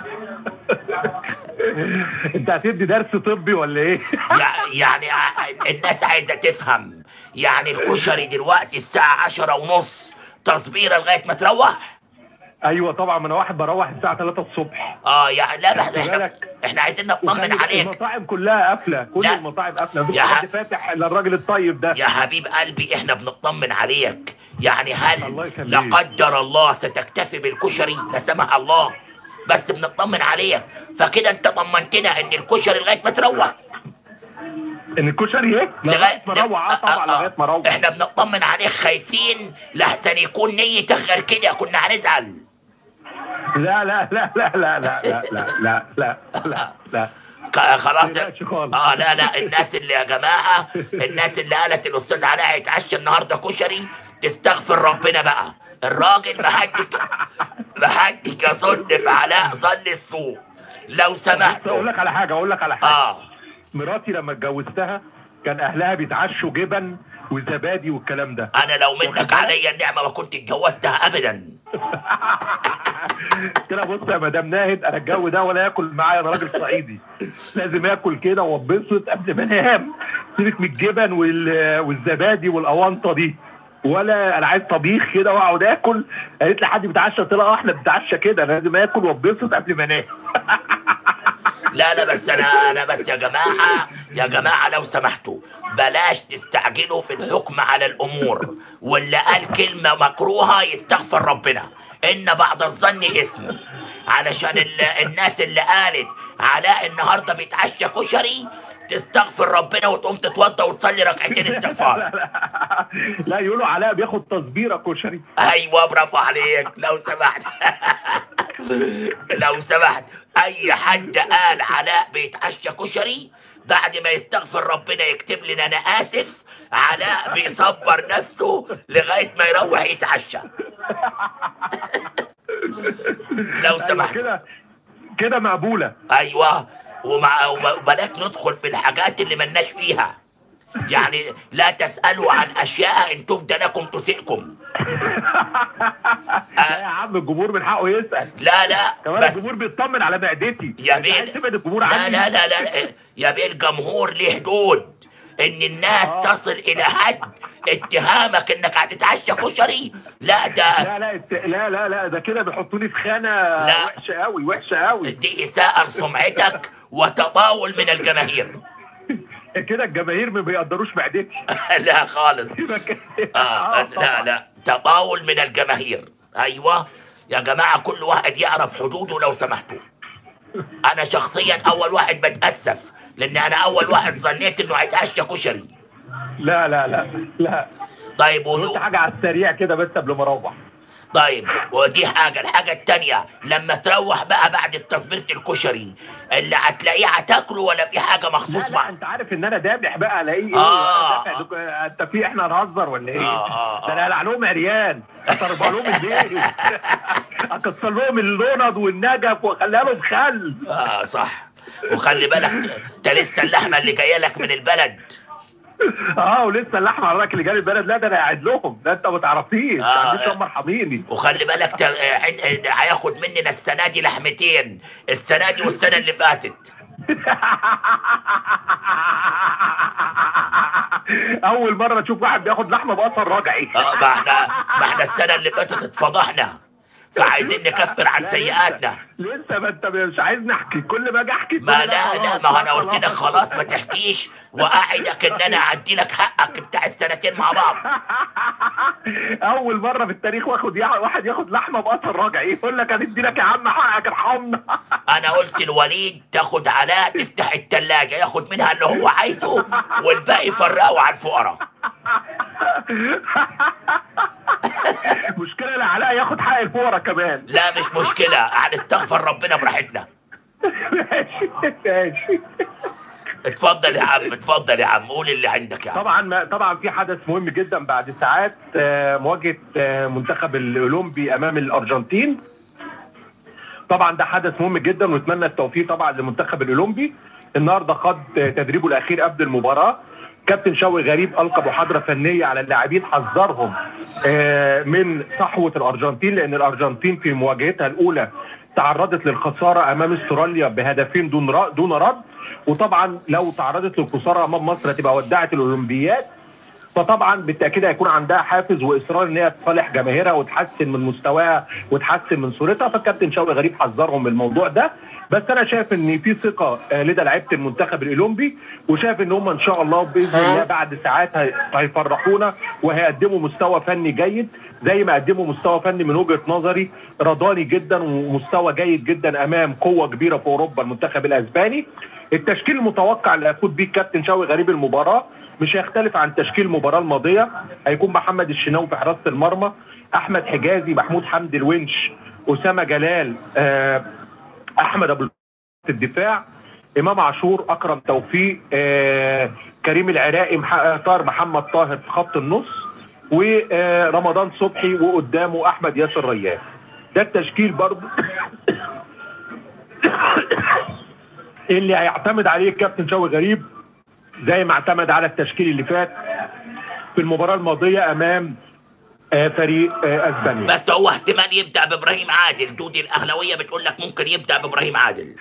انت هتدي درس طبي ولا ايه يع- يعني ع- الناس عايزه تفهم يعني الكشري دلوقتي الساعه عشرة ونص تصبيره لغايه ما تروح ايوه طبعا ما انا واحد بروح الساعه 3 الصبح اه يعني لا بس خلي احنا بالك. احنا عايزين نطمن وخلي بالك عليك المطاعم كلها قافله كل لا. المطاعم قافله مفيش يا حد ح- فاتح الا الراجل الطيب ده يا حبيب قلبي احنا بنطمن عليك يعني هل الله يخليك. لا قدر الله ستكتفي بالكشري لا سمح الله بس بنطمن عليك فكده انت طمنتنا ان الكشري لغايه ما تروح ان الكشري ايه لغايه ما اروح اه طبعا آه، آه. لغايه ما اروح احنا بنطمن عليك خايفين لحسن يكون نيتك غير كده كنا هنزعل لا لا لا لا لا لا لا لا لا لا لا لا ك- خلاص ما تقلقش خالص. اه لا لا الناس اللي يا جماعه الناس اللي قالت الاستاذ علاء هيتعشى النهارده كشري تستغفر ربنا بقى الراجل محدك محدك يظن في علاء ظن السوء لو اقول سمحتوا لك على حاجه اقول لك على حاجه اه مراتي لما اتجوزتها كان اهلها بيتعشوا جبن وزبادي والكلام ده انا لو واخد منك بالك؟ عليا النعمه ما كنت اتجوزتها ابدا قلت لها بص يا مدام ناهد انا الجو ده ولا ياكل معايا انا راجل صعيدي لازم اكل كده واتبسط قبل ما انام سيبك من الجبن وال- والزبادي والاونطه دي ولا انا عايز طبيخ كده واقعد اكل قالت لي حد بيتعشى قلت لها اه احنا بنتعشى كده أنا لازم اكل واتبسط قبل ما انام لا لا بس انا انا بس يا جماعه يا جماعه لو سمحتوا بلاش تستعجلوا في الحكم على الامور واللي قال كلمه مكروهه يستغفر ربنا ان بعد الظن اسم علشان ال- الناس اللي قالت علاء النهارده بيتعشى كشري تستغفر ربنا وتقوم تتوضى وتصلي ركعتين استغفار لا يقولوا علاء بياخد تصبيره كشري ايوه برافو عليك لو سمحت لو سمحت اي حد قال علاء بيتعشى كشري بعد ما يستغفر ربنا يكتب لنا انا اسف علاء بيصبر نفسه لغايه ما يروح يتعشى لو أيوة سمحت كده كده مقبوله ايوه ومع وبلاش ندخل في الحاجات اللي ملناش فيها يعني لا تسالوا عن اشياء ان تبد لكم تسئكم لا يا عم الجمهور من حقه يسال لا لا كمان بس الجمهور بيطمن على معدتي يا أنت عايز بيه تبعد الجمهور لا عني لا لا لا يا بيه الجمهور ليه حدود ان الناس آه. تصل الى حد اتهامك انك هتتعشى كشري لا ده لا لا الت- لا لا لا ده كده بيحطوني في خانه لا. وحشه قوي وحشه قوي دي اساءة لسمعتك وتطاول من الجماهير كده الجماهير ما بيقدروش معدتي لا خالص يبقى كده- آه لا طبعاً. لا تطاول من الجماهير ايوه يا جماعه كل واحد يعرف حدوده لو سمحتوا انا شخصيا اول واحد بتاسف لان انا اول واحد ظنيت انه هيتعشى كشري لا لا لا لا طيب قلت وذو حاجه على السريع كده بس قبل ما اروح طيب ودي حاجة الحاجة التانية لما تروح بقى بعد تصبيرة الكشري اللي هتلاقيه هتاكله ولا في حاجة لا مخصوص لا مع انت عارف ان انا دابح بقى الاقيه ايه آه. وأنا دافع دك- انت في احنا هنهزر ولا ايه؟ آه، آه، ده انا هلع لهم عريان اطربع لهم البيت اكسر لهم اللوند والنجف واخليها لهم خل اه صح وخلي بالك ده لسه اللحمة اللي جاية لك من البلد اه ولسه اللحمه على الراجل اللي جالي البلد لا ده انا قاعد لهم ده انت ما تعرفيش آه. ما عنديش هم مرحميني وخلي بالك ت- آه، عن- آه، هياخد مننا السنة دي لحمتين السنة دي والسنة اللي فاتت اول مره اشوف واحد بياخد لحمه باثر رجعي اه ما احنا ما احنا السنة اللي فاتت اتفضحنا فعايزين نكفر عن لا، سيئاتنا لسه لسه ما انت مش عايز نحكي كل ما اجي احكي ما تقول لا لا خلاص، ما هو انا قلت لك خلاص. خلاص ما تحكيش واعدك ان انا اعدي لك حقك بتاع السنتين مع بعض اول مره في التاريخ واخد يا- واحد ياخد لحمه باثر رجعي يقول لك هندي لك يا عم حقك ارحمنا انا قلت الوليد تاخد علاء تفتح التلاجة ياخد منها اللي هو عايزه والباقي يفرقه على الفقراء مشكله لا علاء ياخد حق الفورة كمان لا مش مشكلة هنستغفر ربنا براحتنا ماشي ماشي اتفضل يا عم اتفضل يا عم قول اللي عندك يا عم طبعا ما طبعا في حدث مهم جدا بعد ساعات آه، مواجهه آه، منتخب الاولمبي امام الارجنتين طبعا ده حدث مهم جدا ونتمنى التوفيق طبعا للمنتخب الاولمبي النهارده خد آه، تدريبه الاخير قبل المباراه كابتن شوقي غريب القى محاضره فنيه على اللاعبين حذرهم آه، من صحوه الارجنتين لان الارجنتين في مواجهتها الاولى تعرضت للخساره امام استراليا بهدفين دون ر- دون رد وطبعا لو تعرضت للخساره امام مصر هتبقى ودعت الاولمبياد فطبعا بالتاكيد هيكون عندها حافز واصرار ان هي تصالح جماهيرها وتحسن من مستواها وتحسن من صورتها فالكابتن شوقي غريب حذرهم من الموضوع ده بس انا شايف ان في ثقه آه، لدى لعيبه المنتخب الاولمبي وشايف ان هم ان شاء الله باذن الله بعد ساعات هي- هيفرحونا وهيقدموا مستوى فني جيد زي ما قدموا مستوى فني من وجهه نظري رضاني جدا ومستوى جيد جدا امام قوه كبيره في اوروبا المنتخب الاسباني التشكيل المتوقع اللي هيفوت بيه الكابتن شوقي غريب المباراه مش هيختلف عن تشكيل المباراه الماضيه هيكون محمد الشناوي في حراسه المرمى احمد حجازي محمود حمدي الونش اسامه جلال آه، احمد ابو في الدفاع امام عاشور اكرم توفيق آه، كريم العراقي مح- آه، طاهر محمد طاهر في خط النص ورمضان صبحي وقدامه احمد ياسر ريان ده التشكيل برضه اللي هيعتمد عليه الكابتن شوقي غريب زي ما اعتمد على التشكيل اللي فات في المباراه الماضيه امام آه، فريق آه، اسبانيا بس هو احتمال يبدا بابراهيم عادل دودي الاهلاويه بتقول لك ممكن يبدا بابراهيم عادل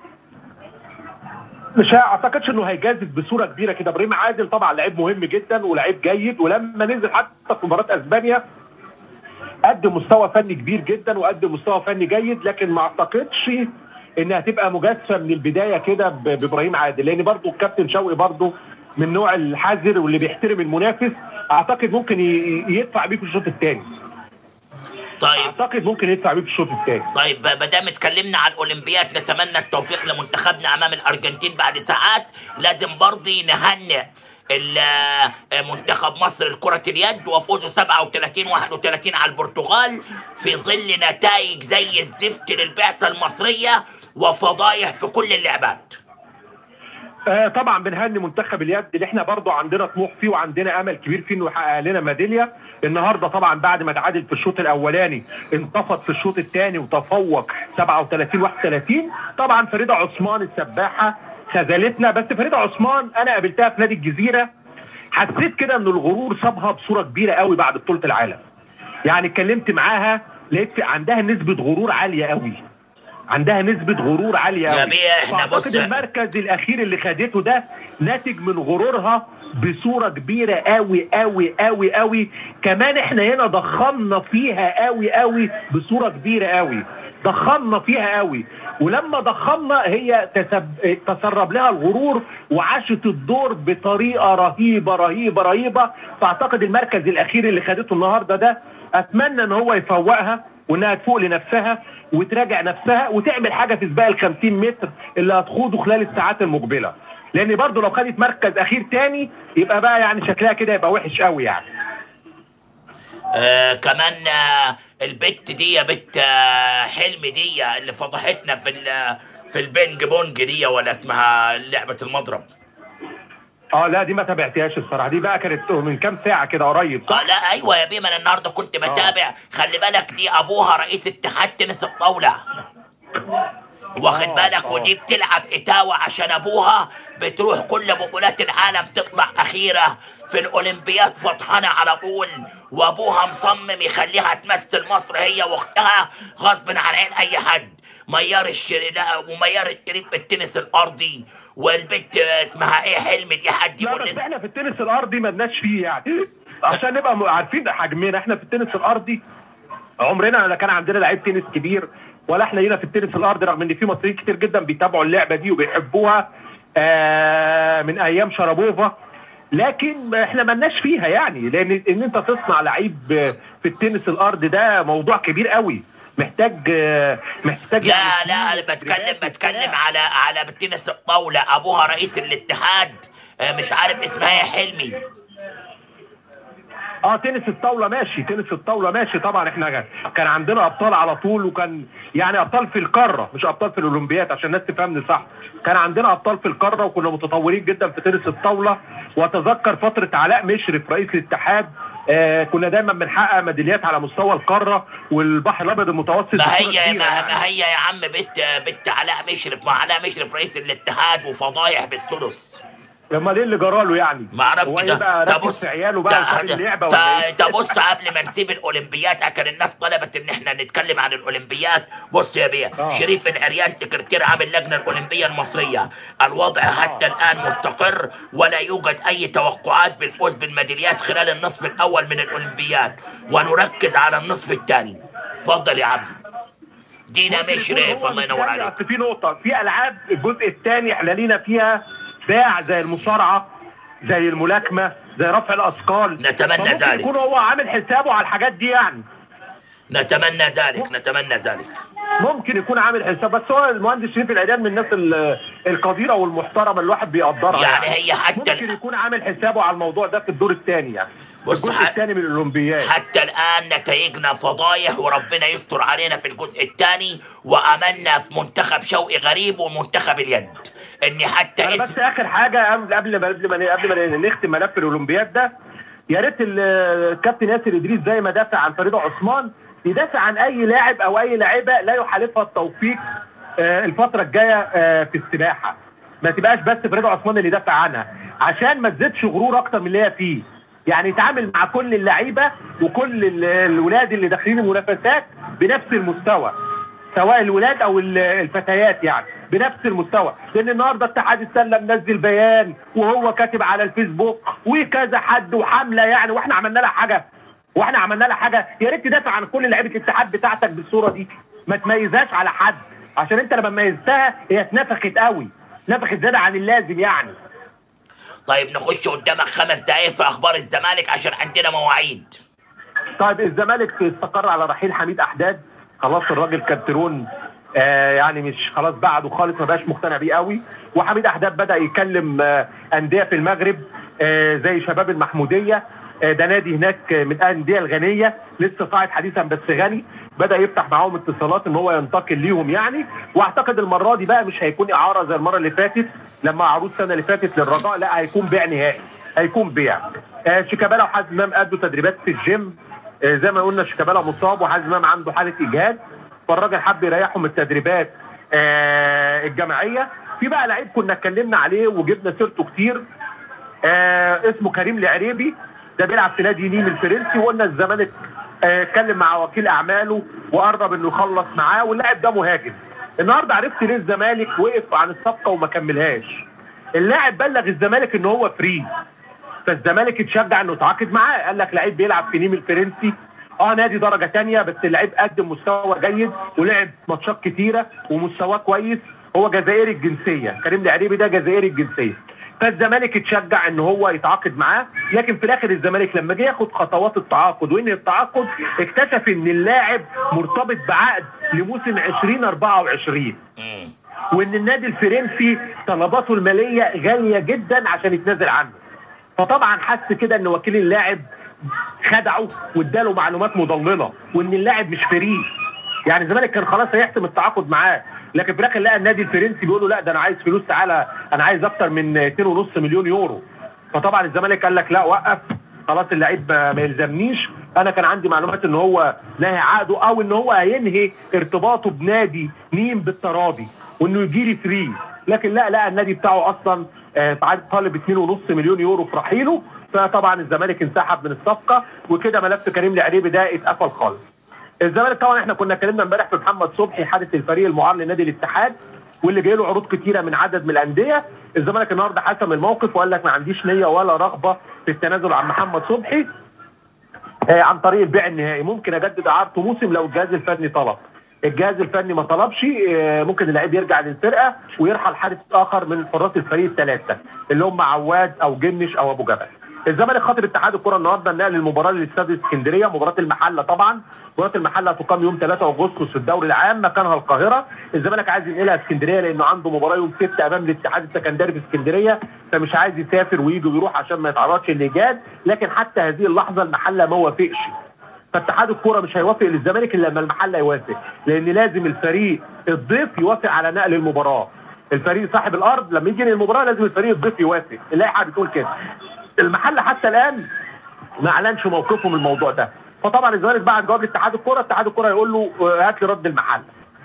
مش اعتقدش انه هيجازف بصوره كبيره كده ابراهيم عادل طبعا لعيب مهم جدا ولعيب جيد ولما نزل حتى في مباراه اسبانيا قدم مستوى فني كبير جدا وقدم مستوى فني جيد لكن ما اعتقدش انها هتبقى مجازفه من البدايه كده ب- بابراهيم عادل لان برضو الكابتن شوقي برضو من نوع الحذر واللي بيحترم المنافس اعتقد ممكن ي- يدفع بيه في الشوط الثاني طيب اعتقد ممكن يدفع بيه في الشوط الثاني طيب ما دام اتكلمنا عن الاولمبياد نتمنى التوفيق لمنتخبنا امام الارجنتين بعد ساعات لازم برضه نهنئ ال- منتخب مصر لكرة اليد وفوزه 37 31 على البرتغال في ظل نتائج زي الزفت للبعثة المصرية وفضايح في كل اللعبات آه طبعا بنهني منتخب اليد اللي احنا برضو عندنا طموح فيه وعندنا امل كبير فيه انه يحقق لنا ميداليه النهارده طبعا بعد ما تعادل في الشوط الاولاني انتفض في الشوط الثاني وتفوق 37 31 طبعا فريده عثمان السباحه خذلتنا بس فريده عثمان انا قابلتها في نادي الجزيره حسيت كده ان الغرور صابها بصوره كبيره قوي بعد بطوله العالم يعني اتكلمت معاها لقيت في- عندها نسبه غرور عاليه قوي عندها نسبة غرور عالية يا قوي بيه، إحنا فأعتقد بص- المركز الأخير اللي خدته ده ناتج من غرورها بصورة كبيرة قوي قوي قوي قوي كمان احنا هنا ضخمنا فيها قوي قوي بصورة كبيرة قوي ضخمنا فيها قوي ولما ضخمنا هي تسب... تسرب لها الغرور وعاشت الدور بطريقة رهيبة رهيبة رهيبة فأعتقد المركز الأخير اللي خدته النهاردة ده أتمنى إن هو يفوقها وانها تفوق لنفسها وتراجع نفسها وتعمل حاجه في سباق ال 50 متر اللي هتخوضه خلال الساعات المقبله لان برضو لو خدت مركز اخير تاني يبقى بقى يعني شكلها كده يبقى وحش قوي يعني آه كمان آه البت دي يا بت آه حلم دي اللي فضحتنا في ال- في البنج بونج دي ولا اسمها لعبة المضرب اه لا دي ما تابعتهاش الصراحه دي بقى كانت من كام ساعه كده قريب اه لا ايوه يا بيه ما انا النهارده كنت بتابع خلي بالك دي ابوها رئيس اتحاد تنس الطاوله واخد آه، بالك آه. ودي بتلعب اتاوة عشان ابوها بتروح كل بطولات العالم تطلع اخيره في الاولمبياد فطحانه على طول وابوها مصمم يخليها تمثل مصر هي واختها غصب عن عين اي حد ميار الشري لا وميار الشريف في التنس الارضي والبنت اسمها ايه حلم دي حد لا يقول بس لنا احنا في التنس الارضي ما لناش فيه يعني عشان نبقى م- عارفين حجمنا احنا في التنس الارضي عمرنا لا كان عندنا لعيب تنس كبير ولا احنا هنا في التنس الارضي رغم ان في مصريين كتير جدا بيتابعوا اللعبه دي وبيحبوها آه من ايام شربوفا لكن احنا ملناش فيها يعني لان ان انت تصنع لعيب في التنس الارضي ده موضوع كبير قوي محتاج آه، محتاج لا يعني لا انا تدريبات بتكلم وبتاع. بتكلم على على تنس الطاوله ابوها رئيس الاتحاد آه، مش عارف اسمها ايه حلمي اه تنس الطاوله ماشي تنس الطاوله ماشي طبعا احنا كان عندنا ابطال على طول وكان يعني ابطال في القاره مش ابطال في الاولمبياد عشان الناس تفهمني صح كان عندنا ابطال في القاره وكنا متطورين جدا في تنس الطاوله واتذكر فتره علاء مشرف رئيس الاتحاد آه كنا دايما بنحقق ميداليات على مستوى القاره والبحر الابيض المتوسط ما بصورة هي كبيرة ما, يعني. ما هي يا عم بنت بنت علاء مشرف ما علاء مشرف رئيس الاتحاد وفضايح بالثلث امال ايه اللي جراله يعني؟ ما اعرفش هو ده ايه بقى ده ركز بص في عياله بقى وساب ده- اللعبه ولا ايه؟ ده ده بص قبل ما نسيب الاولمبياد كان الناس طلبت ان احنا نتكلم عن الاولمبياد بص يا بيه آه. شريف العريان سكرتير عام اللجنه الاولمبيه المصريه الوضع حتى الان مستقر ولا يوجد اي توقعات بالفوز بالميداليات خلال النصف الاول من الاولمبياد ونركز على النصف الثاني اتفضل يا عم دينا ممكن يكون مشرف هو الله ينور بالتالي عليك أصل في نقطة في ألعاب الجزء الثاني احنا لينا فيها باع زي المصارعة زي الملاكمة زي رفع الأثقال نتمنى فممكن ذلك. يكون هو عامل حسابه على الحاجات دي يعني نتمنى ذلك نتمنى ذلك ممكن يكون عامل حساب بس هو المهندس شريف العيدان من الناس ال- القديرة والمحترمة اللي الواحد بيقدرها يعني هي حتى ممكن يكون عامل حسابه على الموضوع ده في الدور الثاني يعني بص الجزء ح- الثاني من الأولمبياد حتى الآن نتائجنا فضايح وربنا يستر علينا في الجزء الثاني وأملنا في منتخب شوقي غريب ومنتخب اليد إني حتى انا اسم بس اخر حاجه قبل قبل ما قبل ما قبل ما نختم ملف الاولمبياد ده يا ريت ال- الكابتن ياسر ادريس زي ما دافع عن فريده عثمان يدافع عن اي لاعب او اي لاعبه لا يحالفها التوفيق آه، الفتره الجايه آه، في السباحه ما تبقاش بس فريده عثمان اللي يدافع عنها عشان ما تزيدش غرور اكتر من اللي هي فيه يعني يتعامل مع كل اللعيبه وكل ال- الولاد اللي داخلين المنافسات بنفس المستوى سواء الولاد او ال- الفتيات يعني بنفس المستوى لان النهارده اتحاد السله منزل بيان وهو كاتب على الفيسبوك وكذا حد وحمله يعني واحنا عملنا لها حاجه واحنا عملنا لها حاجه يا ريت تدافع عن كل لعيبه الاتحاد بتاعتك بالصوره دي ما تميزهاش على حد عشان انت لما ميزتها هي اتنفخت قوي نفخت زياده عن اللازم يعني طيب نخش قدامك خمس دقايق في اخبار الزمالك عشان عندنا مواعيد طيب الزمالك استقر على رحيل حميد احداد خلاص الراجل كابترون آه يعني مش خلاص بعده خالص ما بقاش مقتنع بيه قوي وحميد احداد بدا يكلم آه انديه في المغرب آه زي شباب المحموديه آه ده نادي هناك من الانديه الغنيه لسه صاعد حديثا بس غني بدا يفتح معاهم اتصالات ان هو ينتقل ليهم يعني واعتقد المره دي بقى مش هيكون اعاره زي المره اللي فاتت لما عروض السنه اللي فاتت للرجاء لا هيكون بيع نهائي هيكون بيع آه شيكابالا وحازم امام ادوا تدريبات في الجيم آه زي ما قلنا شيكابالا مصاب وحازم امام عنده حاله اجهاد فالراجل حب يريحهم من التدريبات آه الجماعيه في بقى لعيب كنا اتكلمنا عليه وجبنا سيرته كتير آه اسمه كريم العريبي ده بيلعب في نادي نيم الفرنسي وقلنا الزمالك آه، اتكلم مع وكيل اعماله وقرب انه يخلص معاه واللاعب ده مهاجم النهارده عرفت ليه الزمالك وقف عن الصفقه وما كملهاش اللاعب بلغ الزمالك ان هو فري فالزمالك اتشجع انه يتعاقد معاه قال لك لعيب بيلعب في نيم الفرنسي اه نادي درجه تانية بس اللعيب قدم مستوى جيد ولعب ماتشات كتيره ومستواه كويس هو جزائري الجنسيه كريم العريبي ده جزائري الجنسيه فالزمالك اتشجع ان هو يتعاقد معاه لكن في الاخر الزمالك لما جه ياخد خطوات التعاقد وان التعاقد اكتشف ان اللاعب مرتبط بعقد لموسم 2024 مم. وان النادي الفرنسي طلباته الماليه غاليه جدا عشان يتنازل عنه فطبعا حس كده ان وكيل اللاعب خدعه واداله معلومات مضلله وان اللاعب مش فري يعني الزمالك كان خلاص هيحسم التعاقد معاه لكن في الاخر لقى النادي الفرنسي بيقول له لا ده انا عايز فلوس تعالى انا عايز اكتر من 2.5 مليون يورو فطبعا الزمالك قال لك لا وقف خلاص اللعيب ما ما يلزمنيش انا كان عندي معلومات ان هو نهي عقده او ان هو هينهي ارتباطه بنادي نيم بالتراضي وانه يجي لي فري لكن لا لا النادي بتاعه اصلا آه، طالب 2.5 مليون يورو في رحيله فطبعا الزمالك انسحب من الصفقه وكده ملف كريم العريبي ده اتقفل خالص الزمالك طبعا احنا كنا اتكلمنا امبارح في محمد صبحي حادث الفريق المعار لنادي الاتحاد واللي جاي له عروض كتيره من عدد من الانديه الزمالك النهارده حسم الموقف وقال لك ما عنديش نيه ولا رغبه في التنازل عن محمد صبحي آه، عن طريق البيع النهائي ممكن اجدد اعارته موسم لو الجهاز الفني طلب الجهاز الفني ما طلبش آه، ممكن اللاعب يرجع للفرقه ويرحل حارس اخر من حراس الفريق الثلاثه اللي هم عواد او جنش او ابو جبل الزمالك خاطر اتحاد الكره النهارده نقل المباراه للاستاد اسكندريه مباراه المحله طبعا مباراه المحله هتقام يوم 3 اغسطس في الدوري العام مكانها القاهره الزمالك عايز ينقلها اسكندريه لانه عنده مباراه يوم 6 امام الاتحاد السكندري في اسكندريه فمش عايز يسافر ويجي ويروح عشان ما يتعرضش للايجاد لكن حتى هذه اللحظه المحله ما وافقش فاتحاد الكوره مش هيوافق للزمالك الا لما المحله يوافق لان لازم الفريق الضيف يوافق على نقل المباراه الفريق صاحب الارض لما يجي المباراه لازم الفريق الضيف يوافق اللائحه بتقول كده المحل حتى الان ما اعلنش موقفه من الموضوع ده فطبعا الزمالك بعد جواب لاتحاد الكوره اتحاد الكوره يقول له آه، هات لي رد المحل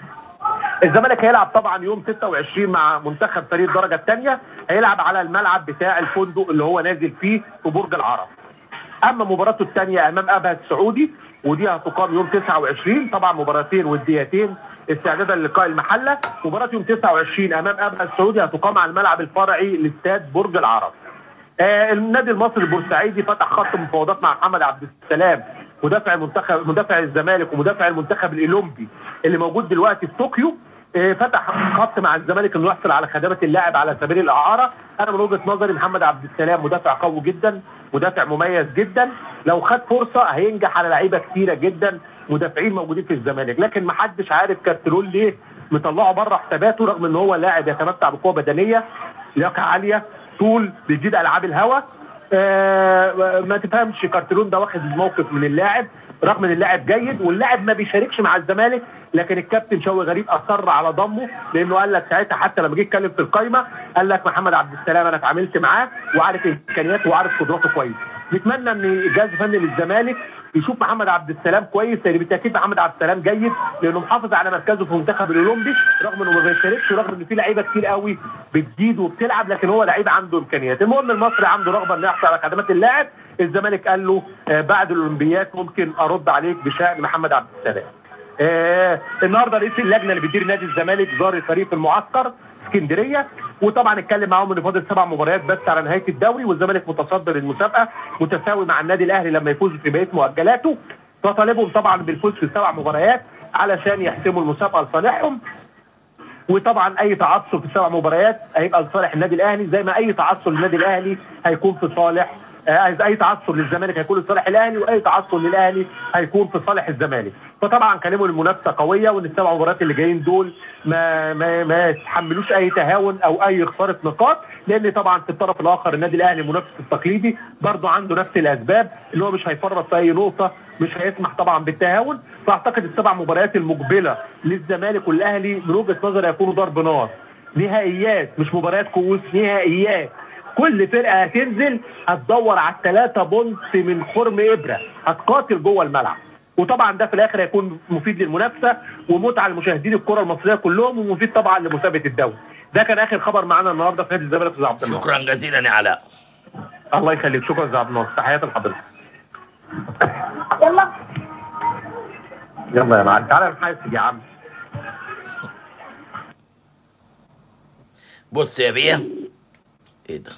الزمالك هيلعب طبعا يوم 26 مع منتخب فريق الدرجه الثانيه هيلعب على الملعب بتاع الفندق اللي هو نازل فيه في برج العرب اما مباراته الثانيه امام ابها السعودي ودي هتقام يوم 29 طبعا مباراتين وديتين استعدادا للقاء المحله مباراه يوم 29 امام ابها السعودي هتقام على الملعب الفرعي لاستاد برج العرب آه النادي المصري البورسعيدي فتح خط مفاوضات مع محمد عبد السلام مدافع المنتخب مدافع الزمالك ومدافع المنتخب الاولمبي اللي موجود دلوقتي في طوكيو آه، فتح خط مع الزمالك انه يحصل على خدمات اللاعب على سبيل الاعاره انا من وجهه نظري محمد عبد السلام مدافع قوي جدا مدافع مميز جدا لو خد فرصه هينجح على لعيبه كتيره جدا مدافعين موجودين في الزمالك لكن ما حدش عارف كارترول ليه مطلعه بره حساباته رغم ان هو لاعب يتمتع بقوه بدنيه لياقه عاليه طول بيجيد العاب الهوا آه ما تفهمش كارترون ده واخد الموقف من اللاعب رغم ان اللاعب جيد واللاعب ما بيشاركش مع الزمالك لكن الكابتن شوقي غريب اصر على ضمه لانه قال لك ساعتها حتى لما جه يتكلم في القايمه قال لك محمد عبد السلام انا اتعاملت معاه وعارف امكانياته وعارف قدراته كويس نتمنى ان الجهاز الفني للزمالك يشوف محمد عبد السلام كويس لان بالتاكيد محمد عبد السلام جيد لانه محافظ على مركزه في المنتخب الاولمبي رغم انه ما بيشاركش ورغم ان في لعيبه كتير قوي بتزيد وبتلعب لكن هو لعيب عنده امكانيات المهم المصري عنده رغبه انه يحصل على خدمات اللاعب الزمالك قال له آه، بعد الاولمبياد ممكن ارد عليك بشان محمد عبد السلام آه النهارده رئيس اللجنه اللي بيدير نادي الزمالك زار الفريق في المعسكر اسكندريه وطبعا اتكلم معاهم ان فاضل سبع مباريات بس على نهايه الدوري والزمالك متصدر المسابقه متساوي مع النادي الاهلي لما يفوز في بقيه مؤجلاته فطالبهم طبعا بالفوز في السبع مباريات علشان يحسموا المسابقه لصالحهم وطبعا اي تعثر في السبع مباريات هيبقى لصالح النادي الاهلي زي ما اي تعثر للنادي الاهلي هيكون في صالح آه، اي تعثر للزمالك هيكون لصالح الاهلي واي تعثر للاهلي هيكون في صالح الزمالك فطبعا كلموا المنافسه قويه وان السبع مباريات اللي جايين دول ما ما ما يتحملوش اي تهاون او اي خساره نقاط لان طبعا في الطرف الاخر النادي الاهلي المنافس التقليدي برضه عنده نفس الاسباب اللي هو مش هيفرط في اي نقطه مش هيسمح طبعا بالتهاون فاعتقد السبع مباريات المقبله للزمالك والاهلي من وجهه نظري هيكونوا ضرب نار نهائيات مش مباريات كؤوس نهائيات كل فرقه هتنزل هتدور على الثلاثه بونت من خرم ابره هتقاتل جوه الملعب وطبعا ده في الاخر هيكون مفيد للمنافسه ومتعه لمشاهدين الكره المصريه كلهم ومفيد طبعا لمسابقه الدوري ده كان اخر خبر معانا النهارده في نادي الزمالك استاذ عبد الناصر شكرا جزيلا يا علاء الله يخليك شكرا استاذ عبد الناصر تحياتي لحضرتك يلا يلا يا معلم تعالى نحاسب يا عم بص يا بيه ايه ده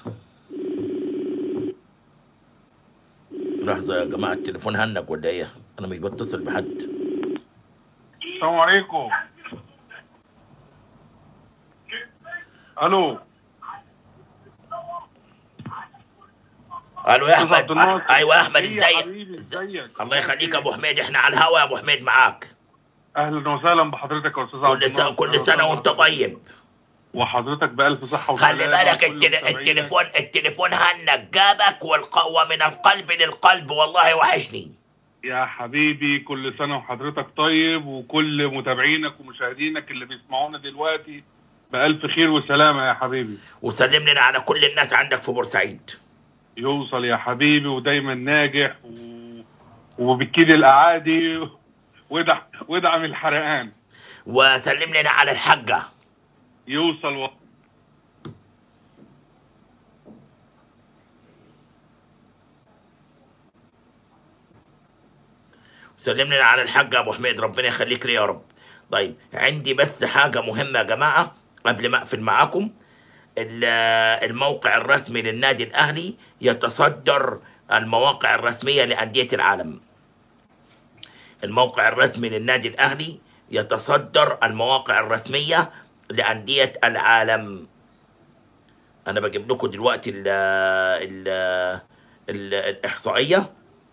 لحظة يا جماعة التليفون هنك ولا ايه؟ أنا مش بتصل بحد السلام عليكم الو ألو يا أستاذ أحمد عبد الناصر. أيوة يا أحمد إيه يا ازيك؟ حبيبي، إز- إزيك؟ الله يخليك يا أبو حميد إحنا على الهوا يا أبو حميد معاك اهلا وسهلا بحضرتك يا استاذ عبد كل سنة الناصر. كل سنة وأنت طيب وحضرتك بألف صحة خلي وسلامة بالك وكل التل... متابعينك. التليفون التليفون هنك جابك والق... ومن القلب للقلب والله وحشني يا حبيبي كل سنة وحضرتك طيب وكل متابعينك ومشاهدينك اللي بيسمعونا دلوقتي بألف خير وسلامة يا حبيبي وسلم لنا على كل الناس عندك في بورسعيد يوصل يا حبيبي ودايما ناجح و... وبكيد الأعادي وادعم وادعم الحرقان وسلم لنا على الحاجة يوصل و... سلم لنا على الحاج ابو حميد ربنا يخليك لي يا رب طيب عندي بس حاجه مهمه يا جماعه قبل ما اقفل معاكم ال- الموقع الرسمي للنادي الاهلي يتصدر المواقع الرسميه لانديه العالم الموقع الرسمي للنادي الاهلي يتصدر المواقع الرسميه لانديه العالم انا بجيب لكم دلوقتي ال ال ال الاحصائيه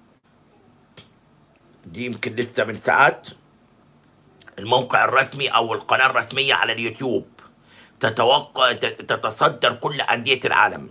دي يمكن لسه من ساعات الموقع الرسمي او القناه الرسميه على اليوتيوب تتوقع ت- تتصدر كل انديه العالم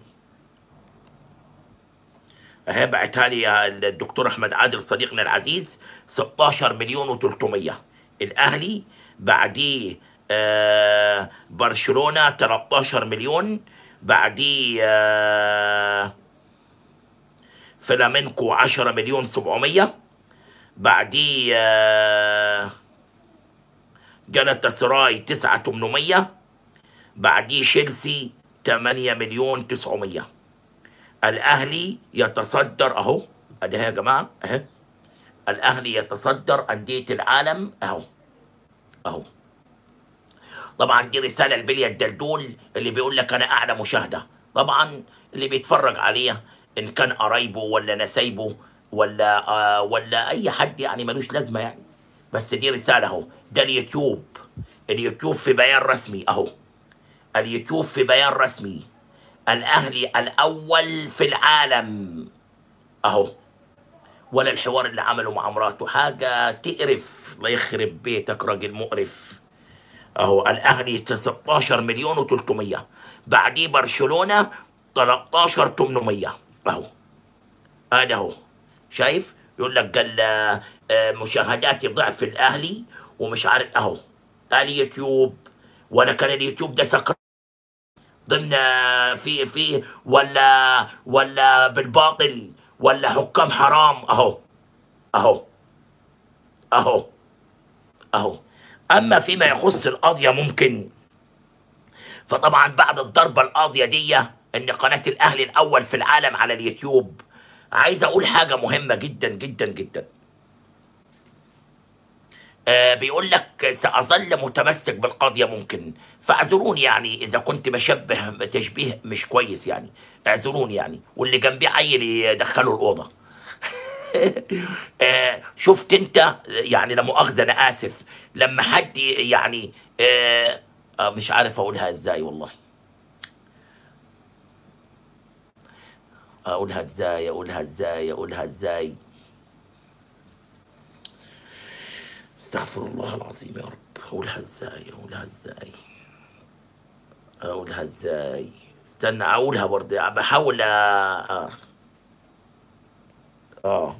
اهي بعتها لي يا الدكتور احمد عادل صديقنا العزيز 16 مليون و300 الاهلي بعديه آه برشلونه 13 مليون بعديه آه فلامينكو 10 مليون 700 بعديه آه، جالاتا سراي 9 800 بعديه تشيلسي 8 مليون 900 الاهلي يتصدر اهو ادي يا جماعه اهي الاهلي يتصدر انديه العالم اهو اهو طبعا دي رساله لبليا الدلدول اللي بيقول لك انا اعلى مشاهده طبعا اللي بيتفرج عليه ان كان قرايبه ولا نسايبه ولا آه ولا اي حد يعني ملوش لازمه يعني بس دي رساله اهو ده اليوتيوب اليوتيوب في بيان رسمي اهو اليوتيوب في بيان رسمي الاهلي الاول في العالم اهو ولا الحوار اللي عمله مع مراته حاجه تقرف الله يخرب بيتك راجل مقرف اهو الاهلي 16 مليون و300 بعديه برشلونه 13 800 اهو هذا هو شايف يقول لك قال آه، آه، مشاهداتي ضعف الاهلي ومش عارف اهو اليوتيوب ولا كان اليوتيوب ده سكر ضمن آه، في في ولا ولا بالباطل ولا حكام حرام اهو اهو اهو اهو اما فيما يخص القضيه ممكن فطبعا بعد الضربه القاضيه دي ان قناه الاهلي الاول في العالم على اليوتيوب عايز اقول حاجه مهمه جدا جدا جدا آه بيقول لك سأظل متمسك بالقضية ممكن فاعذروني يعني إذا كنت بشبه تشبيه مش كويس يعني اعذروني يعني واللي جنبي عيل يدخله الأوضة آه شفت أنت يعني لا مؤاخذة أنا آسف لما حد يعني آه آه مش عارف أقولها إزاي والله أقولها إزاي أقولها إزاي أقولها إزاي استغفر الله العظيم يا رب اقولها ازاي اقولها ازاي اقولها ازاي استنى اقولها برضه بحاول أ- اه اه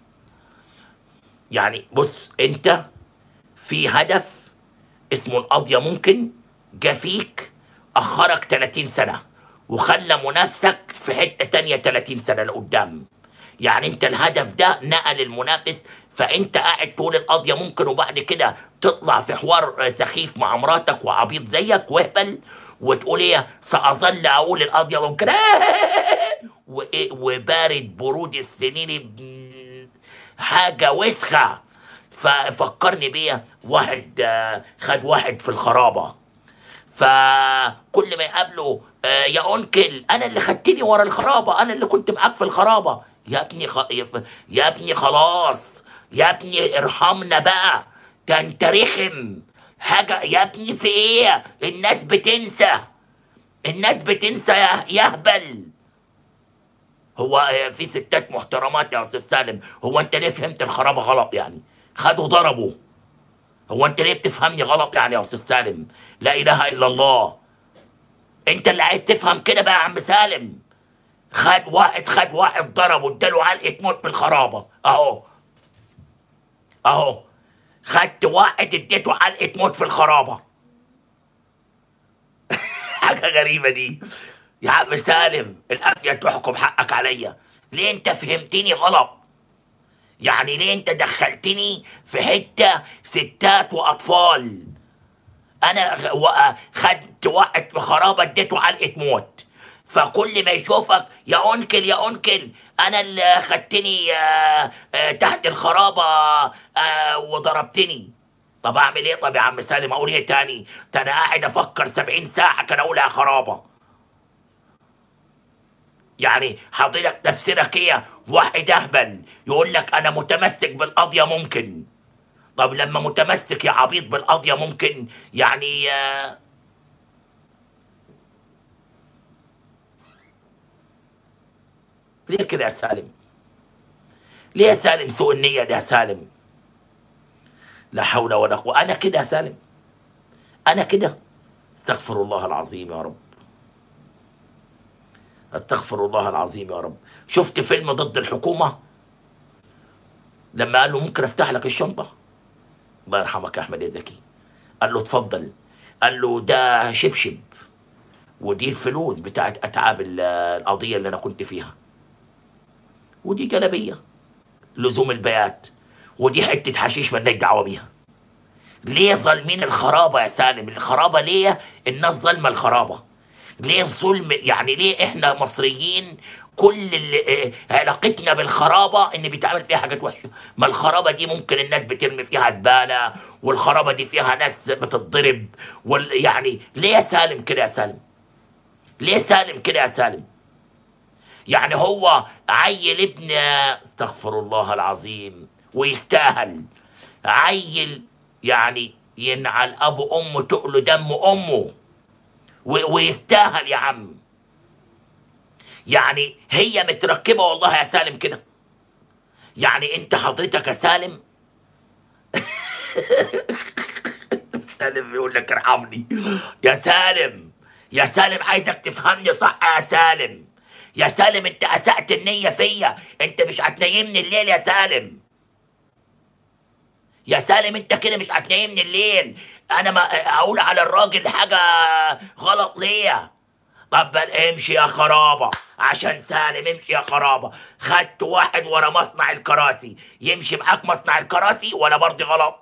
يعني بص انت في هدف اسمه القضية ممكن جا فيك اخرك 30 سنة وخلى منافسك في حتة تانية 30 سنة لقدام يعني انت الهدف ده نقل المنافس فانت قاعد تقول القضية ممكن وبعد كده تطلع في حوار سخيف مع مراتك وعبيط زيك وهبل وتقول ايه سأظل اقول القضية ممكن وإيه وبارد برود السنين ابن حاجة وسخة ففكرني بيا واحد آه، خد واحد في الخرابة فكل ما يقابله آه، يا انكل انا اللي خدتني ورا الخرابه انا اللي كنت معاك في الخرابه يا ابني خ... يا ف- يا ابني خلاص يا ابني ارحمنا بقى ده انت رخم حاجه يا ابني في ايه الناس بتنسى الناس بتنسى يا يهبل هو آه، في ستات محترمات يا استاذ سالم هو انت ليه فهمت الخرابه غلط يعني خدوا ضربوا هو انت ليه بتفهمني غلط يعني يا استاذ سالم لا اله الا الله انت اللي عايز تفهم كده بقى يا عم سالم خد واحد خد واحد ضربه اداله علقه موت في الخرابه اهو اهو خدت واحد اديته علقه موت في الخرابه حاجه غريبه دي يا عم سالم الافيه تحكم حقك عليا ليه انت فهمتني غلط يعني ليه انت دخلتني في حته ستات واطفال انا غ- و- خدت واحد في خرابه اديته علقه موت فكل ما يشوفك يا انكل يا انكل انا اللي خدتني آه، آه، تحت الخرابه آه، وضربتني طب اعمل ايه طب يا عم سالم اقول ايه تاني ده انا قاعد افكر سبعين ساعه كان اقولها خرابه يعني حضرتك تفسيرك ايه واحد اهبل يقول لك انا متمسك بالقضيه ممكن طب لما متمسك يا عبيط بالقضيه ممكن يعني آه، ليه كده يا سالم ليه يا سالم سوء النية ده يا سالم لا حول ولا قوة أنا كده يا سالم أنا كده استغفر الله العظيم يا رب استغفر الله العظيم يا رب شفت فيلم ضد الحكومة لما قال له ممكن افتح لك الشنطة الله يرحمك يا احمد يا زكي قال له اتفضل قال له ده شبشب ودي الفلوس بتاعت اتعاب ال- القضية اللي انا كنت فيها ودي جلبية لزوم البيات ودي حتة حشيش مالناش دعوة بيها ليه ظالمين الخرابة يا سالم الخرابة ليه الناس ظالمة الخرابة ليه الظلم يعني ليه احنا مصريين كل اللي اه، علاقتنا بالخرابة ان بيتعمل فيها حاجات وحشة ما الخرابة دي ممكن الناس بترمي فيها زبالة والخرابة دي فيها ناس بتتضرب وال يعني ليه يا سالم كده يا سالم ليه سالم كده يا سالم يعني هو عيل ابن استغفر الله العظيم ويستاهل عيل يعني ينعل ابو امه تقله دم امه و- ويستاهل يا عم يعني هي متركبه والله يا سالم كده يعني انت حضرتك يا سالم سالم بيقول لك ارحمني يا سالم يا سالم عايزك تفهمني صح يا سالم يا سالم انت اسأت النية فيا انت مش هتنيمني الليل يا سالم يا سالم انت كده مش هتنيمني الليل انا ما اقول على الراجل حاجة غلط ليه طب بل امشي يا خرابة عشان سالم امشي يا خرابة خدت واحد ورا مصنع الكراسي يمشي معاك مصنع الكراسي ولا برضه غلط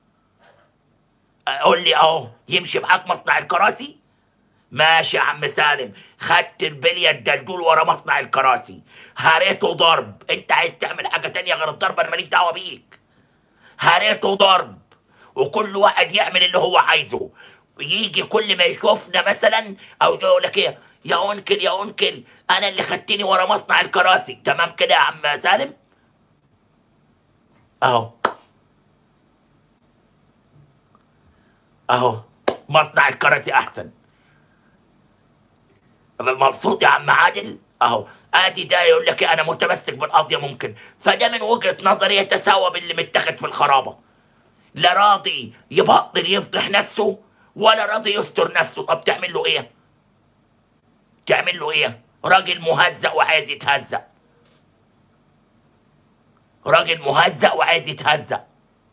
قول لي اهو يمشي معاك مصنع الكراسي ماشي يا عم سالم خدت البلية الدلدول ورا مصنع الكراسي هريته ضرب انت عايز تعمل حاجة تانية غير الضرب انا ماليش دعوة بيك هريته ضرب وكل واحد يعمل اللي هو عايزه يجي كل ما يشوفنا مثلا او يقول لك ايه يا انكل يا انكل انا اللي خدتني ورا مصنع الكراسي تمام كده يا عم سالم اهو اهو مصنع الكراسي احسن مبسوط يا عم عادل اهو ادي ده يقول لك إيه، انا متمسك بالقضيه ممكن فده من وجهه نظري يتساوى باللي متاخد في الخرابه لا راضي يبطل يفضح نفسه ولا راضي يستر نفسه طب تعمل له ايه تعمل له ايه راجل مهزأ وعايز يتهزأ راجل مهزأ وعايز يتهزأ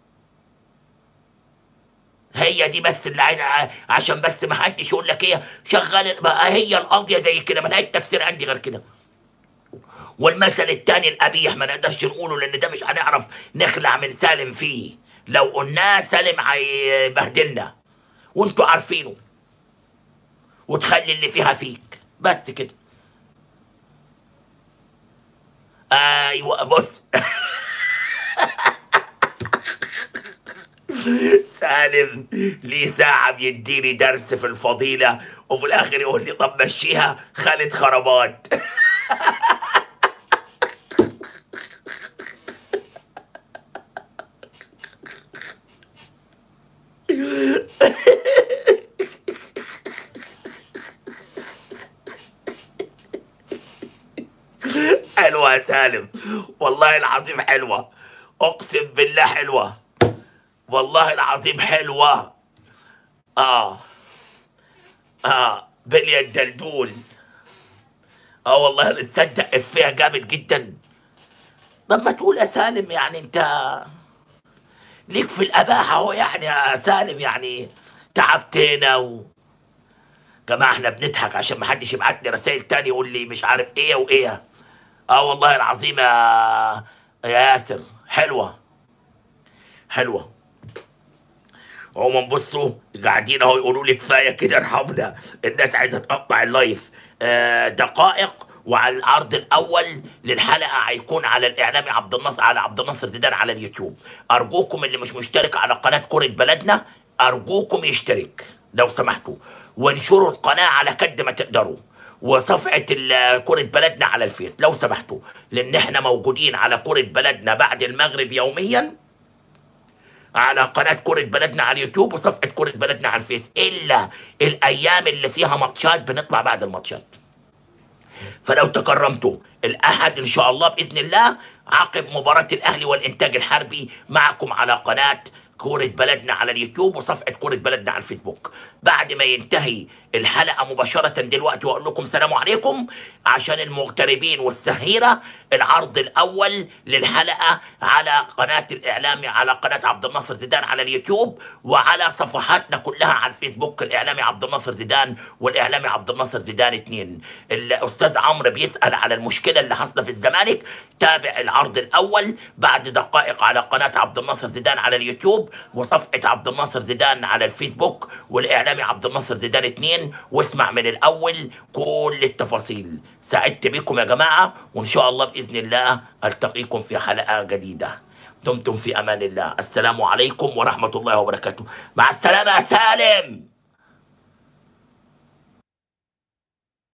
هي دي بس اللي عين عشان بس ما حدش يقول لك ايه شغال بقى هي القضيه زي كده ملهاش تفسير عندي غير كده والمثل التاني القبيح ما نقدرش نقوله لان ده مش هنعرف نخلع من سالم فيه لو قلناه سالم هيبهدلنا وانتوا عارفينه وتخلي اللي فيها فيك بس كده ايوه بص سالم ليه ساعة بيديني درس في الفضيلة وفي الآخر يقول لي طب مشيها خالد خرابات حلوة يا سالم والله العظيم حلوة أقسم بالله حلوة والله العظيم حلوة آه آه بلية الدلدول آه والله تصدق إفيها جامد جدا طب ما تقول يا سالم يعني أنت ليك في الأباحة أهو يعني يا سالم يعني تعبتنا و جماعة احنا بنضحك عشان ما حدش يبعت لي رسائل تاني يقول لي مش عارف ايه وايه اه والله العظيم يا يا ياسر حلوة حلوة عموما بصوا قاعدين اهو يقولوا لي كفايه كده ارحمنا الناس عايزه تقطع اللايف آه دقائق وعلى العرض الاول للحلقه هيكون على الاعلامي عبد الناصر على عبد الناصر زيدان على اليوتيوب ارجوكم اللي مش مشترك على قناه كره بلدنا ارجوكم يشترك لو سمحتوا وانشروا القناه على قد ما تقدروا وصفحة ال- كرة بلدنا على الفيس لو سمحتوا لأن احنا موجودين على كرة بلدنا بعد المغرب يوميا على قناة كرة بلدنا على اليوتيوب وصفحة كرة بلدنا على الفيس إلا الأيام اللي فيها ماتشات بنطلع بعد الماتشات فلو تكرمتوا الأحد إن شاء الله بإذن الله عقب مباراة الأهلي والإنتاج الحربي معكم على قناة كورة بلدنا على اليوتيوب وصفحة كورة بلدنا على الفيسبوك بعد ما ينتهي الحلقة مباشرة دلوقتي وأقول لكم سلام عليكم عشان المغتربين والسهيرة العرض الأول للحلقة على قناة الإعلامي على قناة عبد الناصر زيدان على اليوتيوب وعلى صفحاتنا كلها على الفيسبوك الإعلامي عبد الناصر زيدان والإعلامي عبد الناصر زيدان اتنين الأستاذ عمرو بيسأل على المشكلة اللي حاصلة في الزمالك تابع العرض الأول بعد دقائق على قناة عبد الناصر زيدان على اليوتيوب وصفحة عبد الناصر زيدان على الفيسبوك والإعلامي عبد الناصر زيدان اتنين واسمع من الأول كل التفاصيل سعدت بكم يا جماعة وإن شاء الله بإذن الله ألتقيكم في حلقة جديدة دمتم في أمان الله السلام عليكم ورحمة الله وبركاته مع السلامة يا سالم